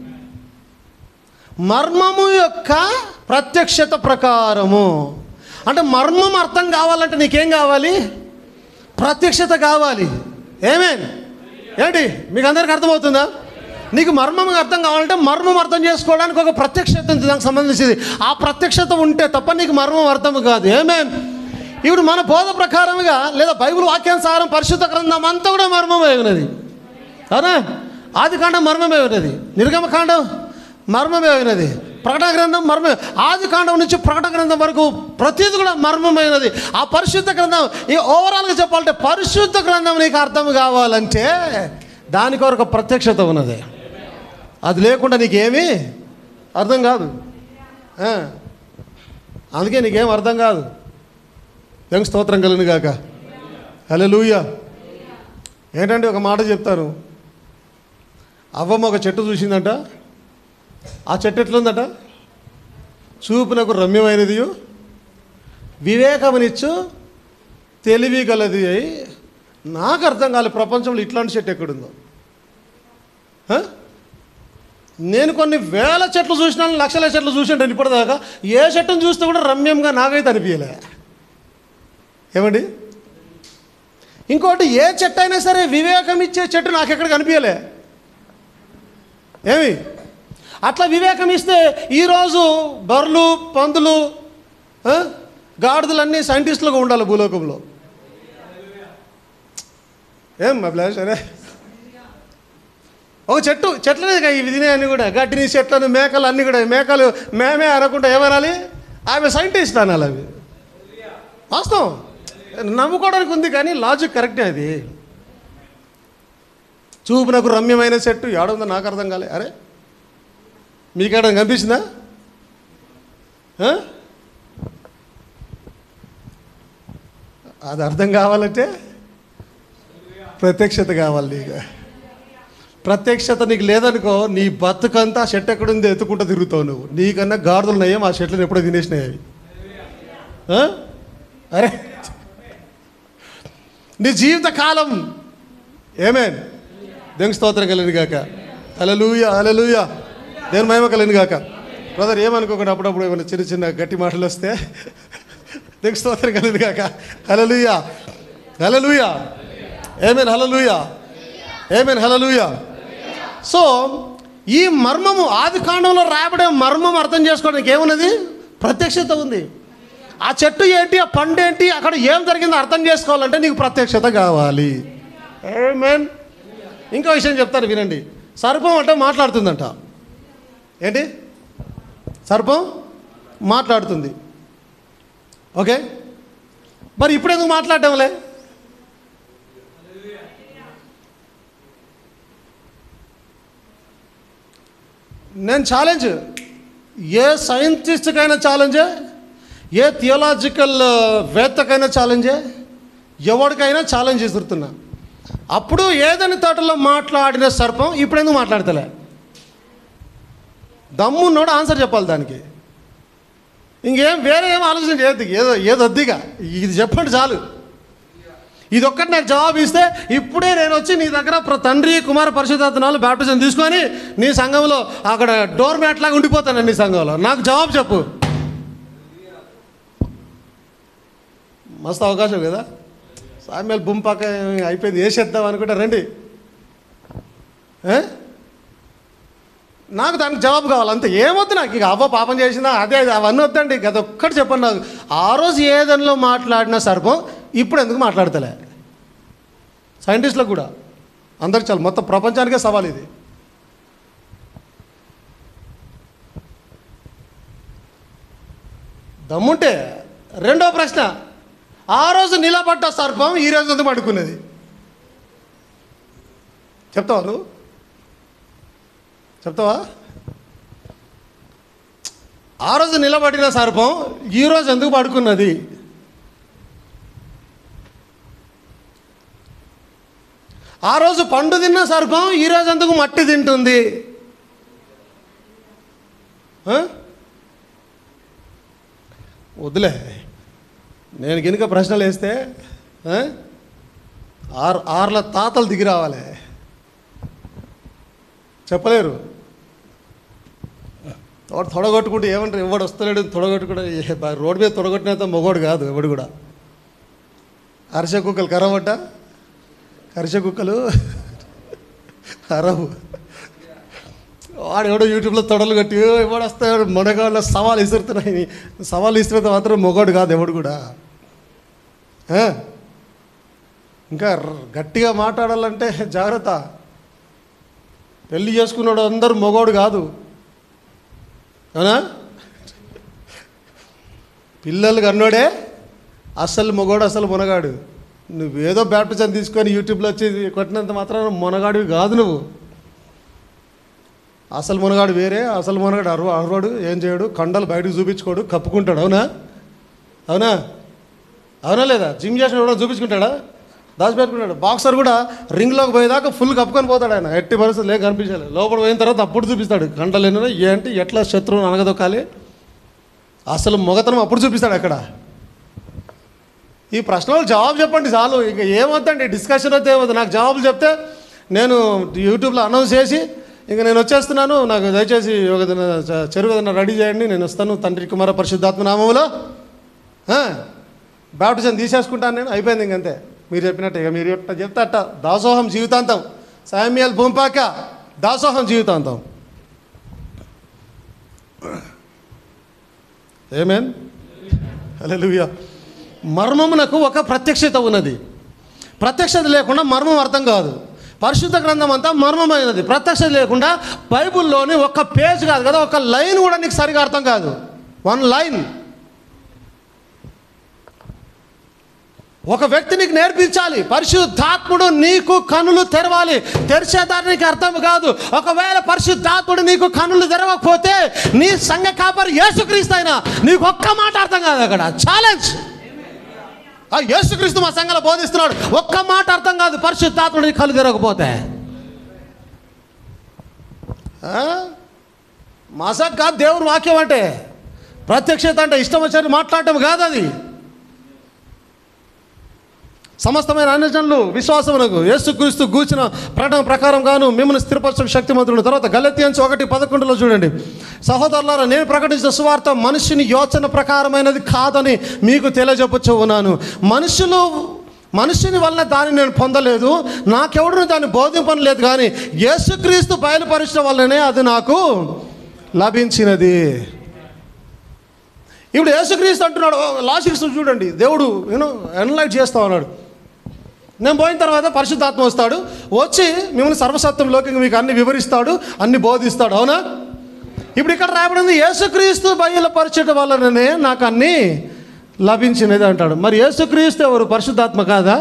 మర్మము యొక్క ప్రత్యక్షత ప్రకారము అంటే మర్మం అర్థం కావాలంటే నీకేం కావాలి ప్రత్యక్షత కావాలి ఏమేన్ ఏంటి మీకు అందరికి అర్థమవుతుందా నీకు మర్మం అర్థం కావాలంటే మర్మం అర్థం చేసుకోవడానికి ఒక ప్రత్యక్షత ఉంది దానికి సంబంధించింది ఆ ప్రత్యక్షత ఉంటే తప్ప నీకు మర్మం అర్థం కాదు ఏమేన్ ఇప్పుడు మన బోధ ప్రకారముగా లేదా బైబిల్ వాక్యానుసారం పరిశుద్ధ గ్రంథం అంతా కూడా మర్మమే ఉన్నది అవునా ఆది కాండం మర్మమే ఉన్నది నిర్గమకాండం మర్మమే ఉన్నది ప్రకటన గ్రంథం మర్మమే ఆది కాండం నుంచి ప్రకటన గ్రంథం వరకు ప్రతిది కూడా మర్మమైనది ఆ పరిశుద్ధ గ్రంథం ఈ ఓవరాల్గా చెప్పాలంటే పరిశుద్ధ గ్రంథం నీకు అర్థం కావాలంటే దానికి ఒక ప్రత్యక్షత ఉన్నది అది లేకుండా నీకేమీ అర్థం కాదు ఆ. అందుకే నీకేం అర్థం కాదు దేవుని స్తోత్రం కలిగిన గాక హల్లెలూయా ఏంటంటే ఒక మాట చెప్తాను అవ్వమ్మ ఒక చెట్టు చూసిందంట ఆ చెట్టు ఎట్లుందట చూపునకు రమ్యమైనది వివేకమునిచ్చు తెలివి గలది అయి నాకు అర్థం కాలే ప్రపంచంలో ఇట్లాంటి చెట్టు ఎక్కడుందో హ? నేను కొన్ని వేల చెట్లు చూసినాను లక్షల చెట్లు చూసింటాను ఇప్పటిదాకా ఏ చెట్టును చూస్తే కూడా రమ్యంగా నాకైతే అనిపించలే ఏమండి ఇంకోటి ఏ చెట్టు అయినా సరే వివేకం ఇచ్చే చెట్టు నాకు ఎక్కడ కనిపించలే ఏమి అట్లా వివేకం ఇస్తే ఈరోజు బర్రెలు పందులు ఆ, గాడిదలన్నీ సైంటిస్టులుగా ఉండాలి భూలోకంలో ఏం మా ప్లాస్ అరే ఒక చెట్టు చెట్లనే కదా ఇవి తినేవన్నీ కూడా గడ్డిని చెట్లను మేకలు అన్నీ కూడా మేకలు మేమే అనకుండా ఏమనాలి ఆమె సైంటిస్ట్ అనాలి అవి వాస్తవం నమ్ముకోవడానికి ఉంది కానీ లాజిక్ కరెక్టే అది చూపునకు రమ్యమైన చెట్టు ఏడుందో నాకు అర్థం కాలే అరే మీకేడ కనిపించిందా ఆ? అది అర్థం కావాలంటే ప్రత్యక్షత కావాలి నీకు ప్రత్యక్షత నీకు లేదనుకో నీ బతుకంతా ఆ చెట్టు ఎక్కడుంది ఎత్తుకుంటూ తిరుగుతావు నువ్వు నీకన్నా గాడిదలు నయ్యం ఆ చెట్లను ఎప్పుడో తినేసినాయి అవి ఆ? అరే నీ జీవిత కాలం ఏమేన్ దేవుని స్తోత్రం కలిని గాక అలలుయ అలలుయ దేవుని మహిమ కలిని గాక బ్రదర్ ఏమనుకోకుండా అప్పుడప్పుడు ఏమైనా చిన్న చిన్న గట్టి మాటలు వస్తే దేవుని స్తోత్రం కలిని గాక హలలుయ హలలుయ ఏమేన్ హలలుయ ఏమేన్ హలలుయ సో ఈ మర్మము ఆది కాండంలో రాయబడే మర్మం అర్థం చేసుకోవడానికి ఏమున్నది ప్రత్యక్షత ఉంది ఆ చెట్టు ఏంటి ఆ పండు ఏంటి అక్కడ ఏం జరిగిందో అర్థం చేసుకోవాలంటే నీకు ప్రత్యక్షత కావాలి ఏమేన్ ఇంకో విషయం చెప్తాను వినండి సర్పం అంటే మాట్లాడుతుందంట ఏంటి సర్పం మాట్లాడుతుంది ఓకే మరి ఇప్పుడు ఎందుకు మాట్లాడటంలే నేను ఛాలెంజ్ ఏ సైంటిస్ట్కైనా ఛాలెంజే ఏ థియోలాజికల్ వేత్తకైనా ఛాలెంజే ఎవరికైనా ఛాలెంజ్ విసురుతున్నా అప్పుడు ఏదని తోటలో మాట్లాడిన సర్పం ఇప్పుడు ఎందుకు మాట్లాడతలే దమ్మున్నోడు ఆన్సర్ చెప్పాలి దానికి ఇంకేం వేరే ఏం ఆలోచన చేయొద్దు ఏదో ఏదో వద్దిగా ఇది చెప్పండి చాలు ఇది ఒక్కటి నాకు జవాబు ఇస్తే ఇప్పుడే నేను వచ్చి నీ దగ్గర ప్ర- తండ్రి కుమార పరిశుద్ధాత్మనాలు బ్యాప్టిజం తీసుకొని నీ సంఘంలో అక్కడ డోర్ మ్యాట్ లాగా ఉండిపోతాను నీ సంఘంలో నాకు జవాబు చెప్పు మస్తు అవకాశం కదా సామ్యాలు బుంపాక అయిపోయింది వేసేద్దాం అనుకుంటా రండి ఏ? నాకు దానికి జవాబు కావాలి అంతే ఏమొద్దు నాకు ఇక అవ్వ పాపం చేసిందా అదే అది అవన్నీ వద్దండి అది ఒక్కటి చెప్పండి నాకు ఆ రోజు ఏదనిలో మాట్లాడిన సర్పం ఇప్పుడు ఎందుకు మాట్లాడతలే సైంటిస్టులకు కూడా అందరికి చాలు మొత్తం ప్రపంచానికే సవాల్ ఇది దమ్ముంటే రెండో ప్రశ్న ఆ రోజు నిలబడ్డ సర్పం ఈ రోజు ఎందుకు పడుకున్నది చెప్తావా నువ్వు చెప్తావా ఆ రోజు నిలబడిన సర్పం ఈ రోజు ఎందుకు పడుకున్నది ఆ రోజు పండు తిన్న సర్పం ఈ రోజు ఎందుకు మట్టి తింటుంది ఆ? వదిలే నేను గినుక ప్రశ్నలు వేస్తే ఆ? ఆరు ఆర్ల తాతలు దిగి రావాలి చెప్పలేరు వాడు తొడగొట్టుకుంటే ఏమంటారు ఎవడు వస్తలేడు తొడగొట్టుకుంటే ఏ బా- రోడ్డు మీద తొడగొట్టినంత మొగోడు కాదు ఎవడు కూడా అరిసె కుక్కలు కరవట అరిసె కుక్కలు అరవు వాడు ఎవడో యూట్యూబ్లో తొడలు కట్టి ఎవడు వస్తాడు మొనగాళ్ళ సవాల్ ఇస్తున్నాయి సవాల్ ఇస్తున్నంత మాత్రం మొగోడు కాదు ఎవడు కూడా ఆ? ఇంకా ర- గట్టిగా మాట్లాడాలంటే జాగ్రత్త పెళ్లి చేసుకున్నాడు అందరూ మొగోడు కాదు అవునా పిల్లలు కన్నోడే అస్సలు మొగోడు అసలు మునగాడు నువ్వేదో బ్యాప్టిజం తీసుకొని యూట్యూబ్లో వచ్చి కొట్టినంత మాత్రం మునగాడివి కాదు నువ్వు అసలు మునగాడు వేరే అసలు మునగాడు అరవ అరవాడు ఏం చేయడు కండలు బయటకు చూపించుకోడు కప్పుకుంటాడు అవునా అవునా అవునా లేదా జిమ్ చేసిన కూడా చూపించుకుంటాడా దాచిపెట్టుకుంటాడు బాక్సర్ కూడా రింగ్లోకి పోయేదాకా ఫుల్ కప్పుకొని పోతాడు ఆయన ఎట్టి పరిస్థితులు ఏం కనిపించాలి లోపల పోయిన తర్వాత అప్పుడు చూపిస్తాడు కండలు ఎన్నో ఏంటి ఎట్లా శత్రువుని అనగదొక్కాలి అసలు మొగతనం అప్పుడు చూపిస్తాడు అక్కడ ఈ ప్రశ్నలకు జవాబు చెప్పండి చాలు ఇంకా ఏమొద్దండి డిస్కషన్ వద్ద ఏమొద్దు నాకు జవాబులు చెప్తే నేను యూట్యూబ్లో అనౌన్స్ చేసి ఇంకా నేను వచ్చేస్తున్నాను నాకు దయచేసి ఒక ఏదైనా చ- చెరువు ఏదైనా రెడీ చేయండి నేను వస్తాను తండ్రి కుమార పరిశుద్ధాత్మ నామములో బ్యాప్టిజం తీసేసుకుంటాను నేను అయిపోయింది ఇంకంతే మీరు చెప్పినట్టు ఇక మీరు ఎట్ట చెప్తే అట్ట దాసోహం జీవితాంతం సామ్యాల్ భూంపాక దాసోహం జీవితాంతం ఏమేన్ హల్లెలూయా మర్మమునకు ఒక ప్రత్యక్షత ఉన్నది ప్రత్యక్షత లేకుండా మర్మం అర్థం కాదు పరిశుద్ధ గ్రంథం అంతా మర్మమైనది ప్రత్యక్షత లేకుండా బైబిల్లోని ఒక పేజ్ కాదు కదా ఒక లైన్ కూడా నీకు సరిగా అర్థం కాదు వన్ లైన్ ఒక వ్యక్తి నీకు నేర్పించాలి పరిశుద్ధాత్ముడు నీకు కనులు తెరవాలి తెరిచేదాన్ని నీకు అర్థం కాదు ఒకవేళ పరిశుద్ధాత్ముడు నీకు కనులు తెరవకపోతే నీ సంఘ కాపరి యేసుక్రీస్తు అయినా నీకు ఒక్క మాట అర్థం కాదు అక్కడ ఛాలెంజ్ ఆ యేసుక్రీస్తు మా సంఘంలో బోధిస్తున్నాడు ఒక్క మాట అర్థం కాదు పరిశుద్ధాత్ముడు నీ కళ్ళు తెరవకపోతే ఆ? మసక్ కాదు దేవుని వాక్యం అంటే ప్రత్యక్షత అంటే ఇష్టం వచ్చినట్టు మాట్లాడటం కాదు అది సమస్తమైన అన్యజనులు విశ్వాసమునకు యేసుక్రీస్తు గూర్చిన ప్రకటన ప్రకారం గాను మిమ్మల్ని స్థిరపరచడం శక్తిమంతుడు తర్వాత గలత్యంచి ఒకటి పదకొండులో చూడండి సహోదరులారా నేను ప్రకటించిన సువార్త మనుషుని యోచన ప్రకారమైనది కాదని మీకు తెలియజెప్పచ్చు ఉన్నాను మనుషులు మనుషుని వలన దాన్ని నేను పొందలేదు నాకెవడను దాన్ని బోధింపనలేదు కానీ యేసుక్రీస్తు బయలుపరచడం వల్లనే అది నాకు లభించినది ఇప్పుడు యేసుక్రీస్తు అంటున్నాడు లాజిక్స్ చూడండి దేవుడు యూనో ఎన్లైట్ చేస్తా ఉన్నాడు నేను పోయిన తర్వాత పరిశుద్ధాత్మ వస్తాడు వచ్చి మిమ్మల్ని సర్వసత్వంలోకి మీకు అన్ని వివరిస్తాడు అన్ని బోధిస్తాడు అవునా ఇప్పుడు ఇక్కడ రాబడింది యేసుక్రీస్తు బయలుపరచడం వలననే నాకు అన్ని లభించినది అంటాడు మరి యేసుక్రీస్తు ఎవరు పరిశుద్ధాత్మ కాదా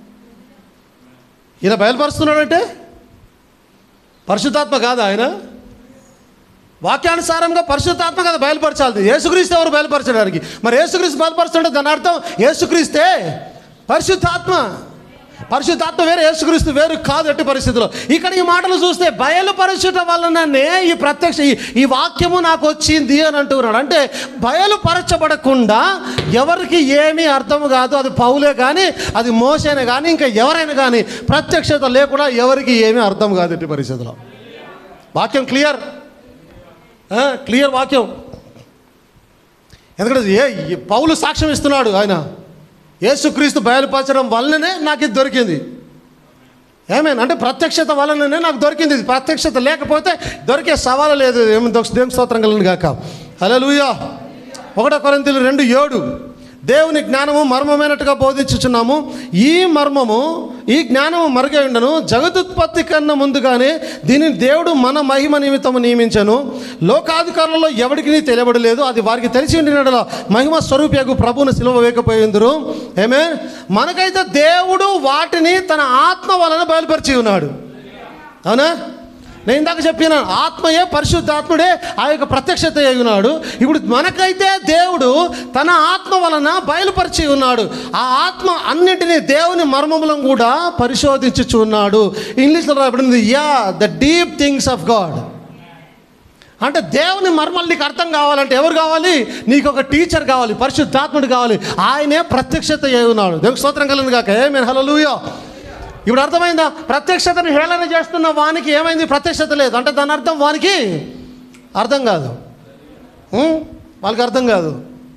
ఈయన బయలుపరుస్తున్నాడంటే పరిశుద్ధాత్మ కాదా ఆయన వాక్యానుసారంగా పరిశుద్ధాత్మ కదా బయలుపరచాలి యేసుక్రీస్తు ఎవరు బయలుపరచడానికి మరి యేసుక్రీస్తు బయలుపరచుంటే దాని అర్థం యేసుక్రీస్తే పరిశుద్ధాత్మ పరిశుద్ధాత్మ వేరే యేసుక్రీస్తు వేరు కాదు ఎట్టి పరిస్థితిలో ఇక్కడ ఈ మాటలు చూస్తే బయలుపరచుట వలననే ఈ ప్రత్యక్ష ఈ- ఈ వాక్యము నాకు వచ్చింది అని అంటున్నాడు అంటే బయలుపరచబడకుండా ఎవరికి ఏమీ అర్థం కాదు అది పౌలే కానీ అది మోసైనా కానీ ఇంకా ఎవరైనా కానీ ప్రత్యక్షత లేకుండా ఎవరికి ఏమీ అర్థం కాదు ఎట్టి పరిస్థితిలో వాక్యం క్లియర్ క్లియర్ వాక్యం ఎందుకంటే ఏ ఈ పౌలు సాక్ష్యం ఇస్తున్నాడు ఆయన యేసుక్రీస్తు బయలుపరచడం వల్లనే నాకు ఇది దొరికింది ఏమైనా అంటే ప్రత్యక్షత వలననే నాకు దొరికింది ఇది ప్రత్యక్షత లేకపోతే దొరికే సవాలు లేదు ఏమి దేవుని స్తోత్రం కలిగిన కాక హల్లెలూయా ఒకటో కొరింతలు రెండు ఏడు దేవుని జ్ఞానము మర్మమైనట్టుగా బోధించుచున్నాము ఈ మర్మము ఈ జ్ఞానము మరుగై ఉండను జగదుత్పత్తి కన్నా ముందుగానే దీనిని దేవుడు మన మహిమ నిమిత్తము నియమించను లోకాధికారులలో ఎవరికి తెలియబడలేదు అది వారికి తెలిసి ఉండినడల మహిమ స్వరూపకు ప్రభువును సిలువ వేయకపోయిందరు ఏమే మనకైతే దేవుడు వాటిని తన ఆత్మ వలన బయలుపరిచి ఉన్నాడు అవునా నేను ఇందాక చెప్పిన ఆత్మయే పరిశుద్ధాత్ముడే ఆ యొక్క ప్రత్యక్షత అయి ఉన్నాడు ఇప్పుడు మనకైతే దేవుడు తన ఆత్మ వలన బయలుపరిచి ఉన్నాడు ఆ ఆత్మ అన్నింటినీ దేవుని మర్మములను కూడా పరిశోధించుచు ఉన్నాడు ఇంగ్లీష్లో రాబడింది yea the deep things of God అంటే దేవుని మర్మలు నీకు అర్థం కావాలంటే ఎవరు కావాలి నీకు ఒక టీచర్ కావాలి పరిశుద్ధాత్ముడు కావాలి ఆయనే ప్రత్యక్షత అయి ఉన్నాడు దేవునికి స్తోత్రం కలిగింది కాక ఏమేన్ హల్లెలూయా ఇప్పుడు అర్థమైందా ప్రత్యక్షతను హేళన చేస్తున్న వానికి ఏమైంది ప్రత్యక్షత లేదు అంటే దాని అర్థం వానికి అర్థం కాదు ఉం? వాళ్ళకి అర్థం కాదు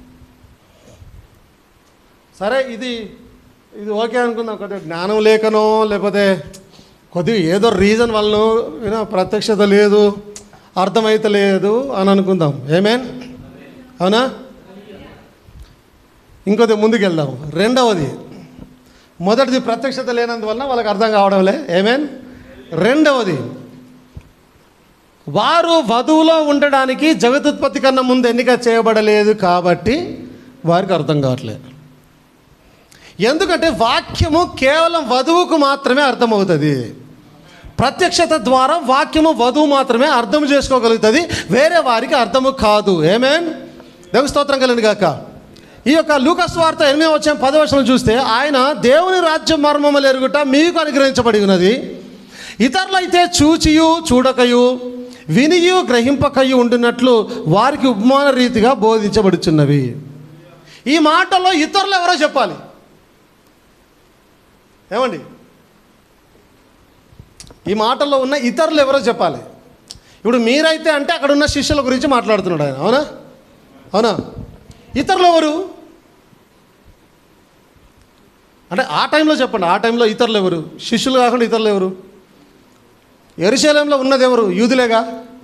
సరే ఇది ఇది ఓకే అనుకుందాం కొద్దిగా జ్ఞానం లేకనో లేకపోతే కొద్దిగా ఏదో రీజన్ వలన యూనో ప్రత్యక్షత లేదు అర్థమైతే లేదు అని అనుకుందాం ఏమేన్ అవునా ఇంకొద్ది ముందుకు వెళ్దాం రెండవది మొదటిది ప్రత్యక్షత లేనందువలన వాళ్ళకి అర్థం కావడంలే ఏమేన్ రెండవది వారు వధువులో ఉండడానికి జగదుత్పత్తి కన్నా ముందు ఎన్నిక చేయబడలేదు కాబట్టి వారికి అర్థం కావట్లేదు ఎందుకంటే వాక్యము కేవలం వధువుకు మాత్రమే అర్థమవుతుంది ప్రత్యక్షత ద్వారా వాక్యము వధువు మాత్రమే అర్థం చేసుకోగలుగుతుంది వేరే వారికి అర్థము కాదు ఏమేన్ దేవ స్తోత్రం కలిగిన గాక ఈ యొక్క లూకస్ వార్త ఎనిమిది వచ్చే పదవచనం చూస్తే ఆయన దేవుని రాజ్యం మర్మములు ఎరుగుట మీకు అనుగ్రహించబడి ఉన్నది ఇతరులైతే చూచియు చూడకయు వినియు గ్రహింపకయు ఉంటున్నట్లు వారికి ఉపమాన రీతిగా బోధించబడుచున్నవి ఈ మాటలో ఇతరులు ఎవరో చెప్పాలి ఏమండి ఈ మాటల్లో ఉన్న ఇతరులు ఎవరో చెప్పాలి ఇప్పుడు మీరైతే అంటే అక్కడ ఉన్న శిష్యుల గురించి మాట్లాడుతున్నాడు ఆయన అవునా అవునా ఇతరులు ఎవరు అంటే ఆ టైంలో చెప్పండి ఆ టైంలో ఇతరులు ఎవరు శిష్యులు కాకుండా ఇతరులు ఎవరు ఎరుశలేంలో ఉన్నది ఎవరు యూదులేగా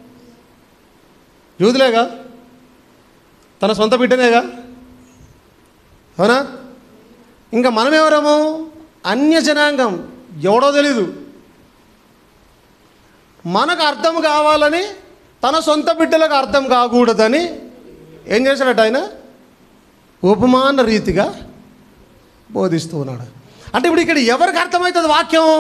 యూదులేగా తన సొంత బిడ్డనేగా అవునా ఇంకా మనం ఎవరము అన్య జనాంగం ఎవడో తెలీదు మనకు అర్థం కావాలని తన సొంత బిడ్డలకు అర్థం కాకూడదని ఏం చేశాడట ఆయన ఉపమాన రీతిగా బోధిస్తూ ఉన్నాడు అంటే ఇప్పుడు ఇక్కడ ఎవరికి అర్థమవుతుంది వాక్యం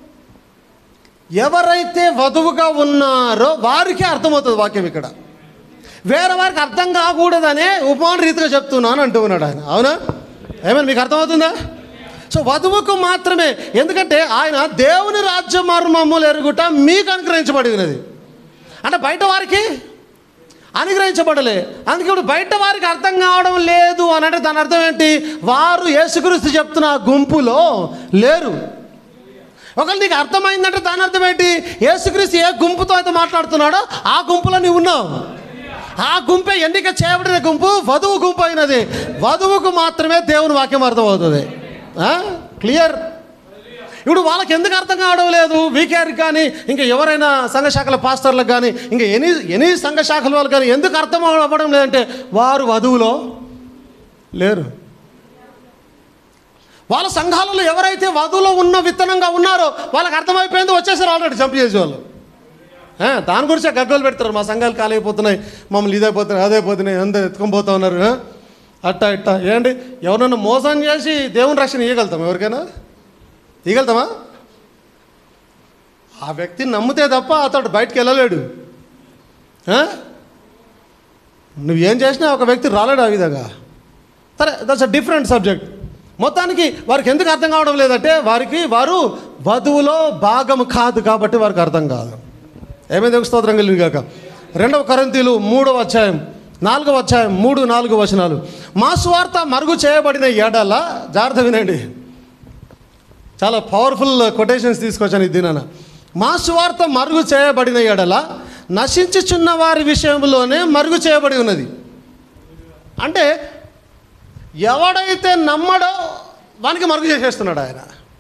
ఎవరైతే వధువుగా ఉన్నారో వారికి అర్థమవుతుంది వాక్యం ఇక్కడ వేరే వారికి అర్థం కాకూడదనే ఉపమాన రీతిగా చెప్తున్నాను అంటూ ఉన్నాడు ఆయన అవునా ఏమైనా మీకు అర్థమవుతుందా సో వధువుకు మాత్రమే ఎందుకంటే ఆయన దేవుని రాజ్య మర్మములు ఎరుగుట మీకు అనుగ్రహించబడి ఉన్నది అంటే బయట వారికి అనుగ్రహించబడలే అందుకే ఇప్పుడు బయట వారికి అర్థం కావడం లేదు అని అంటే దాని అర్థం ఏంటి వారు యేసుక్రీస్తు చెప్తున్న ఆ గుంపులో లేరు ఒకవేళ నీకు అర్థమైందంటే దాని అర్థం ఏంటి యేసుక్రీస్తు ఏ గుంపుతో అయితే మాట్లాడుతున్నాడో ఆ గుంపులో నీవు ఉన్నావు ఆ గుంపే ఎన్నిక చేయబడిన గుంపు వధువు గుంపు అయినది వధువుకు మాత్రమే దేవుని వాక్యం అర్థమవుతుంది క్లియర్ ఇప్పుడు వాళ్ళకి ఎందుకు అర్థం కావడం లేదు వీకేఆర్కి కానీ ఇంకా ఎవరైనా సంఘ శాఖల పాస్టర్లకు కానీ ఇంకా ఎనీ ఎనీ సంఘ శాఖల వాళ్ళు కానీ ఎందుకు అర్థం అవ్వడం లేదంటే వారు వధువులో లేరు వాళ్ళ సంఘాలలో ఎవరైతే వధువులో ఉన్న విత్తనంగా ఉన్నారో వాళ్ళకి అర్థమైపోయింది వచ్చేసారు ఆల్రెడీ చంపు చేసేవాళ్ళు ఆ, దాని గురించే గగ్గోలు పెడతారు మా సంఘాలు ఖాళీ అయిపోతున్నాయి మమ్మల్ని ఇదైపోతున్నాయి అదైపోతున్నాయి అందరు ఎత్తుకొని పోతా ఉన్నారు ఆ? అట్టా ఇట్టా ఏంటి ఎవరన్నా మోసం చేసి దేవుని రక్షణ ఇవ్వగలుగుతాం ఎవరికైనా ఇవ్వగలుగుతామా ఆ వ్యక్తిని నమ్మితే తప్ప అతడు బయటికి వెళ్ళలేడు ఆ? నువ్వేం చేసినా ఒక వ్యక్తి రాలేడు ఆ విధంగా సరే దట్స్ అ డిఫరెంట్ సబ్జెక్ట్ మొత్తానికి వారికి ఎందుకు అర్థం కావడం లేదంటే వారికి వారు వధువులో భాగము కాదు కాబట్టి వారికి అర్థం కాదు ఏమైంది ఒక స్తోత్రం కలిగి కాక రెండవ కరంతీలు మూడవ అధ్యాయం నాలుగవ అధ్యాయం మూడు నాలుగు వచనాలు మా స్వార్థ మరుగు చేయబడిన ఎడల జాగ్రత్త వినండి చాలా పవర్ఫుల్ కొటేషన్స్ తీసుకొచ్చాను ఈ దినాన మా స్వార్థ మరుగు చేయబడిన ఎడల నశించుచున్న వారి విషయంలోనే మరుగు చేయబడి ఉన్నది అంటే ఎవడైతే నమ్మడో వానికి మరుగు చేసేస్తున్నాడు ఆయన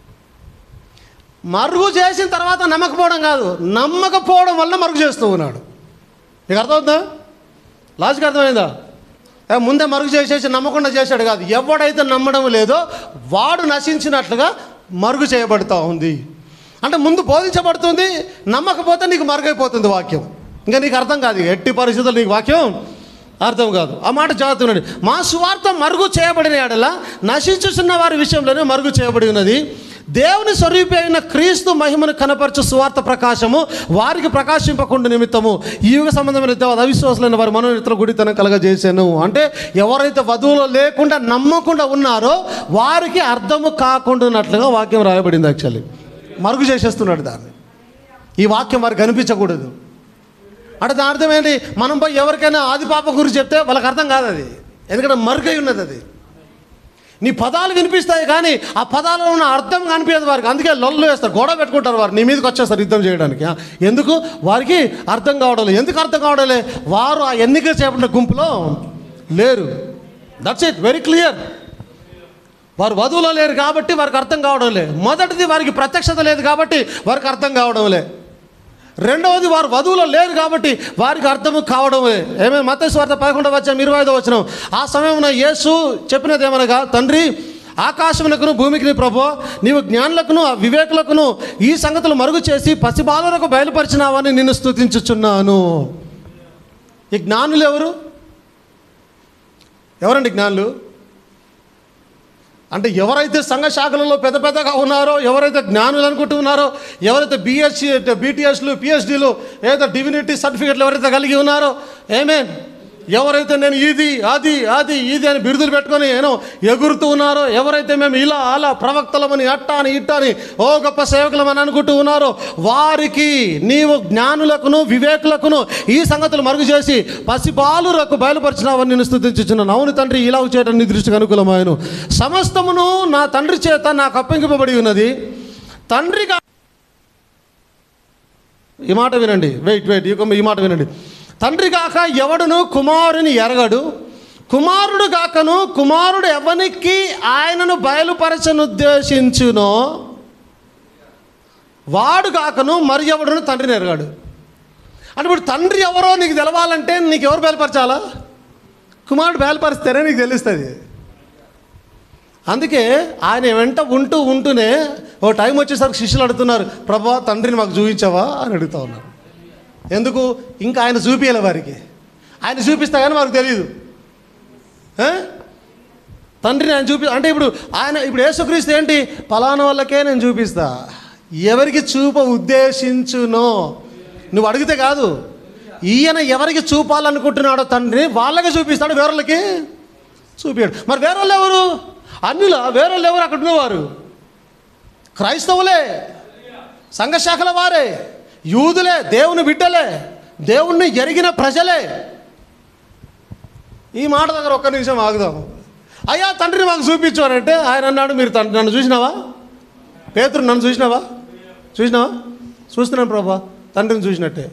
మరుగు చేసిన తర్వాత నమ్మకపోవడం కాదు నమ్మకపోవడం వల్ల మరుగు చేస్తూ ఉన్నాడు నీకు అర్థమవుతుందా లాజిక్ అర్థమైందా ఏ, ముందే మరుగు చేసేసి నమ్మకుండా చేశాడు కాదు ఎవడైతే నమ్మడం లేదో వాడు నశించినట్లుగా మరుగు చేయబడుతూ ఉంది అంటే ముందు బోధించబడుతుంది నమ్మకపోతే నీకు మరుగైపోతుంది వాక్యం ఇంకా నీకు అర్థం కాదు ఇక ఎట్టి పరిస్థితుల్లో నీకు వాక్యం అర్థం కాదు ఆ మాట చదువుతున్నాడు మా స్వార్థ మరుగు చేయబడిన ఎడల నశించుతున్న వారి విషయంలోనే మరుగు చేయబడి ఉన్నది దేవుని స్వరూపి అయిన క్రీస్తు మహిమను కనపరచు స్వార్థ ప్రకాశము వారికి ప్రకాశింపకుండా నిమిత్తము ఈ యుగ సంబంధమైన దేవ అవిశ్వాసులైన వారి మనోనితల గుడితనం కలగజేశాను అంటే ఎవరైతే వధువులో లేకుండా నమ్మకుండా ఉన్నారో వారికి అర్థము కాకుండా ఉన్నట్లుగా వాక్యం రాయబడింది యాక్చువల్లీ మరుగు చేసేస్తున్నాడు దాన్ని ఈ వాక్యం వారికి కనిపించకూడదు అంటే దాని అర్థం ఏంటి మనం పోయి ఎవరికైనా ఆది పాప గురించి చెప్తే వాళ్ళకి అర్థం కాదు అది ఎందుకంటే మరుగై ఉన్నది అది నీ పదాలు వినిపిస్తాయి కానీ ఆ పదాలలో ఉన్న అర్థం కనిపించదు వారికి అందుకే లొల్లు వేస్తారు గొడవ పెట్టుకుంటారు వారు నీ మీదకి వచ్చేస్తారు యుద్ధం చేయడానికి ఆ, ఎందుకు వారికి అర్థం కావడం లేదు ఎందుకు అర్థం కావడం లేదు వారు ఆ ఎన్నిక చేపట్టిన గుంపులో లేరు దట్స్ ఇట్ వెరీ క్లియర్ వారు వధువులో లేరు కాబట్టి వారికి అర్థం కావడం లే మొదటిది వారికి ప్రత్యక్షత లేదు కాబట్టి వారికి అర్థం కావడం లే రెండవది వారు వధువులో లేరు కాబట్టి వారికి అర్థం కావడం లే ఏమేమి మత స్వార్థ పదకొండవ వచ్చాం ఇరవై ఐదో వచ్చిన ఆ సమయంలో యేసు చెప్పినది ఏమనగా తండ్రి ఆకాశమునకును భూమికి ప్రభు నీవు జ్ఞానులకును వివేకులకును ఈ సంగతులు మరుగు చేసి పసిబాలులకు బయలుపరిచినావని నిన్ను స్తుతించుచున్నాను ఈ జ్ఞానులు ఎవరు ఎవరండి జ్ఞానులు అంటే ఎవరైతే సంఘ శాఖలలో పెద్ద పెద్దగా ఉన్నారో ఎవరైతే జ్ఞానులు అనుకుంటున్నారో ఎవరైతే బిఎస్సి బీటీఎస్లు పిహెచ్డీలు ఏదో డివినిటీ సర్టిఫికెట్లు ఎవరైతే కలిగి ఉన్నారో ఏమే ఎవరైతే నేను ఇది అది అది ఇది అని బిరుదులు పెట్టుకొని ఏనో ఎగురుతూ ఉన్నారో ఎవరైతే మేము ఇలా అలా ప్రవక్తలమని అట్టా అని ఇట్టా అని ఓ గొప్ప సేవకులమని అనుకుంటూ ఉన్నారో వారికి నీవు జ్ఞానులకును వివేకులకును ఈ సంగతులు మరుగు చేసి పసిబాలురకు బయలుపరిచినావని నేను స్థుతించుచున్నాను అవును తండ్రి ఇలా చేయడం నీ దృష్టికి అనుకూలమాయను సమస్తమును నా తండ్రి చేత నాకు అప్పగింపబడి ఉన్నది తండ్రిగా ఈ మాట వినండి వెయిట్ వెయిట్ ఈ కొమ్మ- ఈ మాట వినండి తండ్రి కాక ఎవడును కుమారుని ఎరగడు కుమారుడు కాకను కుమారుడు ఎవనికి ఆయనను బయలుపరచనుద్దేశించునో వాడు కాకను మరి ఎవడును తండ్రిని ఎరగాడు అంటే ఇప్పుడు తండ్రి ఎవరో నీకు తెలవాలంటే నీకు ఎవరు బయలుపరచాలా కుమారుడు బయలుపరిస్తేనే నీకు తెలుస్తుంది అందుకే ఆయన వెంట ఉంటూ ఉంటూనే ఓ టైం వచ్చేసరికి శిష్యులు అడుగుతున్నారు ప్రభా తండ్రిని మాకు చూపించావా అని అడుగుతా ఉన్నారు ఎందుకు ఇంకా ఆయన చూపించాలి వారికి ఆయన చూపిస్తా కానీ వారికి తెలియదు ఆ? తండ్రిని ఆయన చూపి అంటే ఇప్పుడు ఆయన ఇప్పుడు యేసుక్రీస్తు ఏంటి పలానా వాళ్ళకే నేను చూపిస్తా ఎవరికి చూప ఉద్దేశించునో నువ్వు అడిగితే కాదు ఈయన ఎవరికి చూపాలనుకుంటున్నాడో తండ్రిని వాళ్ళకి చూపిస్తాడు వేరొళ్ళకి చూపాడు మరి వేరొళ్ళు ఎవరు అన్యుల వేరొళ్ళు ఎవరు అక్కడ ఉన్నవారు క్రైస్తవులే సంఘశాఖల వారే యూదులే దేవుని బిడ్డలే దేవుణ్ణి ఎరిగిన ప్రజలే ఈ మాట దగ్గర ఒక్క నిమిషం ఆగుదాం అయ్యా తండ్రిని మాకు చూపించు అని అంటే ఆయన అన్నాడు మీరు తండ్రి నన్ను చూసినావా పేతురు నన్ను చూసినావా చూసినావా చూస్తున్నాను ప్రభా తండ్రిని చూసినట్టే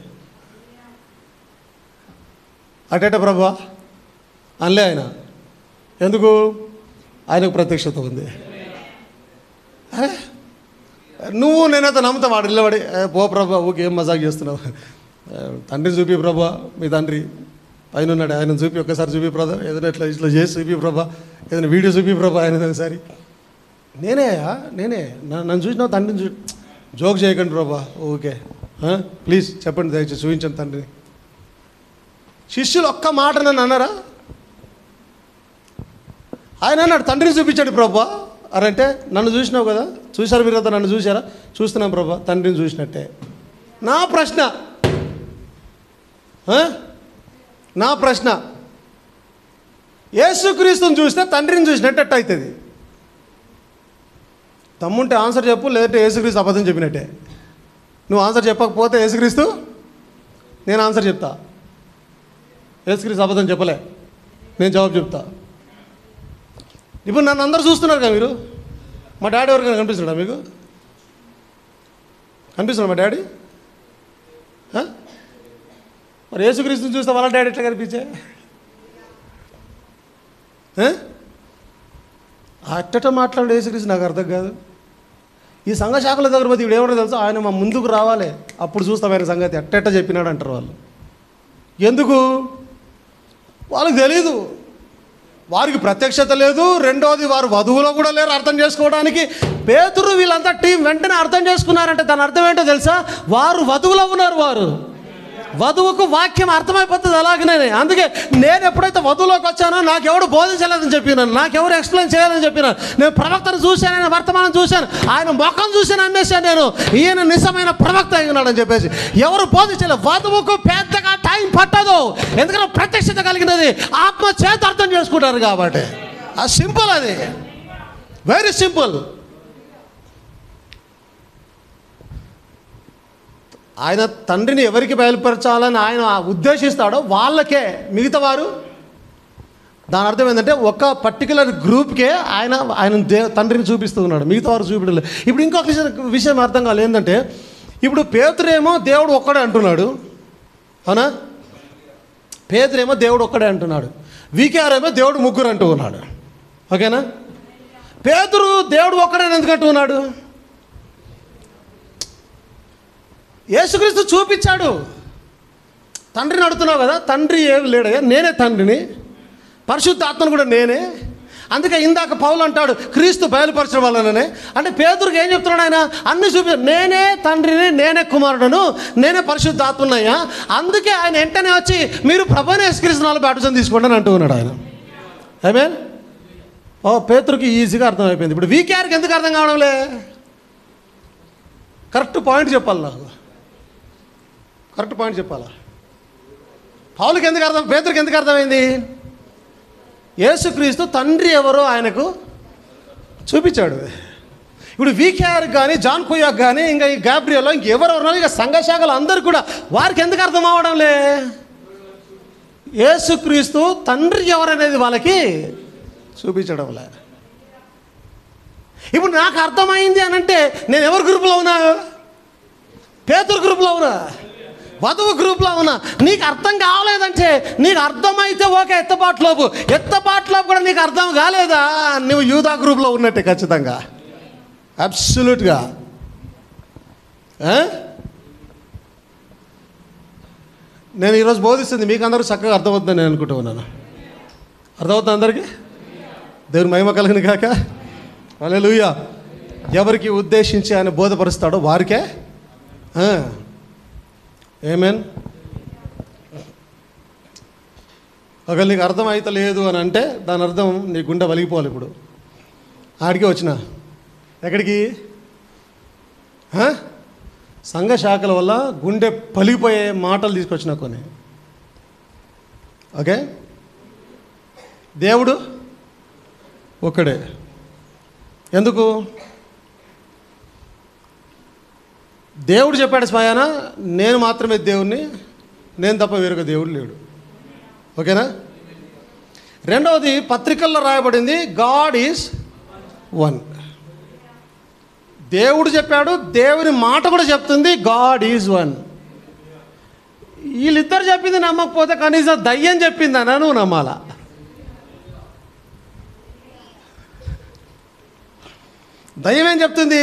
అటేట ప్రభా అనలే ఆయన ఎందుకు ఆయనకు ప్రత్యక్షత ఉంది అరే నువ్వు నేనైతే నమ్ముతా వాడు నిలబడి "ఏ, పో ప్రభా ఊకే ఏం మజాక్ చేస్తున్నావు "ఏ, తండ్రిని చూపి ప్రభా మీ తండ్రి పైన ఉన్నాడు ఆయన చూపి ఒక్కసారి చూపి ప్రభా ఏదైనా ఇట్లా ఇట్లా చేసి చూపి ప్రభా ఏదైనా వీడియో చూపి ప్రభా ఆయన ఒకసారి నేనే నేనే నన్ను నన్ను చూసినావు తండ్రిని చూ జోక్ చేయకండి ప్రభా ఓకే ఆ? ప్లీజ్ చెప్పండి దయచేసి చూపించండి తండ్రిని శిష్యులు ఒక్క మాట నన్ను అన్నారా ఆయన అన్నాడు తండ్రిని చూపించాడు ప్రభా అరంటే నన్ను చూసినావు కదా చూశారు మీరు కదా నన్ను చూశారా చూస్తున్నాం ప్రభా తండ్రిని చూసినట్టే నా ప్రశ్న ఆ? నా ప్రశ్న యేసుక్రీస్తుని చూస్తే తండ్రిని చూసినట్టు ఎట్ట అవుతుంది తమ్ముంటే ఆన్సర్ చెప్పు లేదంటే యేసుక్రీస్తు అబద్ధం చెప్పినట్టే నువ్వు ఆన్సర్ చెప్పకపోతే యేసుక్రీస్తు నేను ఆన్సర్ చెప్తా యేసుక్రీస్తు అబద్ధం చెప్పలే నేను జవాబు చెప్తా ఇప్పుడు నన్ను అందరూ చూస్తున్నారు కదా మీరు మా డాడీ ఎవరికైనా కనిపిస్తున్నాడా మీకు కనిపిస్తున్నాడు మా డాడీ ఆ? మరి యేసుక్రీస్తుని చూస్తే వాళ్ళ డాడీ ఎట్లా కనిపించే ఆ? అట్టట మాట్లాడే యేసుక్రీస్తు నాకు అర్థం కాదు ఈ సంఘ శాఖల దగ్గర పోతే ఇప్పుడు ఏమన్నా తెలుసా ఆయన మా ముందుకు రావాలి అప్పుడు చూస్తాం ఆయన సంగతి ఎట్టెట్ట చెప్పినాడు అంటారు వాళ్ళు ఎందుకు వాళ్ళకి తెలీదు వారికి ప్రత్యక్షత లేదు రెండోది వారు వధువులో కూడా లేరు అర్థం చేసుకోవడానికి పేతురు వీళ్ళంతా టీం వెంటనే అర్థం చేసుకున్నారంటే దాని అర్థం ఏంటో తెలుసా వారు వధువులో ఉన్నారు వారు వధువుకు వాక్యం అర్థమైపోతుంది అలాగనే అందుకే నేను ఎప్పుడైతే వధువులోకి వచ్చానో నాకెవడు బోధించలేదని చెప్పినాను నాకెవరు ఎక్స్ప్లెయిన్ చేయాలని చెప్పినాను నేను ప్రవక్తను చూశాను ఆయన వర్తమానం చూశాను ఆయన ముఖం చూసి నమ్మేశాను నేను ఈయన నిజమైన ప్రవక్త అయి ఉన్నాడని చెప్పేసి ఎవరు బోధించలేదు వధువుకు పెద్దగా టైం పట్టదు ఎందుకంటే ప్రత్యక్షత కలిగినది ఆత్మ చేత అర్థం చేసుకుంటారు కాబట్టి అది సింపుల్ అది వెరీ సింపుల్ ఆయన తండ్రిని ఎవరికి బయలుపరచాలని ఆయన ఉద్దేశిస్తాడో వాళ్ళకే మిగతా వారు దాని అర్థం ఏంటంటే ఒక పర్టికులర్ గ్రూప్కే ఆయన ఆయన దే తండ్రిని చూపిస్తూ ఉన్నాడు మిగతా వారు చూపించలేదు ఇప్పుడు ఇంకొక విషయం విషయం అర్థం కాలేదు ఏంటంటే ఇప్పుడు పేతురేమో దేవుడు ఒక్కడే అంటున్నాడు అవునా పేదరేమో దేవుడు ఒక్కడే అంటున్నాడు వికేఆర్ ఏమో దేవుడు ముగ్గురు అంటూ ఉన్నాడు ఓకేనా పేతురు దేవుడు ఒక్కడే ఎందుకు అంటూ ఉన్నాడు యేసుక్రీస్తు చూపించాడు తండ్రిని అడుగుతున్నావు కదా తండ్రి ఏమి లేడయ్యా నేనే తండ్రిని పరిశుద్ధ ఆత్మను కూడా నేనే అందుకే ఇందాక పౌలు అంటాడు క్రీస్తు బయలుపరచడం వల్లనే అంటే పేదరికి ఏం చెప్తున్నాడు ఆయన అన్ని చూపి నేనే తండ్రిని నేనే కుమారుడును నేనే పరిశుద్ధ ఆత్మనయ్యా అందుకే ఆయన వెంటనే వచ్చి మీరు ప్రభుని యేసుక్రీస్తునాలు బ్యాప్టిజం తీసుకోండి అని అంటూ ఉన్నాడు ఆయన ఐ ఓ పేతురికి ఈజీగా అర్థమైపోయింది ఇప్పుడు వీకేఆర్కి ఎందుకు అర్థం కావడంలే కరెక్ట్ పాయింట్ చెప్పాలి నాకు కరెక్ట్ పాయింట్ చెప్పాలా పౌలకి ఎందుకు అర్థం పేదరికి ఎందుకు అర్థమైంది యేసుక్రీస్తు తండ్రి ఎవరో ఆయనకు చూపించాడు ఇప్పుడు వీకేఆర్ కానీ జాన్ కుయాక్ కానీ ఇంకా ఈ గాబ్రియలో ఇంకెవరు ఉన్నారో ఇక సంఘశాఖలు అందరు కూడా వారికి ఎందుకు అర్థం అవడంలే యేసుక్రీస్తు తండ్రి ఎవరనేది వాళ్ళకి చూపించడంలే ఇప్పుడు నాకు అర్థమైంది అని అంటే నేను ఎవరి గ్రూపులో ఉన్నా పేతురు గ్రూపులో ఉన్నా వధువు గ్రూప్లో ఉన్నా నీకు అర్థం కావలేదంటే నీకు అర్థమైతే ఓకే ఎత్తపాట్లోపు ఎత్తపాట్లోపు కూడా నీకు అర్థం కాలేదా నువ్వు యూదా గ్రూప్లో ఉన్నట్టే ఖచ్చితంగా అబ్సల్యూట్గా నేను ఈరోజు బోధిస్తుంది మీకు అందరూ చక్కగా అర్థమవుతుందని నేను అనుకుంటూ ఉన్నాను అర్థమవుతుంది అందరికీ దేవుని మహిమ కలిగిన కాక అలెలుయ ఎవరికి ఉద్దేశించి ఆయన బోధపరుస్తాడో వారికే ఏమేన్ ఒకవేళ నీకు అర్థం అయితే లేదు అని అంటే దాని అర్థం నీ గుండె వలిగిపోవాలి ఇప్పుడు ఆడికే వచ్చిన ఎక్కడికి ఆ? సంఘ శాఖల వల్ల గుండె పలిగిపోయే మాటలు తీసుకొచ్చిన కొన్ని ఓకే దేవుడు ఒక్కడే ఎందుకు దేవుడు చెప్పాడు స్వయాన నేను మాత్రమే దేవుణ్ణి నేను తప్ప వేరొక దేవుడు లేడు ఓకేనా రెండవది పత్రికల్లో రాయబడింది గాడ్ ఈజ్ వన్ దేవుడు చెప్పాడు దేవుని మాట కూడా చెప్తుంది గాడ్ ఈజ్ వన్ వీళ్ళిద్దరు చెప్పింది నమ్మకపోతే కనీసం దయ్యం చెప్పిందనా నువ్వు నమ్మాలా దయ్యం ఏం చెప్తుంది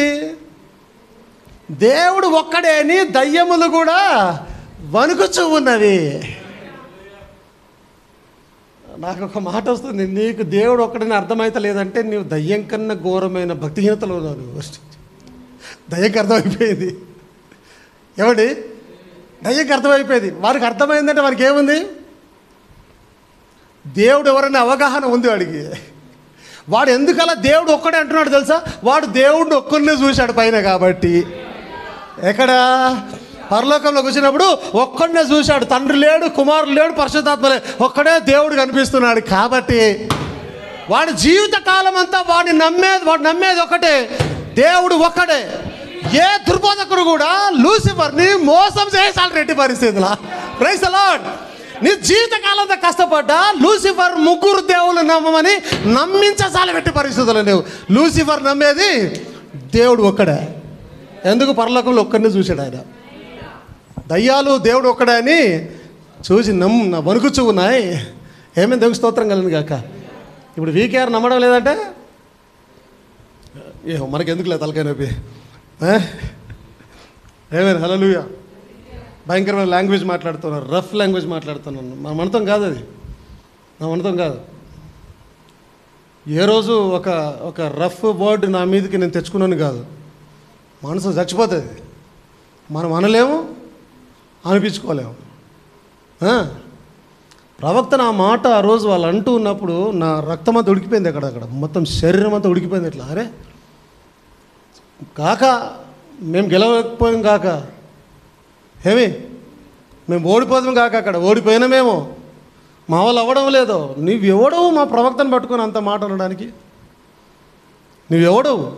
దేవుడు ఒక్కడే అని దయ్యములు కూడా వణుకుచూ ఉన్నవి నాకు ఒక మాట వస్తుంది నీకు దేవుడు ఒక్కడని అర్థమైతే లేదంటే నీవు దయ్యం కన్నా ఘోరమైన భక్తిహీనతలో ఉన్నావు నువ్వు దయ్యంకి అర్థమైపోయింది ఏమండి దయ్యంకి అర్థమైపోయింది వారికి అర్థమైందంటే వారికి ఏముంది దేవుడు ఎవరైనా అవగాహన ఉంది వాడికి వాడు ఎందుకలా దేవుడు ఒక్కడే అంటున్నాడు తెలుసా వాడు దేవుడిని ఒక్కరినే చూశాడు పైన కాబట్టి ఎక్కడ పరలోకంలో కూర్చున్నప్పుడు ఒక్కడనే చూశాడు తండ్రి లేడు కుమారుడు లేడు పరిశుద్ధాత్మ లేడు ఒక్కడే దేవుడు కనిపిస్తున్నాడు కాబట్టి వాడి జీవిత కాలం అంతా వాడిని నమ్మేది వాడు నమ్మేది ఒకటే దేవుడు ఒక్కడే ఏ దుర్బోధకుడు కూడా లూసిఫర్ని మోసం చేసాలి రెడ్డి పరిస్థితుల ప్రైస్ అలాడ్ నీ జీవితకాలంతో కష్టపడ్డా లూసిఫర్ ముగ్గురు దేవుళ్ళు నమ్మమని నమ్మించసాలి పెట్టి పరిస్థితులు లేవు లూసిఫర్ నమ్మేది దేవుడు ఒక్కడే ఎందుకు పరలోకంలో ఒక్కడిని చూశాడు ఆయన దయ్యాలు దేవుడు ఒక్కడే అని చూసి నమ్ము నా వణుకుచూ ఉన్నాయి ఏమేమి దేవుని స్తోత్రం కలిగింది కాక ఇప్పుడు వీకేఆర్ నమ్మడం లేదంటే ఏ మనకి ఎందుకు లేదు తలకాయ నొప్పి ఆ? ఏమైనా హలోలుయా భయంకరమైన లాంగ్వేజ్ మాట్లాడుతున్నారు రఫ్ లాంగ్వేజ్ మాట్లాడుతున్నాను మన మనతం కాదు అది నా మనతం కాదు ఏ రోజు ఒక ఒక రఫ్ వర్డ్ నా మీదకి నేను తెచ్చుకున్నాను కాదు మనసు చచ్చిపోతుంది మనం అనలేము అనిపించుకోలేము ఆ? ప్రవక్త నా మాట ఆ రోజు వాళ్ళు అంటూ ఉన్నప్పుడు నా రక్తం అంతా ఉడికిపోయింది అక్కడక్కడ మొత్తం శరీరం అంతా ఉడికిపోయింది ఇట్లా అరే కాక మేము గెలవకపోయాం కాక ఏమి మేము ఓడిపోతాం కాక అక్కడ ఓడిపోయినామేమో మా వాళ్ళు అవ్వడం లేదో నువ్వు ఎవడవు మా ప్రవక్తను పట్టుకొని అంత మాట అనడానికి నువ్వెవడవు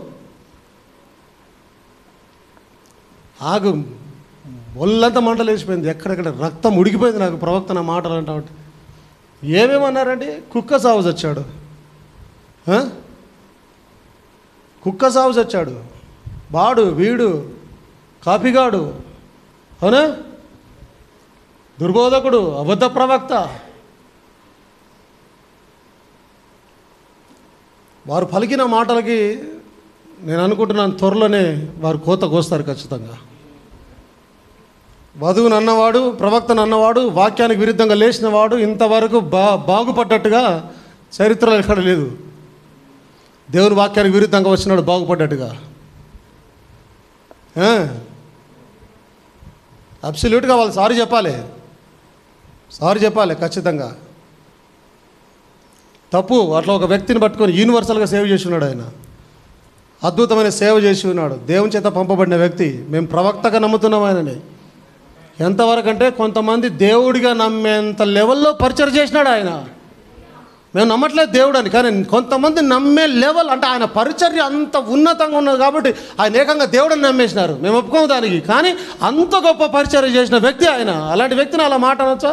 ఆగు ఒళ్ళంతా మంటలు వేసిపోయింది ఎక్కడెక్కడ రక్తం ఉడికిపోయింది నాకు ప్రవక్త నా మాటలు అంటావు ఏమేమన్నారండి కుక్క సాగు చచ్చాడు ఆ? కుక్క సాగు చచ్చాడు బాడు వీడు కాపిగాడు అవునా దుర్బోధకుడు అబద్ధ ప్రవక్త వారు పలికిన మాటలకి నేను అనుకుంటున్నాను త్వరలోనే వారు కోత కోస్తారు ఖచ్చితంగా వధువుని అన్నవాడు ప్రవక్తను అన్నవాడు వాక్యానికి విరుద్ధంగా లేచినవాడు ఇంతవరకు బా బాగుపడ్డట్టుగా చరిత్రలో ఎక్కడ లేదు దేవుని వాక్యానికి విరుద్ధంగా వచ్చినాడు బాగుపడ్డట్టుగా అబ్సల్యూట్గా వాళ్ళు సారీ చెప్పాలి సారీ చెప్పాలి ఖచ్చితంగా తప్పు అట్లా ఒక వ్యక్తిని పట్టుకొని యూనివర్సల్గా సేవ్ చేసి ఉన్నాడు ఆయన అద్భుతమైన సేవ చేసి ఉన్నాడు దేవుని చేత పంపబడిన వ్యక్తి మేము ప్రవక్తగా నమ్ముతున్నాం ఆయనని ఎంతవరకు అంటే కొంతమంది దేవుడిగా నమ్మేంత లెవెల్లో పరిచయం చేసినాడు ఆయన మేము నమ్మట్లేదు దేవుడు అని కానీ కొంతమంది నమ్మే లెవెల్ అంటే ఆయన పరిచర్య అంత ఉన్నతంగా ఉన్నది కాబట్టి ఆయన ఏకంగా దేవుడని నమ్మేసినారు మేము ఒప్పుకోము దానికి కానీ అంత గొప్ప పరిచర్య చేసిన వ్యక్తి ఆయన అలాంటి వ్యక్తిని అలా మాట అనొచ్చా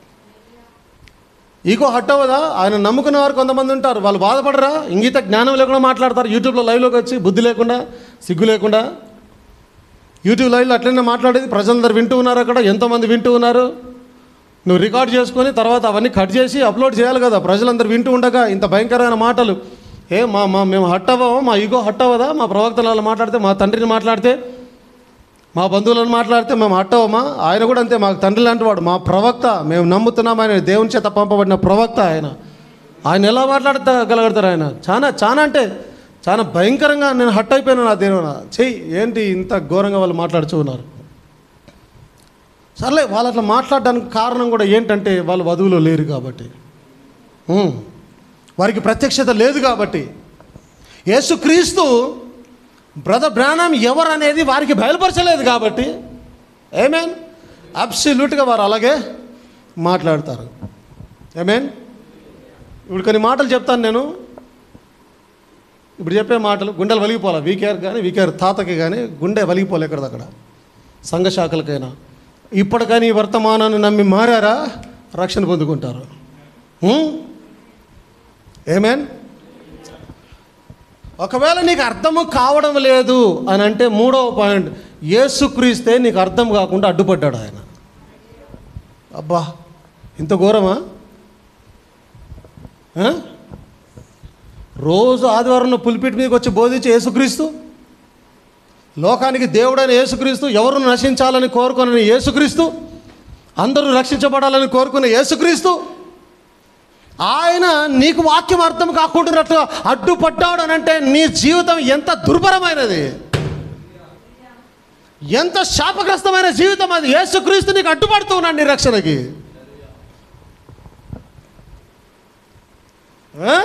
ఈగో హట్ అవ్వదా ఆయన నమ్ముకున్న వారు కొంతమంది ఉంటారు వాళ్ళు బాధపడరా ఇంగిత జ్ఞానం లేకుండా మాట్లాడతారు యూట్యూబ్లో లైవ్లోకి వచ్చి బుద్ధి లేకుండా సిగ్గు లేకుండా యూట్యూబ్ లైవ్లో అట్లనే మాట్లాడేది ప్రజలందరూ వింటూ ఉన్నారు అక్కడ ఎంతోమంది వింటూ ఉన్నారు నువ్వు రికార్డ్ చేసుకొని తర్వాత అవన్నీ కట్ చేసి అప్లోడ్ చేయాలి కదా ప్రజలందరూ వింటూ ఉండగా ఇంత భయంకరమైన మాటలు ఏ మా మా మేము హట్ అవ్వమా మా ఈగో హట్ అవ్వదా మా ప్రవక్తలు అలా మాట్లాడితే మా తండ్రిని మాట్లాడితే మా బంధువులను మాట్లాడితే మేము హట్ అవ్వమా ఆయన కూడా అంతే మాకు తండ్రి లాంటి వాడు మా ప్రవక్త మేము నమ్ముతున్నాం ఆయన దేవుని చేత పంపబడిన ప్రవక్త ఆయన ఆయన ఎలా మాట్లాడగలుగుతారు ఆయన చాలా చాలా అంటే చాలా భయంకరంగా నేను హట్ అయిపోయాను నా దేవున చెయ్యి ఏంటి ఇంత ఘోరంగా వాళ్ళు మాట్లాడుతూ ఉన్నారు సర్లే వాళ్ళు అట్లా మాట్లాడడానికి కారణం కూడా ఏంటంటే వాళ్ళు వధువులో లేరు కాబట్టి ఉమ్. వారికి ప్రత్యక్షత లేదు కాబట్టి యేసుక్రీస్తు బ్రదర్ బ్రాణం ఎవరు అనేది వారికి బయలుపరచలేదు కాబట్టి ఏమేన్ అబ్సల్యూట్గా వారు అలాగే మాట్లాడతారు ఏమేన్ ఇప్పుడు కొన్ని మాటలు చెప్తాను నేను ఇప్పుడు చెప్పే మాటలు గుండెలు వలిగిపోవాలి వీకేఆర్ కానీ వీకేఆర్ తాతకి కానీ గుండె వలిగిపోలే ఎక్కడిదక్కడ సంఘ శాఖలకైనా ఇప్పటికైనా ఈ వర్తమానాన్ని నమ్మి మారారా రక్షణ పొందుకుంటారు ఏమేన్ ఒకవేళ నీకు అర్థము కావడం లేదు అని అంటే మూడవ పాయింట్ యేసుక్రీస్తే నీకు అర్థం కాకుండా అడ్డుపడ్డాడు ఆయన అబ్బా ఇంత ఘోరమా ఆ? రోజు ఆదివారంలో పులిపిటి మీదకి వచ్చి బోధించి యేసుక్రీస్తు లోకానికి దేవుడైన యేసుక్రీస్తు ఎవరు నశించాలని కోరుకున్న యేసుక్రీస్తు అందరూ రక్షించబడాలని కోరుకున్న యేసుక్రీస్తు ఆయన నీకు వాక్యం అర్థం కాకుండా అడ్డుపడ్డాడు అని అంటే నీ జీవితం ఎంత దుర్భరమైనది ఎంత శాపగ్రస్తమైన జీవితం అది యేసుక్రీస్తు నీకు అడ్డుపడుతూ ఉన్నాడు నీ రక్షణకి ఆ?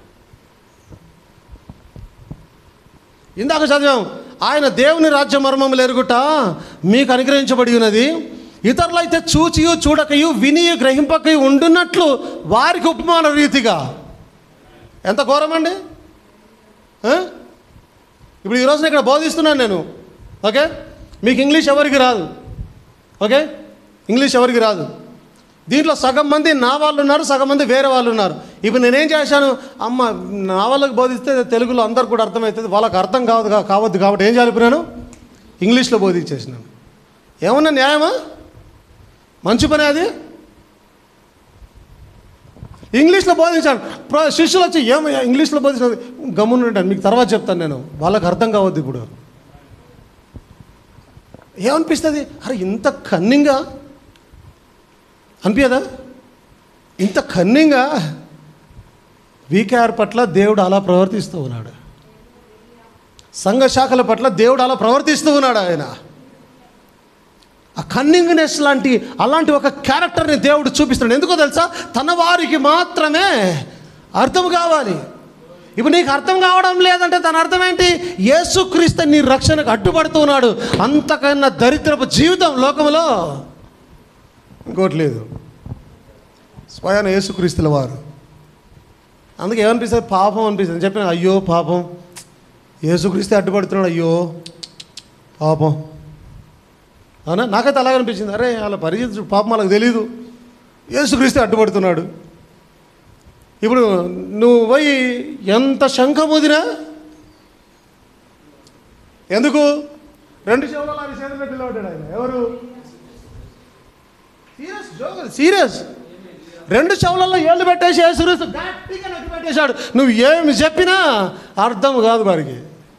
ఇందాక చదివాం ఆయన దేవుని రాజ్య మర్మములు ఎరుగుట మీకు అనుగ్రహించబడి ఉన్నది ఇతరులైతే చూచియు చూడకయు వినియు గ్రహింపకయు ఉండున్నట్లు వారికి ఉపమాన రీతిగా ఎంత ఘోరమండి ఆ? ఇప్పుడు ఈ రోజున ఇక్కడ బోధిస్తున్నాను నేను ఓకే మీకు ఇంగ్లీష్ ఎవరికి రాదు ఓకే ఇంగ్లీష్ ఎవరికి రాదు దీంట్లో సగం మంది నా వాళ్ళు ఉన్నారు సగం మంది వేరే వాళ్ళు ఉన్నారు ఇప్పుడు నేనేం చేశాను అమ్మ నా వాళ్ళకి బోధిస్తే తెలుగులో అందరికి కూడా అర్థమవుతుంది వాళ్ళకి అర్థం కావద్దు కా- కావద్దు కాబట్టి ఏం చేయాలి ఇప్పుడు నేను ఇంగ్లీష్లో బోధించేసినాను ఏమన్నా న్యాయమా మంచి పని అది ఇంగ్లీష్లో బోధించాను ప్ర- శిష్యులు వచ్చి ఏమయ్యా ఇంగ్లీష్లో బోధించాను గమ్మునుంటాను మీకు తర్వాత చెప్తాను నేను వాళ్ళకి అర్థం కావద్దు ఇప్పుడు ఏమనిపిస్తుంది అరే ఇంత కన్నింగా అనిపించదా ఇంత కన్నింగా వీకేఆర్ పట్ల దేవుడు అలా ప్రవర్తిస్తూ ఉన్నాడు సంఘ శాఖల పట్ల దేవుడు అలా ప్రవర్తిస్తూ ఉన్నాడు ఆయన ఆ కన్నింగ్నెస్ లాంటి అలాంటి ఒక క్యారెక్టర్ని దేవుడు చూపిస్తున్నాడు ఎందుకో తెలుసా తన వారికి మాత్రమే అర్థం కావాలి ఇప్పుడు నీకు అర్థం కావడం లేదంటే తన అర్థం ఏంటి యేసుక్రీస్తు నీ రక్షణకు అడ్డుపడుతూ ఉన్నాడు అంతకన్నా దరిద్రపు జీవితం లోకంలో ఇంకోటి లేదు స్వయాన యేసుక్రీస్తుల వారు అందుకే ఏమనిపిస్తుంది పాపం అనిపిస్తుంది చెప్పిన అయ్యో పాపం యేసుక్రీస్తే అడ్డుపడుతున్నాడు అయ్యో పాపం అవునా నాకైతే అలాగే అనిపించింది అరే వాళ్ళ పరిస్థితి పాపం వాళ్ళకి తెలీదు యేసుక్రీస్తే అడ్డుపడుతున్నాడు ఇప్పుడు నువ్వు పోయి ఎంత శంఖముదినా ఎందుకు రెండు చెవులలో ఆయన చేతుల్లో పిల్లబడ్డాడు ఆయన ఎవరు సీరియస్ జోక్ సీరియస్ రెండు చెవులలో ఏళ్ళు పెట్టేసి యేసుక్రీస్తు గట్టిగా నొక్కి పెట్టేశాడు నువ్వు ఏమి చెప్పినా అర్థం కాదు వారికి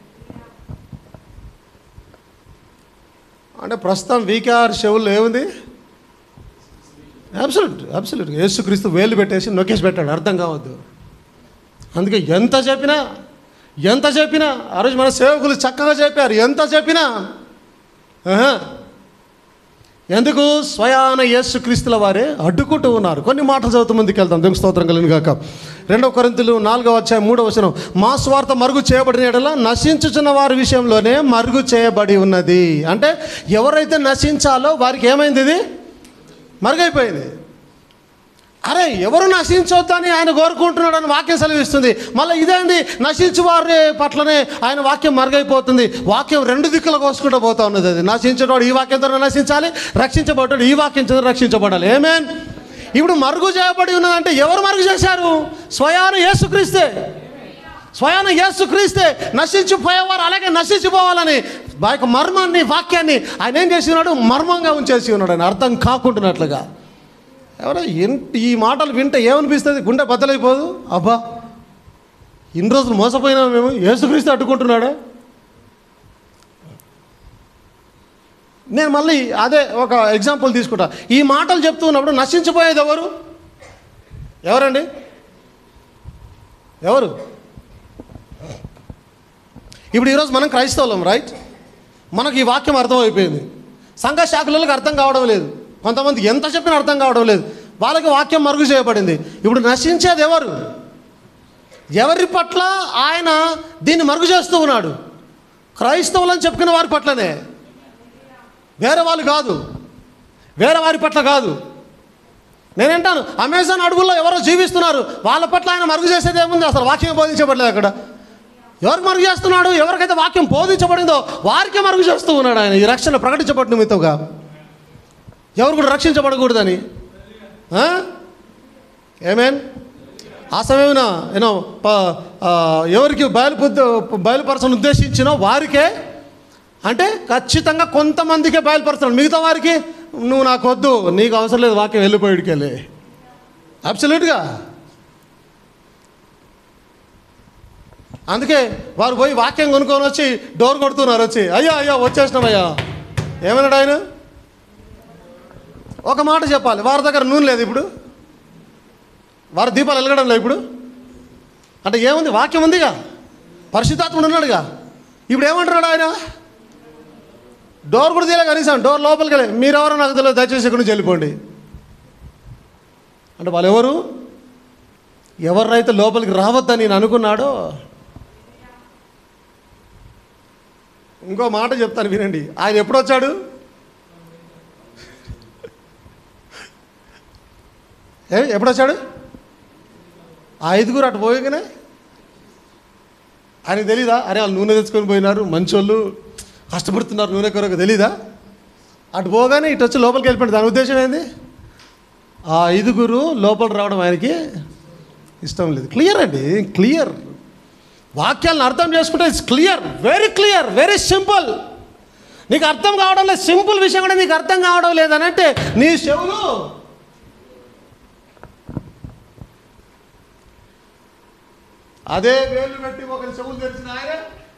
అంటే ప్రస్తుతం వీకేఆర్ చెవుల్లో ఏముంది అబ్సల్యూట్ అబ్సల్యూట్ యేసుక్రీస్తు వేలు పెట్టేసి నొక్కేసి పెట్టాడు అర్థం కావద్దు అందుకే ఎంత చెప్పినా ఎంత చెప్పినా ఆ రోజు మన సేవకులు చక్కగా చెప్పారు ఎంత చెప్పినా ఆహా. ఎందుకు స్వయాన యేసుక్రీస్తుల వారే అడ్డుకుంటూ ఉన్నారు కొన్ని మాటలు చదువుతూ ముందుకు వెళ్తాం దేవుని స్తోత్రం కలిగిన గాక రెండవ కొరింతలు నాలుగవ వచ్చాయి మూడవ వచనం మా స్వార్థ మరుగు చేయబడిన ఎడల నశించుచున్న వారి విషయంలోనే మరుగు చేయబడి ఉన్నది అంటే ఎవరైతే నశించాలో వారికి ఏమైంది ఇది మరుగైపోయింది అరే ఎవరు నశించొద్దని ఆయన కోరుకుంటున్నాడని వాక్యం సెలవిస్తుంది మళ్ళీ ఇదేంది నశించు వారి పట్లనే ఆయన వాక్యం మరుగైపోతుంది వాక్యం రెండు దిక్కుల కోసుకుంటూ పోతా ఉన్నది అది నశించేవాడు ఈ వాక్యం ద్వారా నశించాలి రక్షించబడ్డాడు ఈ వాక్యం ద్వారా రక్షించబడాలి ఏమేన్ ఇప్పుడు మరుగు చేయబడి ఉన్నదంటే ఎవరు మరుగు చేశారు స్వయాన యేసుక్రీస్తే స్వయాన యేసు క్రీస్తే నశించిపోయేవారు అలాగే నశించిపోవాలని ఆ యొక్క మర్మాన్ని వాక్యాన్ని ఆయన ఏం చేసి ఉన్నాడు మర్మంగా ఉంచేసి ఉన్నాడు ఆయన అర్థం కాకుంటున్నట్లుగా ఎవరో ఎన్- ఈ మాటలు వింటే ఏమనిపిస్తుంది గుండె బద్దలైపోదు అబ్బా ఇన్ని రోజులు మోసపోయినా మేము యేసుక్రీస్తు అడ్డుకుంటున్నాడా నేను మళ్ళీ అదే ఒక ఎగ్జాంపుల్ తీసుకుంటా ఈ మాటలు చెప్తూ ఉన్నప్పుడు నశించిపోయేది ఎవరు ఎవరండి ఎవరు ఇప్పుడు ఈరోజు మనం క్రైస్తవులం రైట్ మనకు ఈ వాక్యం అర్థమైపోయింది సంఘ శాఖలకు అర్థం కావడం లేదు కొంతమంది ఎంత చెప్పినా అర్థం కావడం లేదు వాళ్ళకి వాక్యం మరుగు చేయబడింది ఇప్పుడు నశించేది ఎవరు ఎవరి పట్ల ఆయన దీన్ని మరుగు చేస్తూ ఉన్నాడు క్రైస్తవులని చెప్పుకునే వారి పట్లనే వేరే వాళ్ళు కాదు వేరే వారి పట్ల కాదు నేనంటాను అమెజాన్ అడవుల్లో ఎవరో జీవిస్తున్నారు వాళ్ళ పట్ల ఆయన మరుగు చేసేది ఏముంది అసలు వాక్యం బోధించబడలేదు అక్కడ ఎవరు మరుగు చేస్తున్నాడు ఎవరికైతే వాక్యం బోధించబడిందో వారికే మరుగు చేస్తూ ఉన్నాడు ఆయన ఈ రక్షణ ప్రకటించబడిన మితంగా ఎవరు కూడా రక్షించబడకూడదని ఆ? ఏమేన్ ఆ సమయమున యూనో ఎవరికి బయలుపొద్దు బయలుపరచని ఉద్దేశించినో వారికే అంటే ఖచ్చితంగా కొంతమందికే బయలుపరుస్తున్నాడు మిగతా వారికి నువ్వు నాకు వద్దు నీకు అవసరం లేదు వాక్యం వెళ్ళిపోయిడికి వెళ్ళి అబ్సల్యూట్గా అందుకే వారు పోయి వాక్యం కొనుక్కొని వచ్చి డోర్ కొడుతున్నారు వచ్చి అయ్యా అయ్యా వచ్చేసినామయ్యా ఏమన్నాడు ఆయన ఒక మాట చెప్పాలి వారి దగ్గర నూనె లేదు ఇప్పుడు వారి దీపాలు వెలగడం లేదు ఇప్పుడు అంటే ఏముంది వాక్యం ఉందిగా పరిశుద్ధాత్ముడు ఉన్నాడుగా ఇప్పుడు ఏమంటున్నాడు ఆయన డోర్ కూడా తీయలే కనీసం డోర్ లోపలికి వెళ్ళి మీరెవరో నాకు తెలియదు దయచేసి ఇక్కడి నుంచి వెళ్ళిపోండి అంటే వాళ్ళు ఎవరు ఎవరినైతే లోపలికి రావద్దని నేను అనుకున్నాడో ఇంకో మాట చెప్తాను వినండి ఆయన ఎప్పుడు వచ్చాడు ఏ ఎప్పుడు వచ్చాడు ఆ ఐదుగురు అటు పోయగానే ఆయనకు తెలీదా అరే వాళ్ళు నూనె తెచ్చుకొని పోయినారు మంచోళ్ళు కష్టపడుతున్నారు నూనె కొరకు తెలీదా అటు పోగానే ఇటు వచ్చి లోపలికి వెళ్ళిపోయింది దాని ఉద్దేశం ఏంది ఆ ఐదుగురు లోపల రావడం ఆయనకి ఇష్టం లేదు క్లియర్ అండి క్లియర్ వాక్యాలను అర్థం చేసుకుంటే it's clear very clear very simple నీకు అర్థం కావడం లేదు సింపుల్ విషయం కూడా నీకు అర్థం కావడం లేదనంటే నీ చెవులు అదే వేలు పెట్టి ఒకరి చెవులు తెరిచిన ఆయన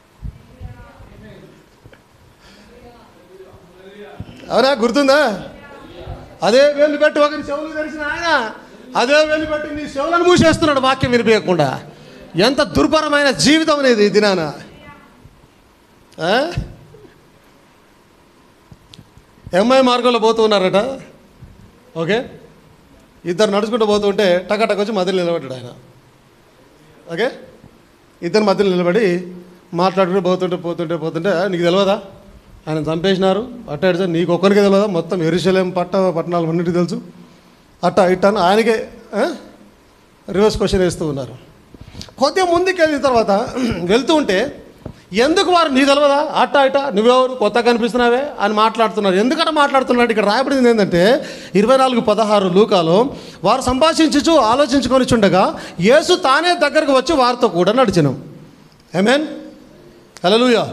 అవునా గుర్తుందా అదే వేలు పెట్టి ఒకరి చెవులు తెరిచిన ఆయన అదే వేలు పెట్టి నీ చెవులను మూసేస్తున్నాడు వాక్యం వినిపించకుండా ఎంత దుర్భరమైన జీవితం అనేది ఈ దినాన ఆ? ఎంఐ మార్గంలో పోతూ ఉన్నారట ఓకే ఇద్దరు నడుచుకుంటూ పోతుంటే టకటక్ వచ్చి మధ్యలో నిలబడ్డాడు ఆయన ఓకే ఇద్దరు మధ్యలో నిలబడి మాట్లాడుకుంటూ పోతుంటే పోతుంటే పోతుంటే "ఆ, నీకు తెలియదా ఆయన చంపేసినారు అట్ట ఇటు నీకు ఒక్కరికి తెలియదా మొత్తం ఎరుశలేం పట్ట పట్టణాలు అన్నిటికీ తెలుసు అట్ట ఇట్ట అని ఆయనకే ఆ? రివర్స్ క్వశ్చన్ వేస్తూ ఉన్నారు కొద్దిగా ముందుకు వెళ్ళిన తర్వాత వెళ్తూ ఉంటే ఎందుకు వారు నీ తెలియదా అట్ట ఇట నువ్వెవరు కొత్త కనిపిస్తున్నావే అని మాట్లాడుతున్నారు ఎందుకంటే మాట్లాడుతున్నాడు ఇక్కడ రాయబడింది ఏంటంటే ఇరవై నాలుగు పదహారు లూకాలో వారు సంభాషించుచు ఆలోచించుకొని చుండగా యేసు తానే దగ్గరకు వచ్చి వారితో కూడా నడిచినాం ఏమేన్ హల్లెలూయా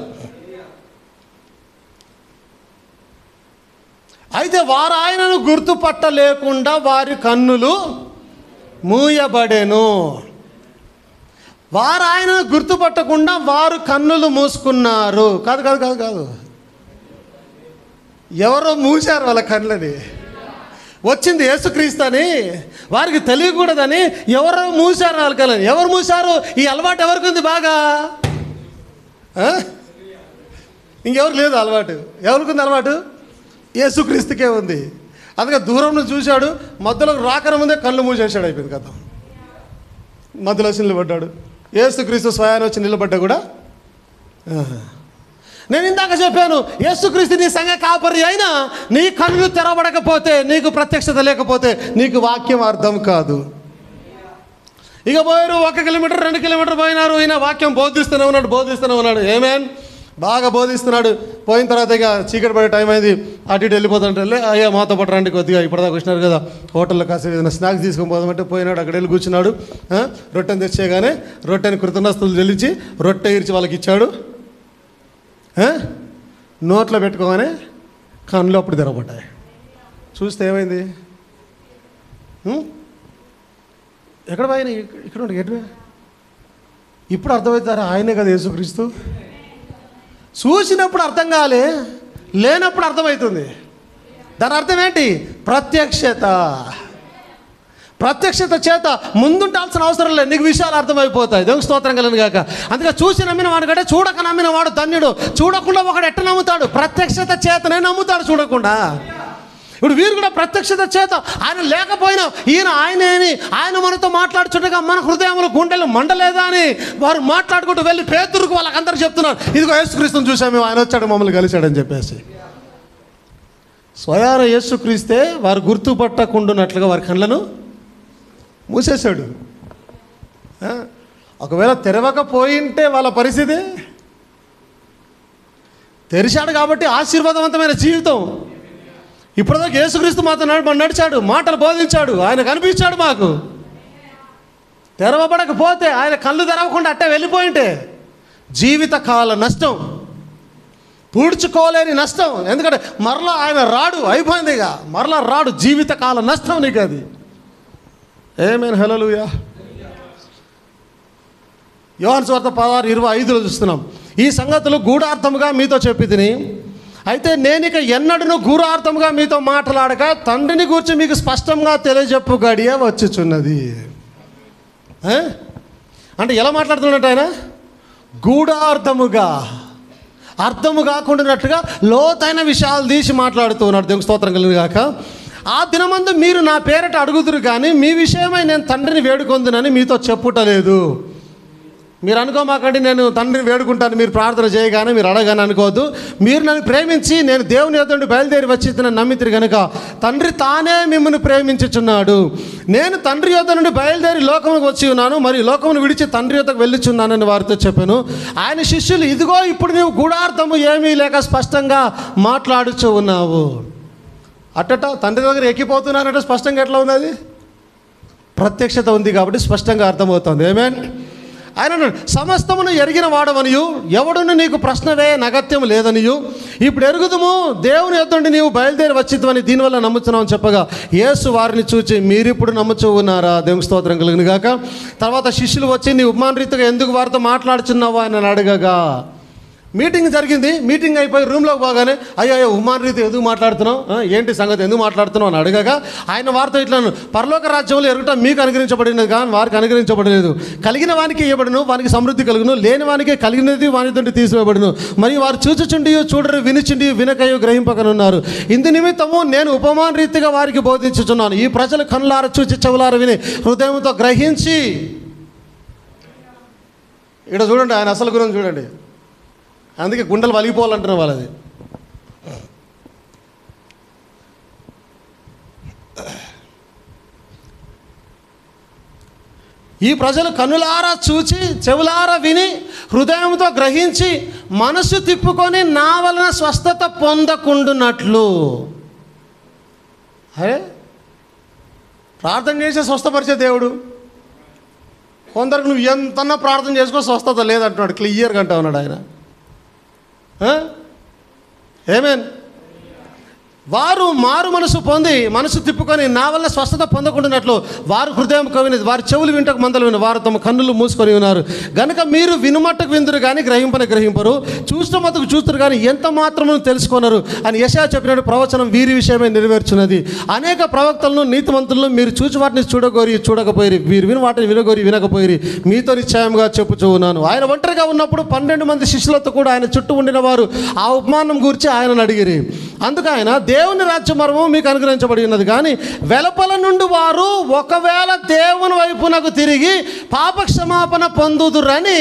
అయితే వారు ఆయనను గుర్తుపట్టలేకుండా వారి కన్నులు మూయబడెను వారు ఆయనను గుర్తుపట్టకుండా వారు కన్నులు మూసుకున్నారు కాదు కాదు కాదు కాదు ఎవరో మూసారు వాళ్ళ కళ్ళని వచ్చింది యేసుక్రీస్తు అని వారికి తెలియకూడదని ఎవరో మూసారు వాళ్ళ కళ్ళని ఎవరు మూసారు ఈ అలవాటు ఎవరికి ఉంది బాగా ఆ? ఇంకెవరు లేదు అలవాటు ఎవరికి ఉంది అలవాటు యేసుక్రీస్తుకే ఉంది అందుకే దూరం నుంచి చూశాడు మధ్యలో రాకన ముందే కళ్ళు మూసేసాడు అయిపోయింది కథ మధ్యలో వచ్చి నిలబడ్డాడు యేసుక్రీస్తు స్వయాన్ని వచ్చి నిలబడ్డా కూడా ఆహా. నేను ఇందాక చెప్పాను యేసుక్రీస్తు నీ సంఘ కాపరి అయినా నీ కన్నులు తెరవబడకపోతే నీకు ప్రత్యక్షత లేకపోతే నీకు వాక్యం అర్థం కాదు ఇక పోయారు ఒక కిలోమీటర్ రెండు కిలోమీటర్ పోయినారు ఈయన వాక్యం బోధిస్తూనే ఉన్నాడు బోధిస్తూనే ఉన్నాడు ఏమేన్ బాగా బోధిస్తున్నాడు పోయిన తర్వాత ఇక చీకటి పడే టైం అయింది అటు ఇటు వెళ్ళిపోతుంటే వెళ్ళి అయ్యా మాతో పాటు రండి కొద్దిగా ఇప్పటిదాకా వచ్చినారు కదా హోటల్లో కాసేపు ఏదైనా స్నాక్స్ తీసుకొని పోదామంటే పోయినాడు అక్కడ వెళ్ళి కూర్చున్నాడు ఆ, రొట్టెని తెచ్చేయగానే రొట్టెని కృతజ్ఞతలు చెల్లించి రొట్టె ఇరిచి వాళ్ళకి ఇచ్చాడు ఆ, నోట్లో పెట్టుకోగానే కళ్ళు అప్పుడు తెరవబడ్డాయి చూస్తే ఏమైంది ఉం? ఎక్కడ పోయినా ఇక్కడ ఉండి ఎటు ఇప్పుడు అర్థమవుతారా ఆయనే కదా యేసుక్రీస్తు చూసినప్పుడు అర్థం కాలే లేనప్పుడు అర్థమవుతుంది దాని అర్థం ఏంటి ప్రత్యక్షత ప్రత్యక్షత చేత ముందుంటాల్సిన అవసరం లేదు నీకు విషయాలు అర్థమైపోతాయి దేవుని స్తోత్రం కలిగిన గాక అందుకే చూసి నమ్మిన వాడు కంటే చూడక నమ్మిన వాడు ధన్యుడు చూడకుండా ఒకడు ఎట్ట నమ్ముతాడు ప్రత్యక్షత చేతనే నమ్ముతాడు చూడకుండా ఇప్పుడు వీరు కూడా ప్రత్యక్షత చేత ఆయన లేకపోయినా ఈయన ఆయనేని ఆయన మనతో మాట్లాడుచుండగా మన హృదయంలో గుండెలు మండలేదా అని వారు మాట్లాడుకుంటూ వెళ్ళి పేతురుకు వాళ్ళకందరూ చెప్తున్నారు ఇదిగో యేసుక్రీస్తుని చూసాం మేము ఆయన వచ్చాడు మమ్మల్ని కలిశాడని చెప్పేసి స్వయాన యేసుక్రీస్తే వారు గుర్తుపట్టకుండానట్లుగా వారి కళ్ళను మూసేశాడు ఆ? ఒకవేళ తెరవకపోయింటే వాళ్ళ పరిస్థితి తెరిచాడు కాబట్టి ఆశీర్వాదవంతమైన జీవితం ఇప్పటిదాకా యేసుక్రీస్తు మాతో నడు నడిచాడు మాటలు బోధించాడు ఆయన కనిపించాడు మాకు తెరవబడకపోతే ఆయన కళ్ళు తెరవకుండా అట్టే వెళ్ళిపోయింటే జీవితకాల నష్టం పూడ్చుకోలేని నష్టం ఎందుకంటే మరలా ఆయన రాడు అయిపోయింది ఇక మరలా రాడు జీవితకాల నష్టం నీకు అది ఏమేన్ హలలుయా యోహాన్ స్వార్థ పదహారు ఇరవై ఐదులో చూస్తున్నాం ఈ సంగతులు గూఢార్థముగా మీతో చెప్పి తిని అయితే నేను ఇక ఎన్నడను గూఢార్థముగా మీతో మాట్లాడక తండ్రిని గురించి మీకు స్పష్టంగా తెలియజెప్పు గడియ వచ్చుచున్నది ఆ? అంటే ఎలా మాట్లాడుతున్నట్టు ఆయన గూఢార్థముగా అర్థము కాకుండానట్టుగా లోతైన విషయాలు తీసి మాట్లాడుతున్నాడు దేవుని స్తోత్రం కలిగి కాక ఆ దినమందు మీరు నా పేరట అడుగుదురు కానీ మీ విషయమై నేను తండ్రిని వేడుకొందునని మీతో చెప్పుటలేదు మీరు అనుకోమాకండి నేను తండ్రిని వేడుకుంటాను మీరు ప్రార్థన చేయగానే మీరు అడగాని అనుకోవద్దు మీరు నన్ను ప్రేమించి నేను దేవుని యొద్ద నుండి బయలుదేరి వచ్చి నన్ను నమ్మితిరి కనుక తండ్రి తానే మిమ్మల్ని ప్రేమించుచున్నాడు నేను తండ్రి యొద్ద నుండి బయలుదేరి లోకముకు వచ్చి ఉన్నాను మరి లోకమును విడిచి తండ్రి యొద్దకు వెళ్ళుచున్నానని వారితో చెప్పాను ఆయన శిష్యులు ఇదిగో ఇప్పుడు నీవు గూఢార్థము ఏమీ లేక స్పష్టంగా మాట్లాడుచు ఉన్నావు అట్టట తండ్రి దగ్గర ఎక్కిపోతున్నానంటే స్పష్టంగా ఎట్లా ఉంది అది ప్రత్యక్షత ఉంది కాబట్టి స్పష్టంగా అర్థమవుతుంది ఏమేన్ ఆయన అన్నాడు, సమస్తమును ఎరిగిన వాడవనియు ఎవడును నీకు ప్రశ్నవే నగత్యం లేదనియు ఇప్పుడు ఎరుగుదుము దేవుని యొద్దండి నీవు బయలుదేరి వచ్చిద్వని దీనివల్ల నమ్ముతున్నావు చెప్పగా యేసు వారిని చూచి మీరిప్పుడు నమ్ముచూ ఉన్నారా దేవుని స్తోత్రం కలిగిన గాక తర్వాత శిష్యులు వచ్చి నీ ఉపమాన రీతిగా ఎందుకు వారితో మాట్లాడుచున్నావా అని అడగగా మీటింగ్ జరిగింది మీటింగ్ అయిపోయి రూమ్లోకి పోగానే అయ్యో అయ్యో ఉమాన్ రీతి ఎందుకు మాట్లాడుతున్నావు ఆ, ఏంటి సంగతి ఎందుకు మాట్లాడుతున్నావు అని అడగగా ఆయన వారితో ఇట్లా పరలోక రాజ్యంలో ఎరుగుట మీకు అనుగ్రహించబడినది కానీ వారికి అనుగ్రహించబడలేదు కలిగిన వానికి ఇవ్వబడును వానికి సమృద్ధి కలుగును లేని వానికి కలిగినది వాని నుండి తీసివేయబడును మరియు వారు చూచుచుండి చూడరు వినిచుండి వినకయు గ్రహింపకనున్నారు ఇందు నిమిత్తము నేను ఉపమాన రీతిగా వారికి బోధించుచున్నాను ఈ ప్రజలు కనులార చూచి చెవులార విని హృదయంతో గ్రహించి ఇక్కడ చూడండి ఆయన అసలు గురించి చూడండి అందుకే గుండెలు వలిగిపోవాలంటున్న వాళ్ళది ఈ ప్రజలు కనులారా చూచి చెవులారా విని హృదయంతో గ్రహించి మనసు తిప్పుకొని నా వలన స్వస్థత పొందకుండునట్లు అరే ప్రార్థన చేసే స్వస్థపరిచే దేవుడు కొందరికి నువ్వు ఎంతన్నా ప్రార్థన చేసుకో స్వస్థత లేదంటున్నాడు క్లియర్గా అంటా ఉన్నాడు ఆయన ఆ? ఏమేన్ వారు మారు మనసు పొంది మనసు తిప్పుకొని నా వల్ల స్వస్థత పొందకుండానట్లు వారు హృదయం కవినది వారి చెవులు వింటకు మందలు విని వారు తమ కన్నులు మూసుకొని ఉన్నారు గనుక మీరు వినుమట్టుకు విందురు కానీ గ్రహింపని గ్రహింపరు చూసిన మతుకు చూస్తారు కానీ ఎంత మాత్రము తెలుసుకొనరు అని యశా చెప్పినట్టు ప్రవచనం వీరి విషయమే నెరవేర్చున్నది అనేక ప్రవక్తలను నీతిమంతులను మీరు చూచి వాటిని చూడగోరి చూడకపోయి వీరు విని వాటిని వినగోరి వినకపోయి మీతో నిశ్చయంగా చెప్పుచూ ఉన్నాను ఆయన ఒంటరిగా ఉన్నప్పుడు పన్నెండు మంది శిష్యులతో కూడా ఆయన చుట్టూ ఉండిన వారు ఆ ఉపమానం గురించి ఆయనను అడిగిరి అందుకు ఆయన దేవుని రాజ్య మర్మం మీకు అనుగ్రహించబడి ఉన్నది కానీ వెలపల నుండి వారు ఒకవేళ దేవుని వైపునకు తిరిగి పాప క్షమాపణ పొందుదురని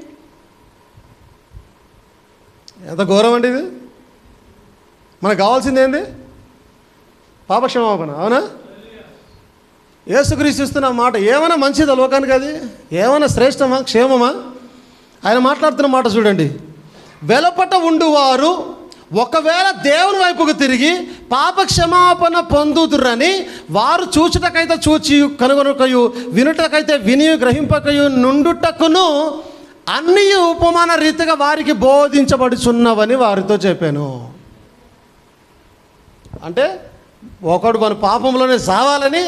ఎంత ఘోరం అండి ఇది మనకు కావాల్సింది ఏంది పాప క్షమాపణ అవునా యేసుక్రీస్తు ఇస్తున్న మాట ఏమైనా మంచిదా లోకానికి అది ఏమైనా శ్రేష్టమా క్షేమమా ఆయన మాట్లాడుతున్న మాట చూడండి వెలపట ఉండువారు ఒకవేళ దేవుని వైపుకు తిరిగి పాప క్షమాపణ పొందుతురని వారు చూచుటకైతే చూచి కనుగొనకయు వినుటకైతే విని గ్రహింపకయు నుండుటకును అన్ని ఉపమాన రీతిగా వారికి బోధించబడుచున్నవని వారితో చెప్పాను అంటే ఒకడు మన పాపంలోనే సావాలని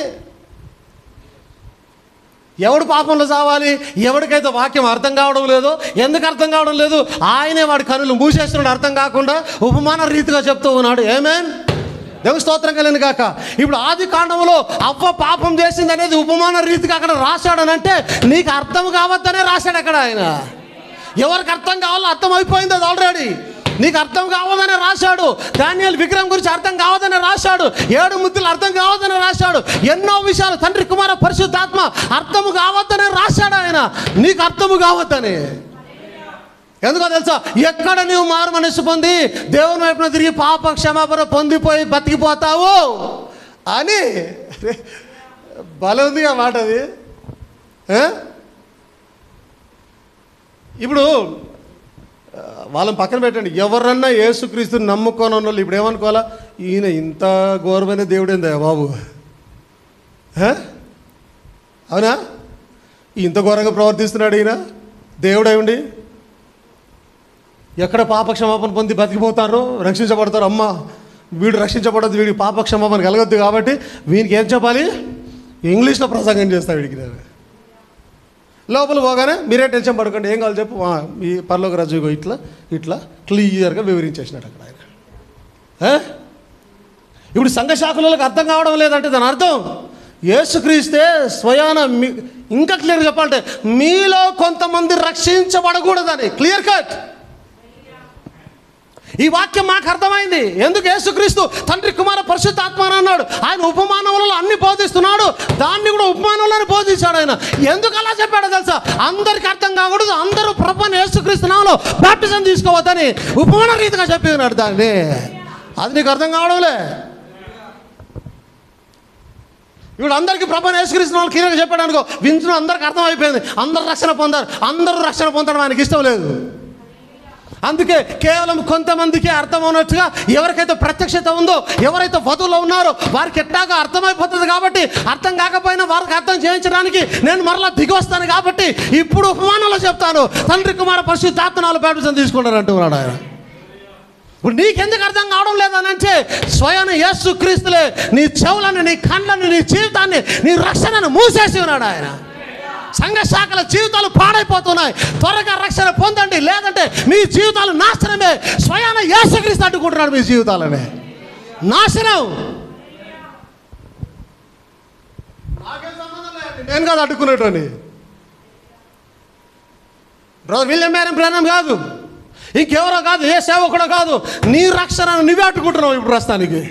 ఎవడు పాపంలో చావాలి ఎవరికైతే వాక్యం అర్థం కావడం లేదో ఎందుకు అర్థం కావడం లేదు ఆయనే వాడి కనులు మూసేస్తున్నాడు అర్థం కాకుండా ఉపమాన రీతిగా చెప్తూ ఉన్నాడు ఏమేన్ దేవుని స్తోత్రం కలిగిన కాక ఇప్పుడు ఆది కాండంలో అవ్వ పాపం చేసింది అనేది ఉపమాన రీతిగా అక్కడ రాశాడనంటే నీకు అర్థం కావద్దనే రాశాడు అక్కడ ఆయన ఎవరికి అర్థం కావాలో అర్థం అయిపోయింది అది ఆల్రెడీ నీకు అర్థం కావదని రాశాడు ధాన్యాల విగ్రహం గురించి అర్థం కావదని రాశాడు ఏడు ముద్దులు అర్థం కావదని రాశాడు ఎన్నో విషయాలు తండ్రి కుమార పరిశుద్ధాత్మ అర్థము కావద్దని రాశాడు ఆయన నీకు అర్థము కావద్దని ఎందుకో తెలుసా ఎక్కడ నీవు మారు మనసు పొంది దేవుని వైపున తిరిగి పాప క్షమాపణ పొందిపోయి బతికిపోతావు అని భలే ఉంది ఆ మాట అది ఏ? ఇప్పుడు ఆ, వాళ్ళని పక్కన పెట్టండి ఎవరన్నా యేసుక్రీస్తుని నమ్ముకోని ఉన్న వాళ్ళు ఇప్పుడు ఏమనుకోవాలా ఈయన ఇంత ఘోరమైన దేవుడేందా బాబు ఏ? అవునా ఇంత ఘోరంగా ప్రవర్తిస్తున్నాడు ఈయన దేవుడై ఉండి ఎక్కడ పాప క్షమాపణ పొంది బతికిపోతారో రక్షించబడతారు అమ్మ వీడు రక్షించబడద్దు వీడికి పాప క్షమాపణ కలగద్దు కాబట్టి వీనికి ఏం చెప్పాలి ఇంగ్లీష్లో ప్రసంగం చేస్తాడు వీడికి నేను లోపల పోగానే మీరే టెన్షన్ పడకండి ఏం కావాలి చెప్పు ఆ, ఈ పర్లోక రాజు ఇగో ఇట్లా ఇట్లా క్లియర్గా వివరించేసినాడు అక్కడ ఆయన ఏ? ఇప్పుడు సంఘ శాఖలకు అర్థం కావడం లేదంటే దాని అర్థం యేసుక్రీస్తే స్వయాన మీ ఇంకా క్లియర్గా చెప్పాలంటే మీలో కొంతమంది రక్షించబడకూడదని క్లియర్ కట్ ఈ వాక్యం మాకు అర్థమైంది ఎందుకు యేసుక్రీస్తు తండ్రి కుమార పరిశుద్ధాత్మ అని అన్నాడు ఆయన ఉపమానములలో అన్ని బోధిస్తున్నాడు దాన్ని కూడా ఉపమానంలోనే బోధించాడు ఆయన ఎందుకు అలా చెప్పాడో తెలుసా అందరికి అర్థం కాకూడదు అందరూ ప్రభుని యేసుక్రీస్తునాలో బ్యాప్టిజం తీసుకోవద్దని ఉపమాన రీతిగా చెప్పి ఉన్నాడు దాన్ని అది నీకు అర్థం కావడంలే ఇప్పుడు అందరికీ ప్రభు యేసుక్రీస్తు వాళ్ళు క్లియర్గా చెప్పాడు అనుకో వింటున్న అందరికి అర్థమైపోయింది అందరు రక్షణ పొందారు అందరూ రక్షణ పొందడం ఆయనకి ఇష్టం లేదు అందుకే కేవలం కొంతమందికి అర్థమవునట్టుగా ఎవరికైతే ప్రత్యక్షత ఉందో ఎవరైతే వధువులో ఉన్నారో వారికి ఎట్టాగా అర్థమైపోతుంది కాబట్టి అర్థం కాకపోయినా వారికి అర్థం చేయించడానికి నేను మరలా దిగి వస్తాను కాబట్టి ఇప్పుడు ఉపమానంలో చెప్తాను తండ్రి కుమార పరిశుద్ధాత్మనాలు బ్యాప్టిజం తీసుకుంటారు అంటున్నాడు ఆయన ఇప్పుడు నీకెందుకు అర్థం కావడం లేదనంటే స్వయం యేసు క్రీస్తులే నీ చెవులను నీ కళ్ళను నీ జీవితాన్ని నీ రక్షణను మూసేసి ఉన్నాడు ఆయన సంఘ శాఖల జీవితాలు పాడైపోతున్నాయి త్వరగా రక్షణ పొందండి లేదంటే మీ జీవితాలు నాశనమే స్వయాన యేసుక్రీస్తు అడ్డుకుంటున్నాడు మీ జీవితాలనే నాశనం నాకేం సంబంధం లేదండి. నేను కాదు అడ్డుకునేటోని బ్రదర్ విలియం మేరం ప్రేరణం కాదు ఇంకెవరో కాదు ఏ సేవకుడో కాదు నీ రక్షణను నువ్వే అడ్డుకుంటున్నావు ఇప్పుడు ప్రస్తుతానికి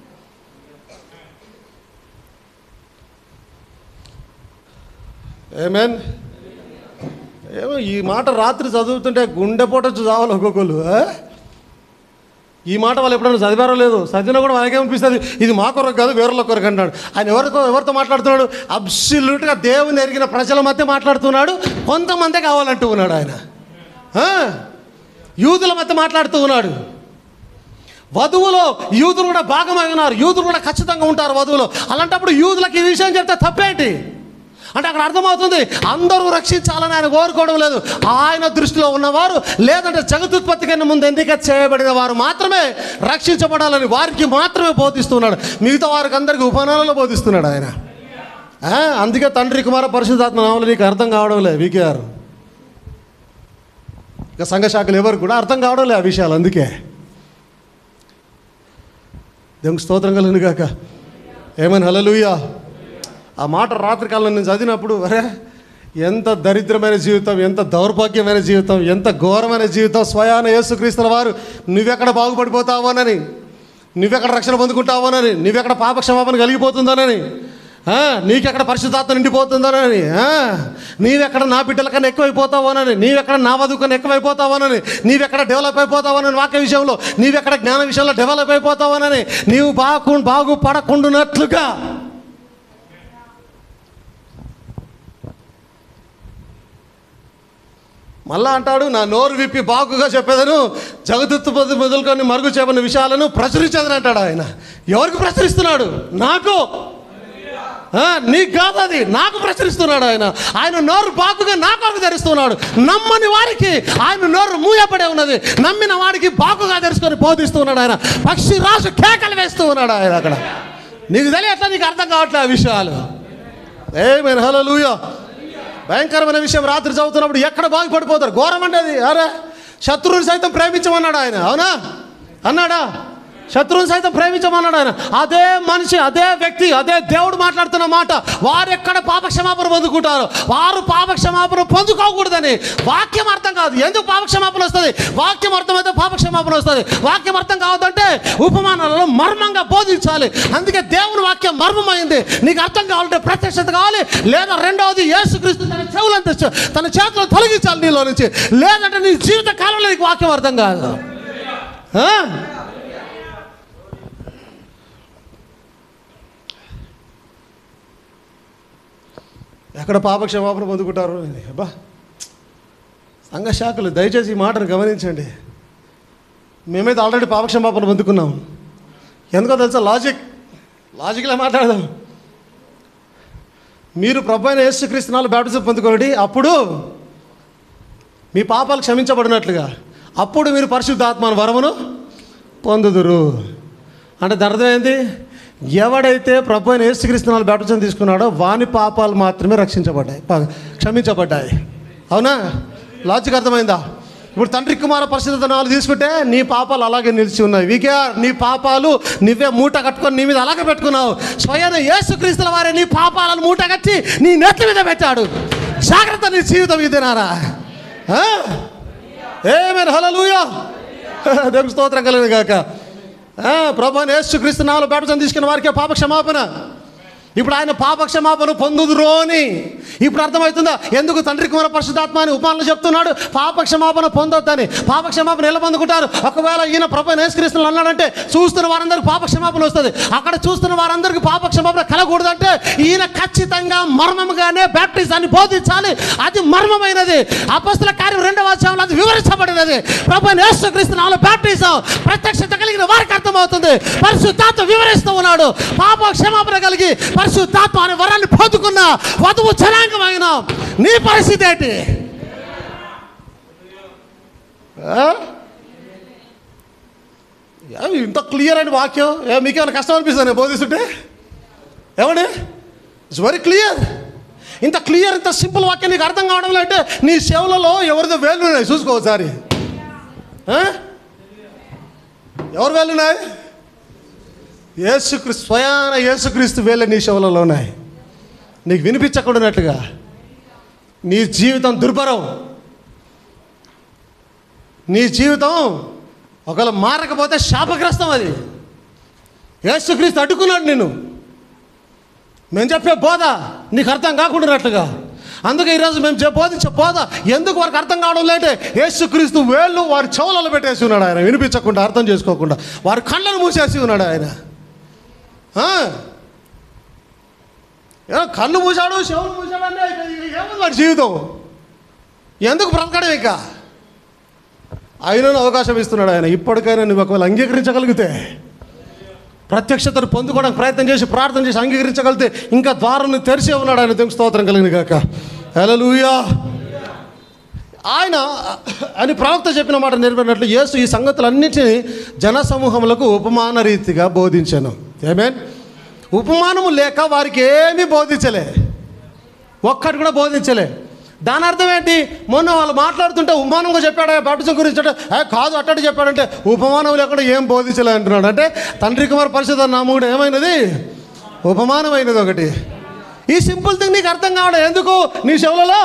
ఏమేన్ ఏమో ఈ మాట రాత్రి చదువుతుంటే గుండెపోట చావాలి ఒక్కొక్కరు ఆ? ఈ మాట వాళ్ళు ఎప్పుడైనా చదివారో లేదు చదివినా కూడా మనకేమనిపిస్తుంది ఇది మా కొరకు కాదు వేరొక కొరకు అంటాడు ఆయన ఎవరితో ఎవరితో మాట్లాడుతున్నాడు అబ్సల్యూట్గా దేవుని ఎరిగిన ప్రజల మధ్య మాట్లాడుతున్నాడు కొంతమందే కావాలంటూ ఉన్నాడు ఆయన ఆ? యూదుల మధ్య మాట్లాడుతూ ఉన్నాడు వధువులో యూదులు కూడా భాగమై ఉన్నారు యూదులు కూడా ఖచ్చితంగా ఉంటారు వధువులో అలాంటప్పుడు యూదులకు ఈ విషయం చెప్తే తప్పేంటి అంటే అక్కడ అర్థమవుతుంది అందరూ రక్షించాలని ఆయన కోరుకోవడం లేదు ఆయన దృష్టిలో ఉన్నవారు లేదంటే జగదుత్పత్తి కన్నా ముందు ఎన్నిక చేయబడిన వారు మాత్రమే రక్షించబడాలని వారికి మాత్రమే బోధిస్తున్నాడు మిగతా వారికి అందరికీ ఉపనాలలో బోధిస్తున్నాడు ఆయన ఆ, అందుకే తండ్రి కుమార పరిశుద్ధాత్మ నామలు నీకు అర్థం కావడం లేదు వికేఆర్ ఇక సంఘ శాఖలు ఎవరు కూడా అర్థం కావడం లేదు ఆ విషయాలు అందుకే దేవునికి స్తోత్రం కలిగిన కాక ఏమని హలలుయా ఆ మాట రాత్రికాలం నేను చదివినప్పుడు అరే ఎంత దరిద్రమైన జీవితం ఎంత దౌర్భాగ్యమైన జీవితం ఎంత ఘోరమైన జీవితం స్వయాన యేసుక్రీస్తుల వారు నువ్వెక్కడ బాగుపడిపోతావోనని నువ్వెక్కడ రక్షణ పొందుకుంటావోనని నువ్వెక్కడ పాప క్షమాపణ కలిగిపోతుందోనని ఆ, నీకెక్కడ పరిశుద్ధాత్మ నిండిపోతుందోనని ఆ, నీవెక్కడ నా బిడ్డల కన్నా ఎక్కువైపోతావోనని నీవెక్కడ నా వధువు కన్నా ఎక్కువైపోతావోనని నీవెక్కడ డెవలప్ అయిపోతావోనని వాక్య విషయంలో నీవెక్కడ జ్ఞాన విషయంలో డెవలప్ అయిపోతావోనని నీవు బాగు బాగుపడకుండునట్లుగా మళ్ళా అంటాడు నా నోరు విప్పి బాగుగా చెప్పేదను జగదుత్తు పొద్దు మొదలుకొని మరుగు చేయబడిన విషయాలను ప్రచురించేదని అంటాడు ఆయన ఎవరికి ప్రచురిస్తున్నాడు నాకు ఆ, నీకు కాదు అది నాకు ప్రచురిస్తున్నాడు ఆయన ఆయన నోరు బాగుగా నా కొరకు ధరిస్తున్నాడు నమ్మని వారికి ఆయన నోరు మూయపడే ఉన్నది నమ్మిన వాడికి బాగుగా తెరుచుకొని బోధిస్తున్నాడు ఆయన పక్షి రాజు కేకలు వేస్తూ ఉన్నాడు ఆయన అక్కడ నీకు తెలియట్లా నీకు అర్థం కావట్లే ఆ విషయాలు ఏమైనా హలో భయంకరమైన విషయం రాత్రి చదువుతున్నప్పుడు ఎక్కడ బాగుపడిపోతారు ఘోరం అంటే అది అరే శత్రువుని సైతం ప్రేమించమన్నాడు ఆయన అవునా అన్నాడా శత్రువుని సైతం ప్రేమించమన్నాడు ఆయన అదే మనిషి అదే వ్యక్తి అదే దేవుడు మాట్లాడుతున్న మాట వారు ఎక్కడ పాపక్షమాపణ పొందుకుంటారు వారు పాపక్షమాపణ పొందుకోకూడదని వాక్యం అర్థం కాదు ఎందుకు పాపక్షమాపణ వస్తుంది వాక్యం అర్థమైతే పాపక్షమాపణ వస్తుంది వాక్యం అర్థం కావద్దంటే ఉపమానాలలో మర్మంగా బోధించాలి అందుకే దేవుని వాక్యం మర్మమైంది నీకు అర్థం కావాలంటే ప్రత్యక్షత కావాలి లేదా రెండవది యేసుక్రీస్తు తన చెవులంత తన చేతులు తొలగించాలి నీలో నుంచి లేదంటే నీ జీవిత కాలంలో నీకు వాక్యం అర్థం కాదు ఆ? ఎక్కడ పాపక్షమాపణ పొందుకుంటారు అబ్బా సంఘ శాఖలు దయచేసి ఈ మాటను గమనించండి మేమైతే ఆల్రెడీ పాపక్షమాపణ పొందుకున్నాం ఎందుకో తెలుసా లాజిక్ లాజిక్లో మాట్లాడదాం మీరు ప్రభు అయిన యేసుక్రీస్తునాలు బ్యాప్టిజం పొందుకోండి అప్పుడు మీ పాపాలు క్షమించబడినట్లుగా అప్పుడు మీరు పరిశుద్ధాత్మను వరమును పొందుదురు అంటే దాని అర్థం ఏంది ఎవడైతే ప్రభు అయిన యేసుక్రీస్తునాలు బ్యాప్టిజం తీసుకున్నాడో వాని పాపాలు మాత్రమే రక్షించబడ్డాయి ప- క్షమించబడ్డాయి అవునా లాజిక్ అర్థమైందా ఇప్పుడు తండ్రి కుమార పరిశుద్ధత నాలుగు తీసుకుంటే నీ పాపాలు అలాగే నిలిచి ఉన్నాయి వీకే నీ పాపాలు నువ్వే మూట కట్టుకొని నీ మీద అలాగే పెట్టుకున్నావు స్వయం యేసుక్రీస్తుల వారే నీ పాపాలను మూట కట్టి నీ నెత్తి మీద పెట్టాడు జాగ్రత్త నీ జీవితం ఇదేనారా ఏమైనా హలలుయా దేవుని స్తోత్రం కలిగిన గాక ఆ, ప్రభు యేసుక్రీస్తు నాలో బ్యాప్టిజం తీసుకున్న వారికి పాప క్షమాపణ ఇప్పుడు ఆయన పాప క్షమాపణ పొందుదురో అని ఇప్పుడు అర్థమవుతుందా ఎందుకు తండ్రి కుమార పరిశుద్ధాత్మ అని ఉపమానాలు చెప్తున్నాడు పాప క్షమాపణ పొందొద్దని పాప క్షమాపణ ఎలా పొందుకుంటారు ఒకవేళ ఈయన ప్రభు నేస్కరిస్తున్న అన్నాడంటే చూస్తున్న వారందరికి పాప క్షమాపణ వస్తుంది అక్కడ చూస్తున్న వారందరికి పాప క్షమాపణ కలగకూడదంటే ఈయన ఖచ్చితంగా మర్మముగానే బ్యాప్టిజాన్ని బోధించాలి అది మర్మమైనది అపస్తుల కార్యం రెండవ అధ్యాయంలో అది వివరించబడినది ప్రభు నేస్కరిస్తు నాలో బ్యాప్టిజం ప్రత్యక్షత కలిగిన వారికి అర్థమవుతుంది పరిశుద్ధాత్మ వివరిస్తూ ఉన్నాడు పాప క్షమాపణ కలిగి పరిశుద్ధాత్మ అనే వరాన్ని పొందుకున్న వధువు జనాంగమైన నీ పరిస్థితి ఏంటి ఆ? ఏ, ఇంత క్లియర్ అయిన వాక్యం ఏ మీకేమైనా కష్టం అనిపిస్తుంది నేను బోధిస్తుంటే ఏమండి ఇట్స్ వెరీ క్లియర్ ఇంత క్లియర్ ఇంత సింపుల్ వాక్యం నీకు అర్థం కావడం అంటే నీ సేవలలో ఎవరిదో వేలు ఉన్నాయి చూసుకో ఒకసారి ఆ? ఎవరు వేలు ఉన్నాయి యేసుక్రీస్తు స్వయాన యేసుక్రీస్తు వేలే నీ శవలలో ఉన్నాయి నీకు వినిపించకూడనట్టుగా నీ జీవితం దుర్భరం నీ జీవితం ఒకవేళ మారకపోతే శాపగ్రస్తం అది యేసుక్రీస్తు అడ్డుకున్నాడు నేను మేము చెప్పే బోధ నీకు అర్థం కాకుండానట్లుగా అందుకే ఈరోజు మేము చె- బోధించే బోధ ఎందుకు వారికి అర్థం కావడం లేటే యేసుక్రీస్తు వేళ్ళు వారి చెవులలో పెట్టేసి ఉన్నాడు ఆయన వినిపించకుండా అర్థం చేసుకోకుండా వారి కళ్ళను మూసేసి ఉన్నాడు ఆయన ఆ? ఏ, కళ్ళు మూసాడు చెవులు మూసాడు అంటే ఇక- ఇక ఏముంది వాడి జీవితం ఎందుకు బ్రతకడం ఇక ఆయనను అవకాశం ఇస్తున్నాడు ఆయన ఇప్పటికైనా నువ్వు ఒకవేళ అంగీకరించగలిగితే ప్రత్యక్షతను పొందుకోవడానికి ప్రయత్నం చేసి ప్రార్థన చేసి అంగీకరించగలిగితే ఇంకా ద్వారం తెరిచే ఉన్నాడు ఆయన దేవుని స్తోత్రం కలిగిన కాక హల్లెలూయా ఆయన అని ప్రవక్త చెప్పిన మాట నెరవేరినట్లు యేసు ఈ సంగతులన్నింటినీ జనసమూహములకు ఉపమాన రీతిగా బోధించాను ఏమేన్ ఉపమానము లేక వారికి ఏమీ బోధించలే ఒక్కటి కూడా బోధించలే దాని అర్థం ఏంటి మొన్న వాళ్ళు మాట్లాడుతుంటే ఉపమానంగా చెప్పాడు బాప్టిజం గురించి అంటే "ఏ, కాదు అట్టడి చెప్పాడంటే ఉపమానం లేకుండా ఏం బోధించలే అంటున్నాడు అంటే తండ్రి కుమార్ పరిషత్ నామూడు ఏమైనది ఉపమానమైనది ఒకటి ఈ సింపుల్ థింగ్ నీకు అర్థం కావడం ఎందుకు నీ చెవులలో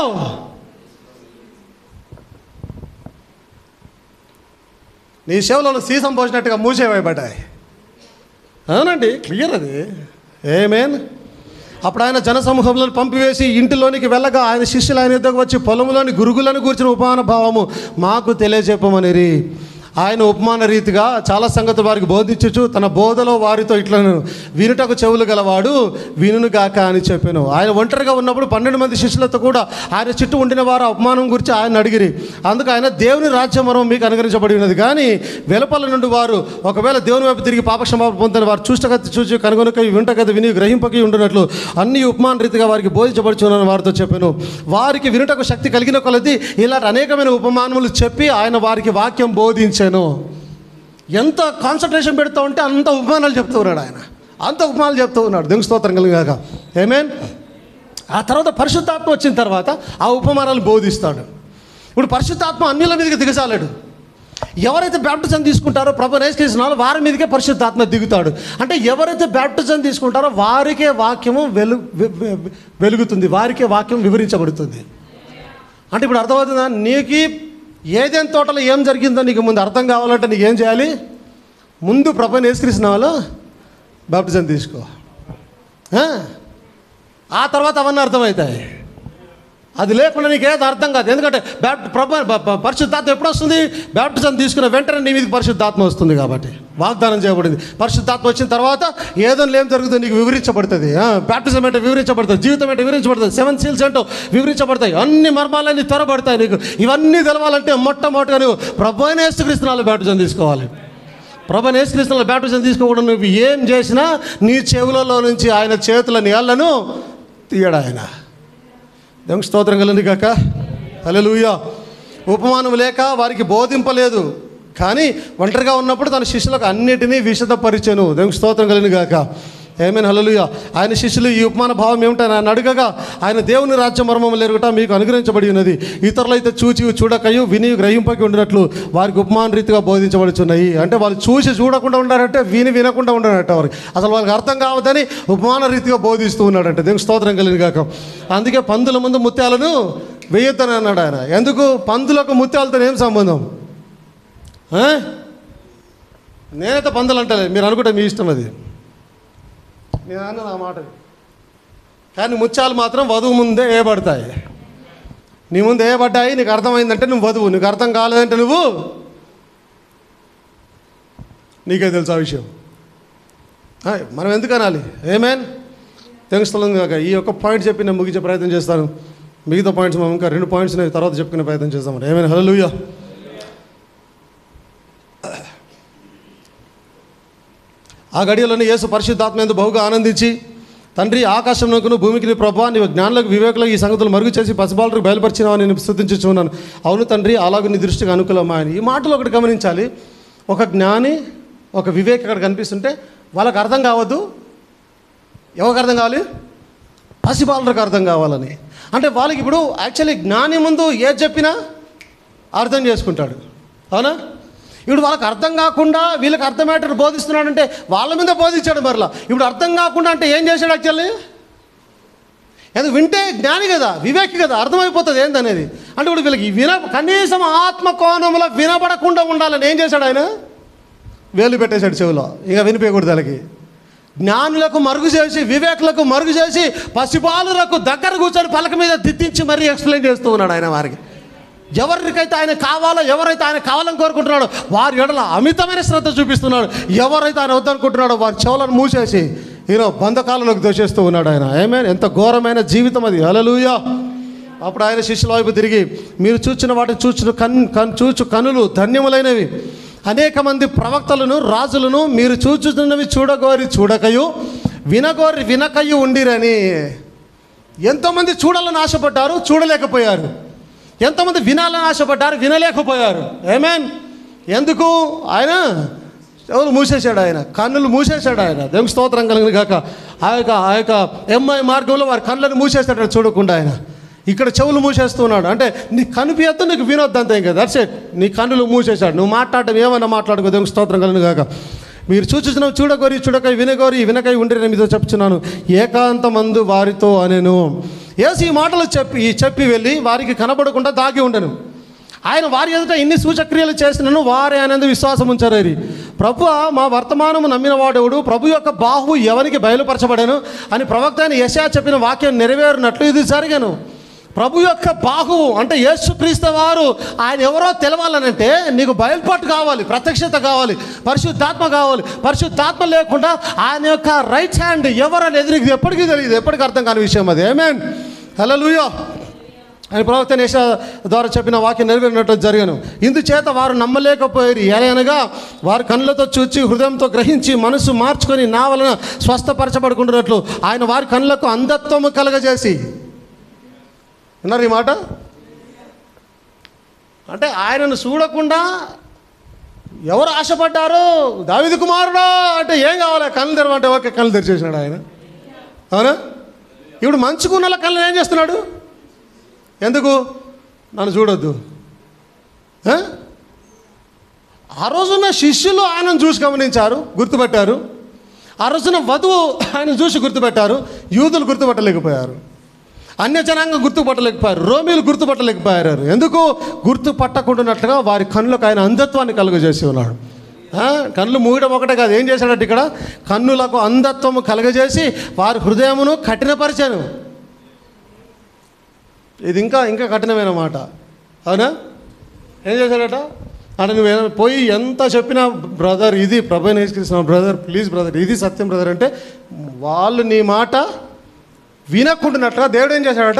నీ చెవులలో సీసం పోసినట్టుగా మూసేవేయబడ్డాయి అవునండి క్లియర్ అది ఏమేన్ అప్పుడు ఆయన జనసమూహంలో పంపివేసి ఇంటిలోనికి వెళ్ళగా ఆయన శిష్యులు ఆయన ఎద్దకు వచ్చి పొలంలోని గురుగులను కూర్చిన ఉపమాన భావము మాకు తెలియజెప్పమనిరి ఆయన ఉపమాన రీతిగా చాలా సంగతులు వారికి బోధించచ్చు తన బోధలో వారితో ఇట్లా వినుటకు చెవులు గలవాడు వినును గాక అని చెప్పాను ఆయన ఒంటరిగా ఉన్నప్పుడు పన్నెండు మంది శిష్యులతో కూడా ఆయన చుట్టూ ఉండిన వారు ఉపమానం గురించి ఆయన అడిగిరి అందుకు ఆయన దేవుని రాజ్యం మరం మీకు అనుగ్రహించబడి ఉన్నది కానీ వెలుపల నుండి వారు ఒకవేళ దేవుని వైపు తిరిగి పాపక్షమాపణ పొందని వారు చూస్తగతి చూచి కనుగొనక వింటగత విని గ్రహింపకి ఉండినట్లు అన్ని ఉపమాన రీతిగా వారికి బోధించబడుచున్నాను వారితో చెప్పాను వారికి వినుటకు శక్తి కలిగిన కొలది ఇలాంటి అనేకమైన ఉపమానములు చెప్పి ఆయన వారికి వాక్యం బోధించాను ఎంత కాన్సన్ట్రేషన్ పెడతా ఉంటే అంత ఉపమానాలు చెప్తూ ఉన్నాడు ఆయన అంత ఉపమానాలు చెప్తూ ఉన్నాడు దెంగు స్తోత్రం కలిగాక ఏమేన్ ఆ తర్వాత పరిశుద్ధాత్మ వచ్చిన తర్వాత ఆ ఉపమానాలు బోధిస్తాడు ఇప్పుడు పరిశుద్ధాత్మ అన్యుల మీదకి దిగజాలాడు ఎవరైతే బ్యాప్టిజం తీసుకుంటారో ప్రభు నేసుకేసినారో వారి మీదకే పరిశుద్ధాత్మ దిగుతాడు అంటే ఎవరైతే బ్యాప్టిజం తీసుకుంటారో వారికే వాక్యము వెలు వె- వె- వెలుగుతుంది వారికే వాక్యం వివరించబడుతుంది అంటే ఇప్పుడు అర్థమవుతుందా నీకు ఏదేం తోటలో ఏం జరిగిందో నీకు ముందు అర్థం కావాలంటే నీకు ఏం చేయాలి ముందు ప్రభు నేసుకృష్ణ వాళ్ళు బాప్టిజం తీసుకో ఆ? ఆ తర్వాత అవన్నీ అర్థమవుతాయి అది లేకుండా నీకు ఏది అర్థం కాదు ఎందుకంటే బ్యాప్ట్ ప్రభు బ- బ- పరిశుద్ధాత్మ ఎప్పుడు వస్తుంది బ్యాప్టిజం తీసుకున్న వెంటనే నీ మీదకి పరిశుద్ధాత్మ వస్తుంది కాబట్టి వాగ్దానం చేయబడింది పరిశుద్ధాత్మ వచ్చిన తర్వాత ఏదో ఏం జరుగుతుందో నీకు వివరించబడుతుంది ఆ, బ్యాప్టిజం అంటే వివరించబడుతుంది జీవితం అంటే వివరించబడుతుంది సెవెన్ సీల్స్ అంటూ వివరించబడతాయి అన్ని మర్మాలన్నీ తెరబడతాయి నీకు ఇవన్నీ తెలవాలంటే మొట్టమొదటిగా నువ్వు ప్రభు అయిన యేసుక్రీస్తునాలు బ్యాప్టిజం తీసుకోవాలి ప్రభు యేసుక్రీస్తునాలు బ్యాప్టిజం తీసుకోకుండా నువ్వు ఏం చేసినా నీ చెవులలో నుంచి ఆయన చేతుల నీళ్లను తీయడు ఆయన దేవునికి స్తోత్రం కలిగింది కాక హల్లెలూయా ఉపమానం లేక వారికి బోధింపలేదు కానీ ఒంటరిగా ఉన్నప్పుడు తన శిష్యులకు అన్నిటినీ విశదపరిచెను దేవునికి స్తోత్రం కలిగింది కాక ఏమైనా హల్లెలూయా ఆయన శిష్యులు ఈ ఉపమాన భావం ఏమిటని ఆయన అడగగా ఆయన దేవుని రాజ్య మర్మం ఎరుగుట మీకు అనుగ్రహించబడి ఉన్నది ఇతరులైతే చూచి చూడకయు విని గ్రహింపకి ఉండినట్లు వారికి ఉపమాన రీతిగా బోధించబడుచున్నాయి అంటే వాళ్ళు చూసి చూడకుండా ఉండారంటే విని వినకుండా ఉండారంట వారికి అసలు వాళ్ళకి అర్థం కావద్దని ఉపమాన రీతిగా బోధిస్తూ ఉన్నాడంటే దేవునికి స్తోత్రం కలిగిన కాక అందుకే పందుల ముందు ముత్యాలను వేయొద్దని అన్నాడు ఆయన ఎందుకు పందులకు ముత్యాలతో ఏం సంబంధం ఆ? నేనైతే పందులు అంటలే మీరు అనుకుంటే మీ ఇష్టం అది నేను అన్న నా మాట కానీ ముత్యాలు మాత్రం వధువు ముందే వేయబడతాయి నీ ముందు వేయబడ్డాయి నీకు అర్థమైందంటే నువ్వు వధువు నీకు అర్థం కాలేదంటే నువ్వు నీకే తెలుసు ఆ విషయం ఆ, మనం ఎందుకు అనాలి ఏమేన్ తెలుస్తుంది కాక ఈ యొక్క పాయింట్ చెప్పి నేను ముగించే ప్రయత్నం చేస్తాను మిగతా పాయింట్స్ మనం ఇంకా రెండు పాయింట్స్ నేను తర్వాత చెప్పుకునే ప్రయత్నం చేస్తాం ఏమైనా హలో ఆ గడియలోనే యేసు పరిశుద్ధాత్మ ఎందు బహుగా ఆనందించి తండ్రి ఆకాశంలోకును భూమికి ప్రభా నీవు జ్ఞానులకు వివేకులకు ఈ సంగతులు మరుగు చేసి పసిబాలకు బయలుపరిచినావు నేను స్థుతించుచున్నాను అవును తండ్రి అలాగే నీ దృష్టికి అనుకూలమా అని ఈ మాటలు ఒకటి గమనించాలి ఒక జ్ఞాని ఒక వివేక్ అక్కడ కనిపిస్తుంటే వాళ్ళకి అర్థం కావద్దు ఎవరికి అర్థం కావాలి పసిబాలకు అర్థం కావాలని అంటే వాళ్ళకి ఇప్పుడు యాక్చువల్లీ జ్ఞాని ముందు ఏది చెప్పినా అర్థం చేసుకుంటాడు అవునా ఇప్పుడు వాళ్ళకి అర్థం కాకుండా వీళ్ళకి అర్థమయ్యేటట్టు బోధిస్తున్నాడంటే వాళ్ళ మీద బోధించాడు మరలా ఇప్పుడు అర్థం కాకుండా అంటే ఏం చేశాడు యాక్చువల్లీ అది వింటే జ్ఞాని కదా వివేకి కదా అర్థమైపోతుంది ఏందనేది అంటే ఇప్పుడు వీళ్ళకి విన కనీసం ఆత్మ కోణంలో వినబడకుండా ఉండాలని ఏం చేశాడు ఆయన వేలు పెట్టేశాడు చెవిలో ఇక వినిపించకూడదు వాళ్ళకి జ్ఞానులకు మరుగు చేసి వివేకులకు మరుగు చేసి పసిబాలులకు దగ్గర కూర్చొని పలక మీద దిద్దించి మరీ ఎక్స్ప్లెయిన్ చేస్తూ ఉన్నాడు ఆయన వారికి ఎవరికైతే ఆయన కావాలో ఎవరైతే ఆయన కావాలని కోరుకుంటున్నాడో వారి ఎడల అమితమైన శ్రద్ధ చూపిస్తున్నాడు ఎవరైతే ఆయన వద్దనుకుంటున్నాడో వారి చెవులను మూసేసి ఈయన బంధకాలలోకి దోషేస్తూ ఉన్నాడు ఆయన ఏమే ఎంత ఘోరమైన జీవితం అది అలలుయా అప్పుడు ఆయన శిష్యుల వైపు తిరిగి మీరు చూచిన వాటిని చూచిన కన్ కన్ చూచు కనులు ధన్యములైనవి అనేక మంది ప్రవక్తలను రాజులను మీరు చూచుతున్నవి చూడగోరి చూడకయు వినగోరి వినకయు ఉండిరని ఎంతోమంది చూడాలని ఆశపడ్డారు చూడలేకపోయారు ఎంతోమంది వినాలని ఆశపడ్డారు వినలేకపోయారు ఏమేన్ ఎందుకు ఆయన ఎవరు మూసేశాడు ఆయన కన్నులు మూసేశాడు ఆయన దేవుని స్తోత్రం కలిగిన కాక ఆ యొక్క ఆ యొక్క ఎంఐ మార్గంలో వారి కళ్ళను మూసేస్తాడు చూడకుండా ఆయన ఇక్కడ చెవులు మూసేస్తున్నాడు అంటే నీ కనిపించద్దు నీకు వినొద్దు అంతే ఇంకా దట్స్ ఇట్ నీ కన్నులు మూసేశాడు నువ్వు మాట్లాడటం ఏమన్నా మాట్లాడుకో దేవుని స్తోత్రం కలిగిన కాక మీరు చూచుచున్న చూడగోరి చూడకై వినగోరి వినకై ఉండి మీతో చెప్తున్నాను ఏకాంత మందు వారితో అనేను ఏసు ఈ మాటలు చెప్పి ఈ చెప్పి వెళ్ళి వారికి కనబడకుండా దాగి ఉండను ఆయన వారి ఎదుట ఇన్ని సూచక్రియలు చేసినను వారి అనేది విశ్వాసం ఉంచారు ప్రభు మా వర్తమానము నమ్మిన వాడెవడు ప్రభు యొక్క బాహు ఎవరికి బయలుపరచబడాను అని ప్రవక్త అయిన యశా చెప్పిన వాక్యం నెరవేరినట్లు ఇది జరిగాను ప్రభు యొక్క బాహువు అంటే యేసుక్రీస్తు వారు ఆయన ఎవరో తెలవాలనంటే నీకు బయలుపాటు కావాలి ప్రత్యక్షత కావాలి పరిశుద్ధాత్మ కావాలి పరిశుద్ధాత్మ లేకుండా ఆయన యొక్క రైట్ హ్యాండ్ ఎవరని ఎదురికి ఎప్పటికీ తెలియదు ఎప్పటికీ అర్థం కాని విషయం అది ఏమేన్ హలో ఆయన ప్రవక్త నేష ద్వారా చెప్పిన వాక్యం నెరవేరినట్టు జరిగాను ఇందుచేత వారు నమ్మలేకపోయారు ఎలయనగా వారు కళ్ళతో చూచి హృదయంతో గ్రహించి మనసు మార్చుకొని నా వలన స్వస్థపరచబడుకుంటున్నట్లు ఆయన వారి కళ్ళకు అంధత్వము కలగజేసి విన్నారు ఈ మాట అంటే ఆయనను చూడకుండా ఎవరు ఆశపడ్డారు దావిది కుమారుడా అంటే ఏం కావాలి కళ్ళు తెరవంటే ఓకే కళ్ళు తెరిచేసినాడు ఆయన అవునా ఇప్పుడు మంచుకున్న కళ్ళు ఏం చేస్తున్నాడు ఎందుకు నన్ను చూడొద్దు ఆ? ఆ రోజున శిష్యులు ఆయనను చూసి గమనించారు గుర్తుపెట్టారు ఆ రోజున వధువు ఆయన చూసి గుర్తుపెట్టారు యూదులు గుర్తుపట్టలేకపోయారు అన్య జనాంగం గుర్తుపట్టలేకపోయారు రోమిలు గుర్తుపట్టలేకపోయారు ఎందుకు గుర్తుపట్టకుండానట్లుగా వారి కన్నులకు ఆయన అంధత్వాన్ని కలుగజేసి ఉన్నాడు ఆ, కన్నులు మూయడం ఒకటే కాదు ఏం చేశాడట ఇక్కడ కన్నులకు అంధత్వము కలుగజేసి వారి హృదయమును కఠినపరిచాను ఇది ఇంకా ఇంకా కఠినమైన మాట అవునా ఏం చేశాడట అంటే నువ్వు ఏమైనా పోయి ఎంత చెప్పినా బ్రదర్ ఇది ప్రభు నేర్చుకృష్ణ బ్రదర్ ప్లీజ్ బ్రదర్ ఇది సత్యం బ్రదర్ అంటే వాళ్ళు నీ మాట వినకుంటున్నట్టుగా దేవుడు ఏం చేశాడట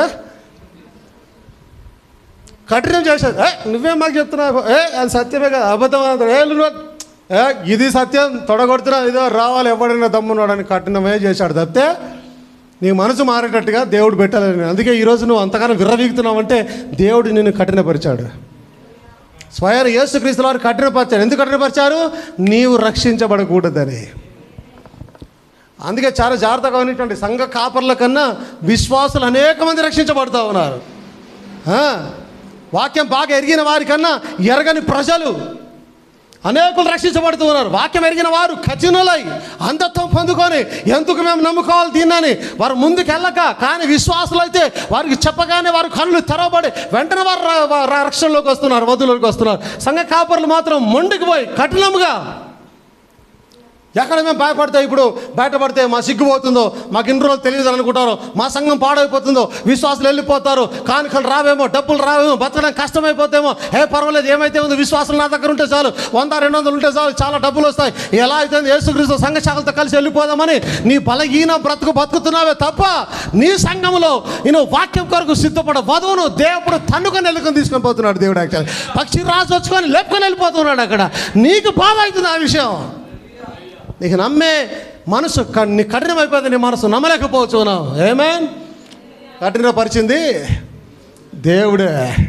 కఠినం చేశాడు ఏ నువ్వేం మాకు చెప్తున్నావు ఏ అది సత్యమే కదా అబద్ధం అన్నాడు. ఏ నువ్వు ఏ ఇది సత్యం తొడగొడుతున్నా ఇదో రావాలి ఎవడైనా దమ్మున్నాడని కఠినమే చేశాడు తప్పితే నీ మనసు మారేటట్టుగా దేవుడు పెట్టాలని అందుకే ఈరోజు నువ్వు అంతగానో విర్రవీగుతున్నావంటే దేవుడు నిన్ను కఠినపరిచాడు స్వయం యేసుక్రీస్తు వారు కఠినపరిచారు ఎందుకు కఠినపరిచారు నీవు రక్షించబడకూడదని అందుకే చాలా జాగ్రత్తగా ఉన్నటువంటి సంఘ కాపర్ల కన్నా విశ్వాసులు అనేక మంది రక్షించబడుతూ ఉన్నారు ఆ, వాక్యం బాగా ఎరిగిన వారికన్నా ఎరగని ప్రజలు అనేకులు రక్షించబడుతూ ఉన్నారు వాక్యం ఎరిగిన వారు ఖచ్చినులై అంధత్వం పొందుకొని ఎందుకు మేము నమ్ముకోవాలి దీన్నని వారు ముందుకు వెళ్ళక కానీ విశ్వాసులు అయితే వారికి చెప్పగానే వారు కళ్ళు తెరవబడి వెంటనే వారు ర- ర- రక్షణలోకి వస్తున్నారు వధువులోకి వస్తున్నారు సంఘ కాపర్లు మాత్రం మొండికి పోయి కఠినముగా ఎక్కడ మేము భయపడితే ఇప్పుడు బయటపడితే మా సిగ్గుపోతుందో మాకు ఇన్ని రోజులు తెలియదు అనుకుంటారు మా సంఘం పాడైపోతుందో విశ్వాసులు వెళ్ళిపోతారు కానుకలు రావేమో డబ్బులు రావేమో బతకడం కష్టమైపోతేమో ఏ పర్వాలేదు ఏమైతే ఉందో విశ్వాసులు నా దగ్గర ఉంటే చాలు వంద రెండు వందలు ఉంటే చాలు చాలా డబ్బులు వస్తాయి ఎలా అయితే యేసుక్రీస్తు సంఘ శాఖలతో కలిసి వెళ్ళిపోదామని నీ బలహీన బ్రతుకు బతుకుతున్నావే తప్ప నీ సంఘంలో నేను వాక్యం కొరకు సిద్ధపడ వధువును దేవుడు తన్నుకొని వెళ్ళుకొని తీసుకొని పోతున్నాడు దేవుడు యాక్చువల్ పక్షి రాజు వచ్చుకొని లేపుకొని వెళ్ళిపోతున్నాడు అక్కడ నీకు బాధ అవుతుంది ఆ విషయం నీకు నమ్మే మనసు క- నీ కఠినమైపోయింది నీ మనసు నమ్మలేకపోవచ్చు నువ్వు ఏమేన్ కఠినపరిచింది దేవుడే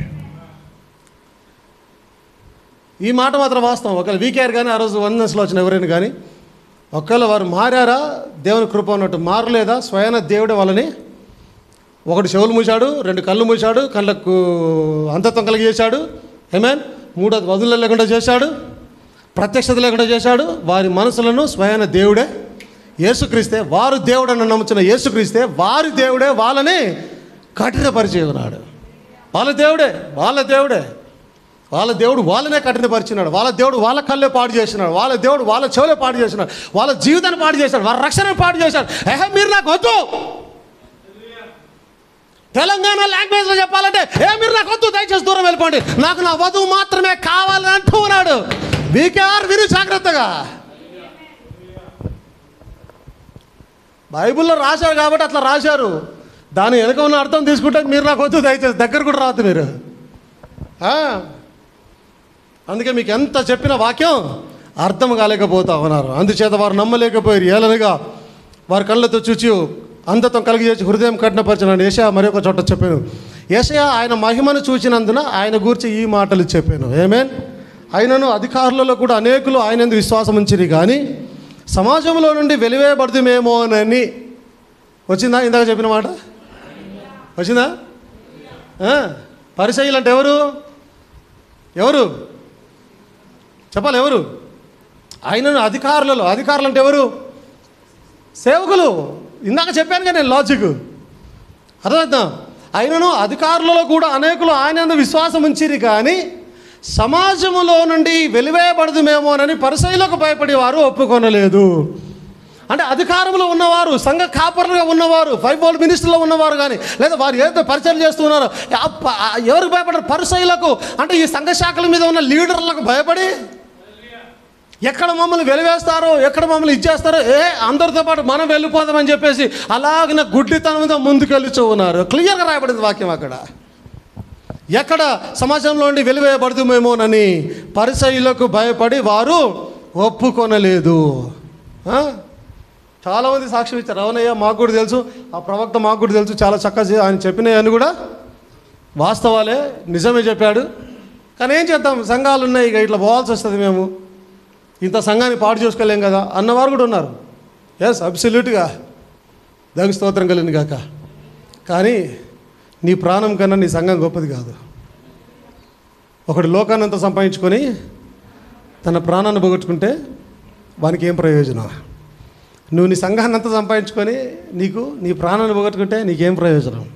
ఈ మాట మాత్రం వాస్తవం ఒకవేళ వీకేఆర్ కానీ ఆ రోజు వన్నెస్లో వచ్చిన ఎవరైనా కానీ ఒకవేళ వారు మారారా దేవుని కృప ఉన్నట్టు మారలేదా స్వయాన దేవుడే వాళ్ళని ఒకటి చెవులు మూశాడు రెండు కళ్ళు మూశాడు కళ్ళకు అంతత్వం కలిగజేశాడు ఏమేన్ మూడోది వదులు లేకుండా చేశాడు ప్రత్యక్షత లేకుండా చేశాడు వారి మనసులను స్వయాన దేవుడే యేసుక్రీస్తే వారు దేవుడని నమ్ముచున్న యేసుక్రీస్తే వారి దేవుడే వాళ్ళని కఠినపరిచి ఉన్నాడు వాళ్ళ దేవుడే వాళ్ళ దేవుడే వాళ్ళ దేవుడు వాళ్ళనే కఠినపరిచినాడు వాళ్ళ దేవుడు వాళ్ళ కళ్ళే పాడు చేసినాడు వాళ్ళ దేవుడు వాళ్ళ చెవులే పాడు చేసినాడు వాళ్ళ జీవితాన్ని పాడు చేశాడు వాళ్ళ రక్షణ పాడు చేశాడు ఏహే మీరు నాకు వద్దు తెలంగాణ లాంగ్వేజ్లో చెప్పాలంటే ఏ మీరు నాకు వద్దు దయచేసి దూరం వెళ్ళిపోండి నాకు నా వధువు మాత్రమే కావాలని అంటూ ఉన్నాడు వీకేఆర్ విని జాగ్రత్తగా బైబిల్లో రాశారు కాబట్టి అట్లా రాశారు దాని వెనుక ఉన్న అర్థం తీసుకుంటే మీరు నాకు వద్దు దయచేసి దగ్గర కూడా రావద్దు మీరు ఆ? అందుకే మీకు ఎంత చెప్పిన వాక్యం అర్థం కాలేకపోతా ఉన్నారు అందుచేత వారు నమ్మలేకపోయారు ఏలనగా వారి కళ్ళతో చూచి అంధత్వం కలిగజేసి హృదయం కఠినపరచిన ఏషయా మరొక చోట చెప్పాను ఏషయా ఆయన మహిమను చూచినందున ఆయన గూర్చి ఈ మాటలు చెప్పాను ఏమేన్ ఆయనను అధికారులలో కూడా అనేకులు ఆయన విశ్వాసం ఉంచిరి కానీ సమాజంలో నుండి వెలివేయబడుతుమేమోనని వచ్చిందా ఇందాక చెప్పిన మాట వచ్చిందా పరిచయులు అంటే ఎవరు ఎవరు చెప్పాలి ఎవరు ఆయనను అధికారులలో అధికారులు అంటే ఎవరు సేవకులు ఇందాక చెప్పాను కదా నేను లాజిక్ అర్థమవుతా ఆయనను అధికారులలో కూడా అనేకులు ఆయన యందు విశ్వాసం ఉంచిరి కానీ సమాజములో నుండి వెలివేయబడదుమేమోనని పరిసైలకు భయపడి వారు ఒప్పుకొనలేదు అంటే అధికారంలో ఉన్నవారు సంఘ కాపర్లుగా ఉన్నవారు ఫైవ్ బోల్డ్ మినిస్టర్లో ఉన్నవారు కానీ లేదా వారు ఏదైతే పరిచయం చేస్తున్నారో ఆ ప- ఆ ఎవరికి భయపడరు పరిసయులకు అంటే ఈ సంఘ శాఖల మీద ఉన్న లీడర్లకు భయపడి ఎక్కడ మమ్మల్ని వెలివేస్తారో ఎక్కడ మమ్మల్ని ఇచ్చేస్తారో ఏ అందరితో పాటు మనం వెళ్ళిపోదామని చెప్పేసి అలాగిన గుడ్డితనం మీద ముందుకెళ్ళుచూ ఉన్నారు క్లియర్గా రాయబడింది వాక్యం అక్కడ ఎక్కడ సమాజంలో నుండి వెలివేయబడుతుమేమోనని పరిసయులకు భయపడి వారు ఒప్పుకొనలేదు ఆ? చాలామంది సాక్ష్యం ఇచ్చారు అవునయ్యా మాకు కూడా తెలుసు ఆ ప్రవక్త మాకు కూడా తెలుసు చాలా చక్కగా చే- ఆయన చెప్పినవన్నీ కూడా వాస్తవాలే నిజమే చెప్పాడు కానీ ఏం చేద్దాం సంఘాలు ఉన్నాయి ఇక ఇట్లా పోవాల్సి వస్తుంది మేము ఇంత సంఘాన్ని పాడు చేసుకోలేం కదా అన్నవారు కూడా ఉన్నారు ఎస్ అబ్సల్యూట్గా దానికి స్తోత్రం కలిగింది కాక కానీ నీ ప్రాణం కన్నా నీ సంఘం గొప్పది కాదు ఒకడు లోకాన్ని అంతా సంపాదించుకొని తన ప్రాణాన్ని పోగొట్టుకుంటే వానికి ఏం ప్రయోజనం నువ్వు నీ సంఘాన్ని అంతా సంపాదించుకొని నీకు నీ ప్రాణాన్ని పోగొట్టుకుంటే నీకేం ప్రయోజనం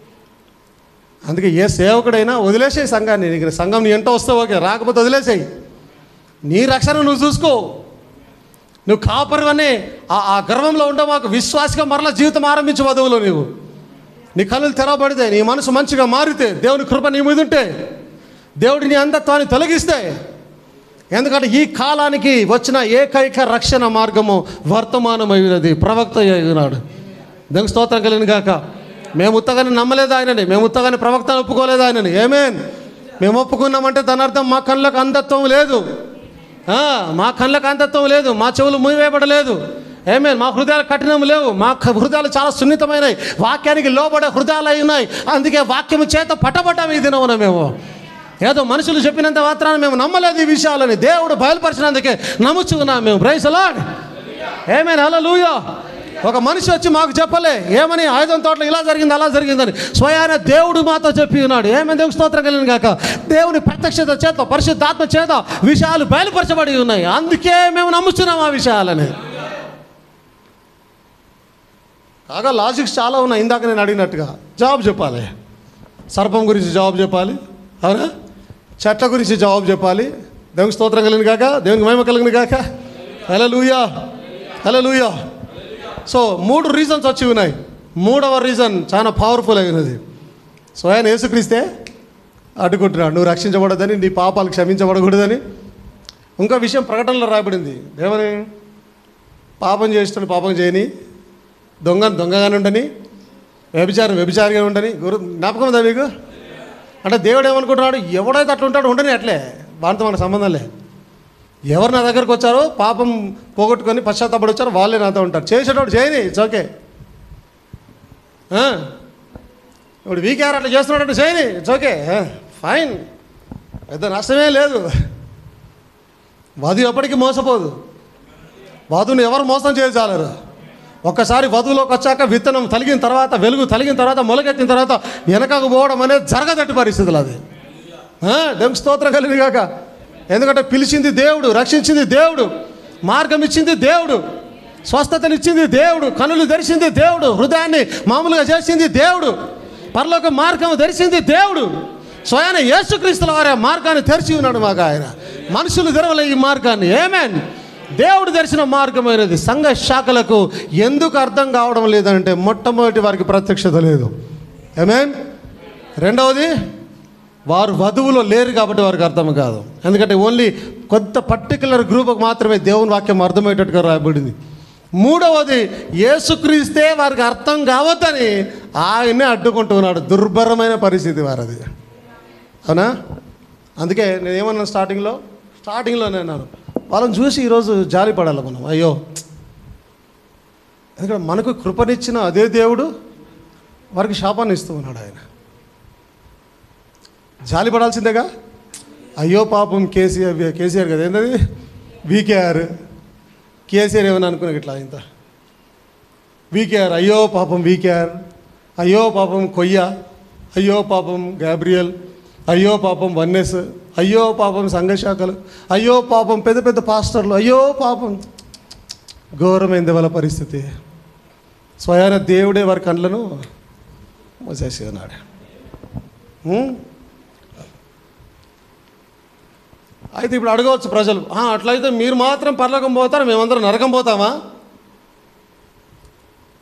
అందుకే ఏ సేవకుడైనా వదిలేసేయి సంఘాన్ని నీకు సంఘం నీ ఎంట వస్తే ఓకే రాకపోతే వదిలేసేయి నీ రక్షణ నువ్వు చూసుకో నువ్వు కాపరు అనే ఆ ఆ గర్వంలో ఉంటే మాకు విశ్వాసగా మరలా జీవితం ఆరంభించు వధువులో నీవు నీ కళ్ళు తెరవబడితే నీ మనసు మంచిగా మారితే దేవుని కృప నీ మీద ఉంటే దేవుడి నీ అంధత్వాన్ని తొలగిస్తే ఎందుకంటే ఈ కాలానికి వచ్చిన ఏకైక రక్షణ మార్గము వర్తమానమైనది ప్రవక్త అయినాడు దానికి స్తోత్రం కలిగిన గాక మేము ఉత్తగానే నమ్మలేదు ఆయనని మేము ఉత్తగానే ప్రవక్తను ఒప్పుకోలేదు ఆయనని ఏమేన్ మేము ఒప్పుకున్నామంటే దాని అర్థం మా కళ్ళకు అంధత్వం లేదు ఆ, మా కళ్ళకు అంధత్వం లేదు మా చెవులు మూయవేయబడలేదు ఏమేన్ మా హృదయాలు కఠినం లేవు మా క- హృదయాలు చాలా సున్నితమైనవి వాక్యానికి లోబడే హృదయాలు అయి ఉన్నాయి అందుకే వాక్యము చేత పట్టబడ్డాము ఈ దినమున మేము ఏదో మనుషులు చెప్పినంత మాత్రాన మేము నమ్మలేదు ఈ విషయాలని దేవుడు బయలుపరిచినందుకే నమ్ముచున్నాం మేము ప్రైస్ లాడ్ ఏమైనా అలా లూయో ఒక మనిషి వచ్చి మాకు చెప్పలే ఏమని ఆయుధం తోటలో ఇలా జరిగింది అలా జరిగిందని స్వయాన దేవుడు మాతో చెప్పి ఉన్నాడు ఏమైనా దేవుడు స్తోత్రం కలిగిన కాక దేవుని ప్రత్యక్షత చేత పరిశుద్ధాత్మ చేత విషయాలు బయలుపరచబడి ఉన్నాయి అందుకే మేము నమ్ముతున్నాం ఆ విషయాలని కాగా లాజిక్స్ చాలా ఉన్నాయి ఇందాక నేను అడిగినట్టుగా జవాబు చెప్పాలి సర్పం గురించి జవాబు చెప్పాలి అవునా చెట్ల గురించి జవాబు చెప్పాలి దేవునికి స్తోత్రం కలిగిన కాక దేవునికి మహిమ కలిగిన కాక హలో లూయా హలో లూయా సో మూడు రీజన్స్ వచ్చి ఉన్నాయి మూడవ రీజన్ చాలా పవర్ఫుల్ అయినది సో ఆయన యేసుక్రీస్తే అడ్డుకుంటున్నాడు నువ్వు రక్షించబడదని నీ పాపాలు క్షమించబడకూడదని ఇంకో విషయం ప్రకటనలో రాయబడింది ఏమని పాపం చేస్తున్న పాపం చేయని దొంగ దొంగగానే ఉండని వ్యభిచారం వ్యభిచారిగా ఉండని గురు జ్ఞాపకం ఉందా మీకు అంటే దేవుడు ఏమనుకుంటున్నాడు ఎవడైతే అట్లా ఉంటాడో ఉండని అట్లే వాటితో మనకు సంబంధం లే ఎవరు నా దగ్గరకు వచ్చారో పాపం పోగొట్టుకొని పశ్చాత్తాపడి వచ్చారో వాళ్ళే నాతో ఉంటారు చేసేటోడు చేయని ఇట్స్ ఓకే ఇప్పుడు వీకేఆర్ అట్లా చేస్తున్నాడు చేయని ఇట్స్ ఓకే ఫైన్ పెద్ద నష్టమే లేదు వధు ఎప్పటికీ మోసపోదు వధువుని ఎవరు మోసం చేయజాలరు ఒక్కసారి వధువులోకి వచ్చాక విత్తనం తలిగిన తర్వాత వెలుగు తలిగిన తర్వాత మొలకెత్తిన తర్వాత వెనకకు పోవడం అనేది జరగదట్టి పరిస్థితులు అది ఆ, దేవునికి స్తోత్రం కలిగి కాక ఎందుకంటే పిలిచింది దేవుడు రక్షించింది దేవుడు మార్గం ఇచ్చింది దేవుడు స్వస్థతనిచ్చింది దేవుడు కనులు తెరిచింది దేవుడు హృదయాన్ని మామూలుగా చేసింది దేవుడు పరలోక మార్గం తెరిచింది దేవుడు స్వయాన యేసుక్రీస్తుల వారి ఆ మార్గాన్ని తెరిచి ఉన్నాడు మాకు ఆయన మనుషులు తెరవలే ఈ మార్గాన్ని ఏమేన్ దేవుడు తెరిచిన మార్గమైనది సంఘ శాఖలకు ఎందుకు అర్థం కావడం లేదంటే మొట్టమొదటి వారికి ప్రత్యక్షత లేదు ఏమేన్ రెండవది వారు వధువులో లేరు కాబట్టి వారికి అర్థం కాదు ఎందుకంటే ఓన్లీ కొత్త పర్టికులర్ గ్రూప్కి మాత్రమే దేవుని వాక్యం అర్థమయ్యేటట్టుగా రాయబడింది మూడవది యేసుక్రీస్తే వారికి అర్థం కావద్దని ఆయన్నే అడ్డుకుంటున్నాడు దుర్భరమైన పరిస్థితి వారది అవునా అందుకే నేను ఏమన్నాను స్టార్టింగ్లో స్టార్టింగ్లో నేను అన్నాను వాళ్ళని చూసి ఈరోజు జాలి పడాలి మనం అయ్యో ఎందుకంటే మనకు కృపనిచ్చిన అదే దేవుడు వారికి శాపాన్ని ఇస్తూ ఉన్నాడు ఆయన జాలి పడాల్సిందేగా అయ్యో పాపం కేసీఆర్ కేసీఆర్ కదా ఏంటది వీకేఆర్ కేసీఆర్ ఏమని అనుకున్నా ఇట్లా ఇంత వీకేఆర్ అయ్యో పాపం వీకేఆర్ అయ్యో పాపం కొయ్య అయ్యో పాపం గాబ్రియల్ అయ్యో పాపం వన్నెస్ అయ్యో పాపం సంఘశాఖలు అయ్యో పాపం పెద్ద పెద్ద పాస్టర్లు అయ్యో పాపం ఘోరమైంది వాళ్ళ పరిస్థితి స్వయాన దేవుడే వారి కళ్ళను మూసేసి ఉన్నాడు ఉం? అయితే ఇప్పుడు అడగవచ్చు ప్రజలు "ఆ, అట్లయితే మీరు మాత్రం పర్లోకం పోతారు మేమందరం నరకం పోతామా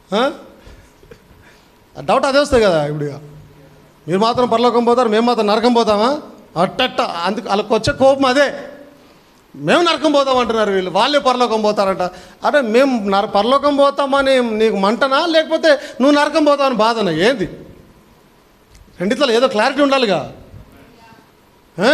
ఆ? ఆ డౌట్ అదే వస్తుంది కదా ఇప్పుడు ఇక. మీరు మాత్రం పరలోకం పోతారు మేము మాత్రం నరకం పోతామా అట్టట్ట అందుకు వాళ్ళకి వచ్చే కోపం అదే మేము నరకం పోతాం అంటున్నారు వీళ్ళు వాళ్ళే పరలోకం పోతారంట అరే మేము నర పరలోకం పోతామని నీకు మంటనా లేకపోతే నువ్వు నరకం పోతావని బాధనా ఏంది రెండిట్లో ఏదో క్లారిటీ ఉండాలిగా ఆ?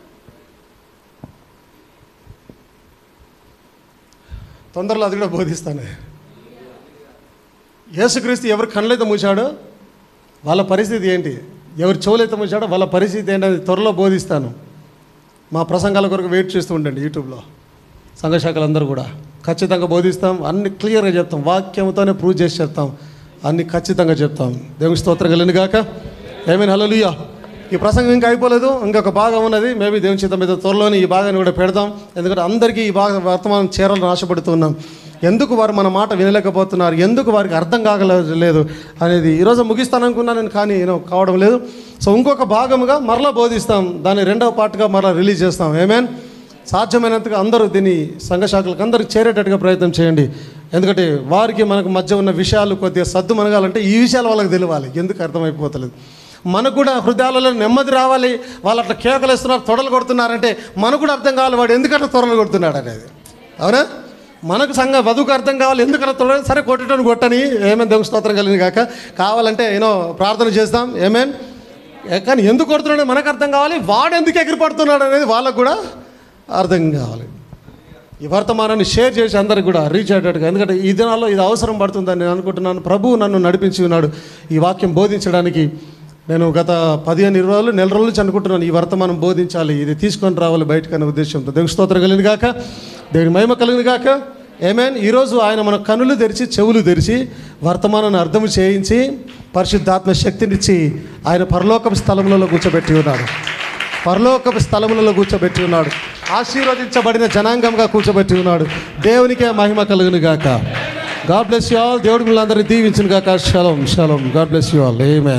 తొందరలో అది కూడా బోధిస్తాను యేసుక్రీస్తు ఎవరు కళ్ళైతే మూసాడో వాళ్ళ పరిస్థితి ఏంటి ఎవరు చెవులైతే మూసాడో వాళ్ళ పరిస్థితి ఏంటని త్వరలో బోధిస్తాను మా ప్రసంగాల కొరకు వెయిట్ చేస్తూ ఉండండి యూట్యూబ్లో సంఘశాఖలందరూ కూడా ఖచ్చితంగా బోధిస్తాం అన్ని క్లియర్గా చెప్తాం వాక్యంతోనే ప్రూవ్ చేసి చెప్తాం అన్ని ఖచ్చితంగా చెప్తాం దేవుని స్తోత్రం కలిగిన గాక ఏమైనా హలోలుయా ఈ ప్రసంగం ఇంకా అయిపోలేదు ఇంకొక భాగం ఉన్నది మేబీ దేవుని చిత్తం మీద త్వరలోనే ఈ భాగాన్ని కూడా పెడదాం ఎందుకంటే అందరికీ ఈ భాగం వర్తమానం చేరాలని ఆశపడుతున్నాం ఎందుకు వారు మన మాట వినలేకపోతున్నారు ఎందుకు వారికి అర్థం కాగలేదు అనేది ఈరోజు ముగిస్తాను అనుకున్నాను కానీ నేను కావడం లేదు సో ఇంకొక భాగముగా మరలా బోధిస్తాం దాన్ని రెండవ పార్ట్గా మరలా రిలీజ్ చేస్తాం ఏమేన్ సాధ్యమైనంతగా అందరూ దీన్ని సంఘ శాఖలకు అందరికి చేరేటట్టుగా ప్రయత్నం చేయండి ఎందుకంటే వారికి మనకు మధ్య ఉన్న విషయాలు కొద్దిగా సద్దు మనగాలంటే ఈ విషయాలు వాళ్ళకి తెలియాలి ఎందుకు అర్థమైపోతలేదు మనకు కూడా హృదయాలలో నెమ్మది రావాలి వాళ్ళు అట్లా కేకలు ఇస్తున్నారు తొడలు కొడుతున్నారంటే మనకు కూడా అర్థం కావాలి వాడు ఎందుకట్లా తొడలు కొడుతున్నాడు అనేది అవునా మనకు సంఘ వధువుకు అర్థం కావాలి ఎందుకలా తొడ సరే కొట్టడం కొట్టని ఏమేమి దేవుని స్తోత్రం కలిగింది కాక కావాలంటే ఏనో ప్రార్థన చేస్తాం ఏమేన్ కానీ ఎందుకు కొడుతున్నాడో మనకు అర్థం కావాలి వాడు ఎందుకు ఎగిరిపడుతున్నాడు అనేది వాళ్ళకు కూడా అర్థం కావాలి ఈ వర్తమానాన్ని షేర్ చేసి అందరికి కూడా రీచ్ అయ్యేటట్టుగా ఎందుకంటే ఈ దినాల్లో ఇది అవసరం పడుతుందని నేను అనుకుంటున్నాను ప్రభువు నన్ను నడిపించి ఉన్నాడు ఈ వాక్యం బోధించడానికి నేను గత పదిహేను ఇరవై రోజులు నెల రోజుల నుంచి అనుకుంటున్నాను ఈ వర్తమానం బోధించాలి ఇది తీసుకొని రావాలి బయటకు అనే ఉద్దేశంతో దేవుని స్తోత్రం కలిగింది కాక దేవుని మహిమ కలిగింది కాక ఏమేన్ ఈరోజు ఆయన మన కనులు తెరిచి చెవులు తెరిచి వర్తమానాన్ని అర్థం చేయించి పరిశుద్ధాత్మ శక్తినిచ్చి ఆయన పరలోకపు స్థలములలో కూర్చోబెట్టి ఉన్నాడు పరలోకపు స్థలములలో కూర్చోబెట్టి ఉన్నాడు ఆశీర్వదించబడిన జనాంగంగా కూర్చోబెట్టి ఉన్నాడు దేవునికే మహిమ కలుగును గాక గాడ్ బ్లెస్ యూ ఆల్ దేవుడు మిమ్మల్ని అందరినీ దీవించును గాక షలోం షలోం గాడ్ బ్లెస్ యూ ఆల్ ఏమే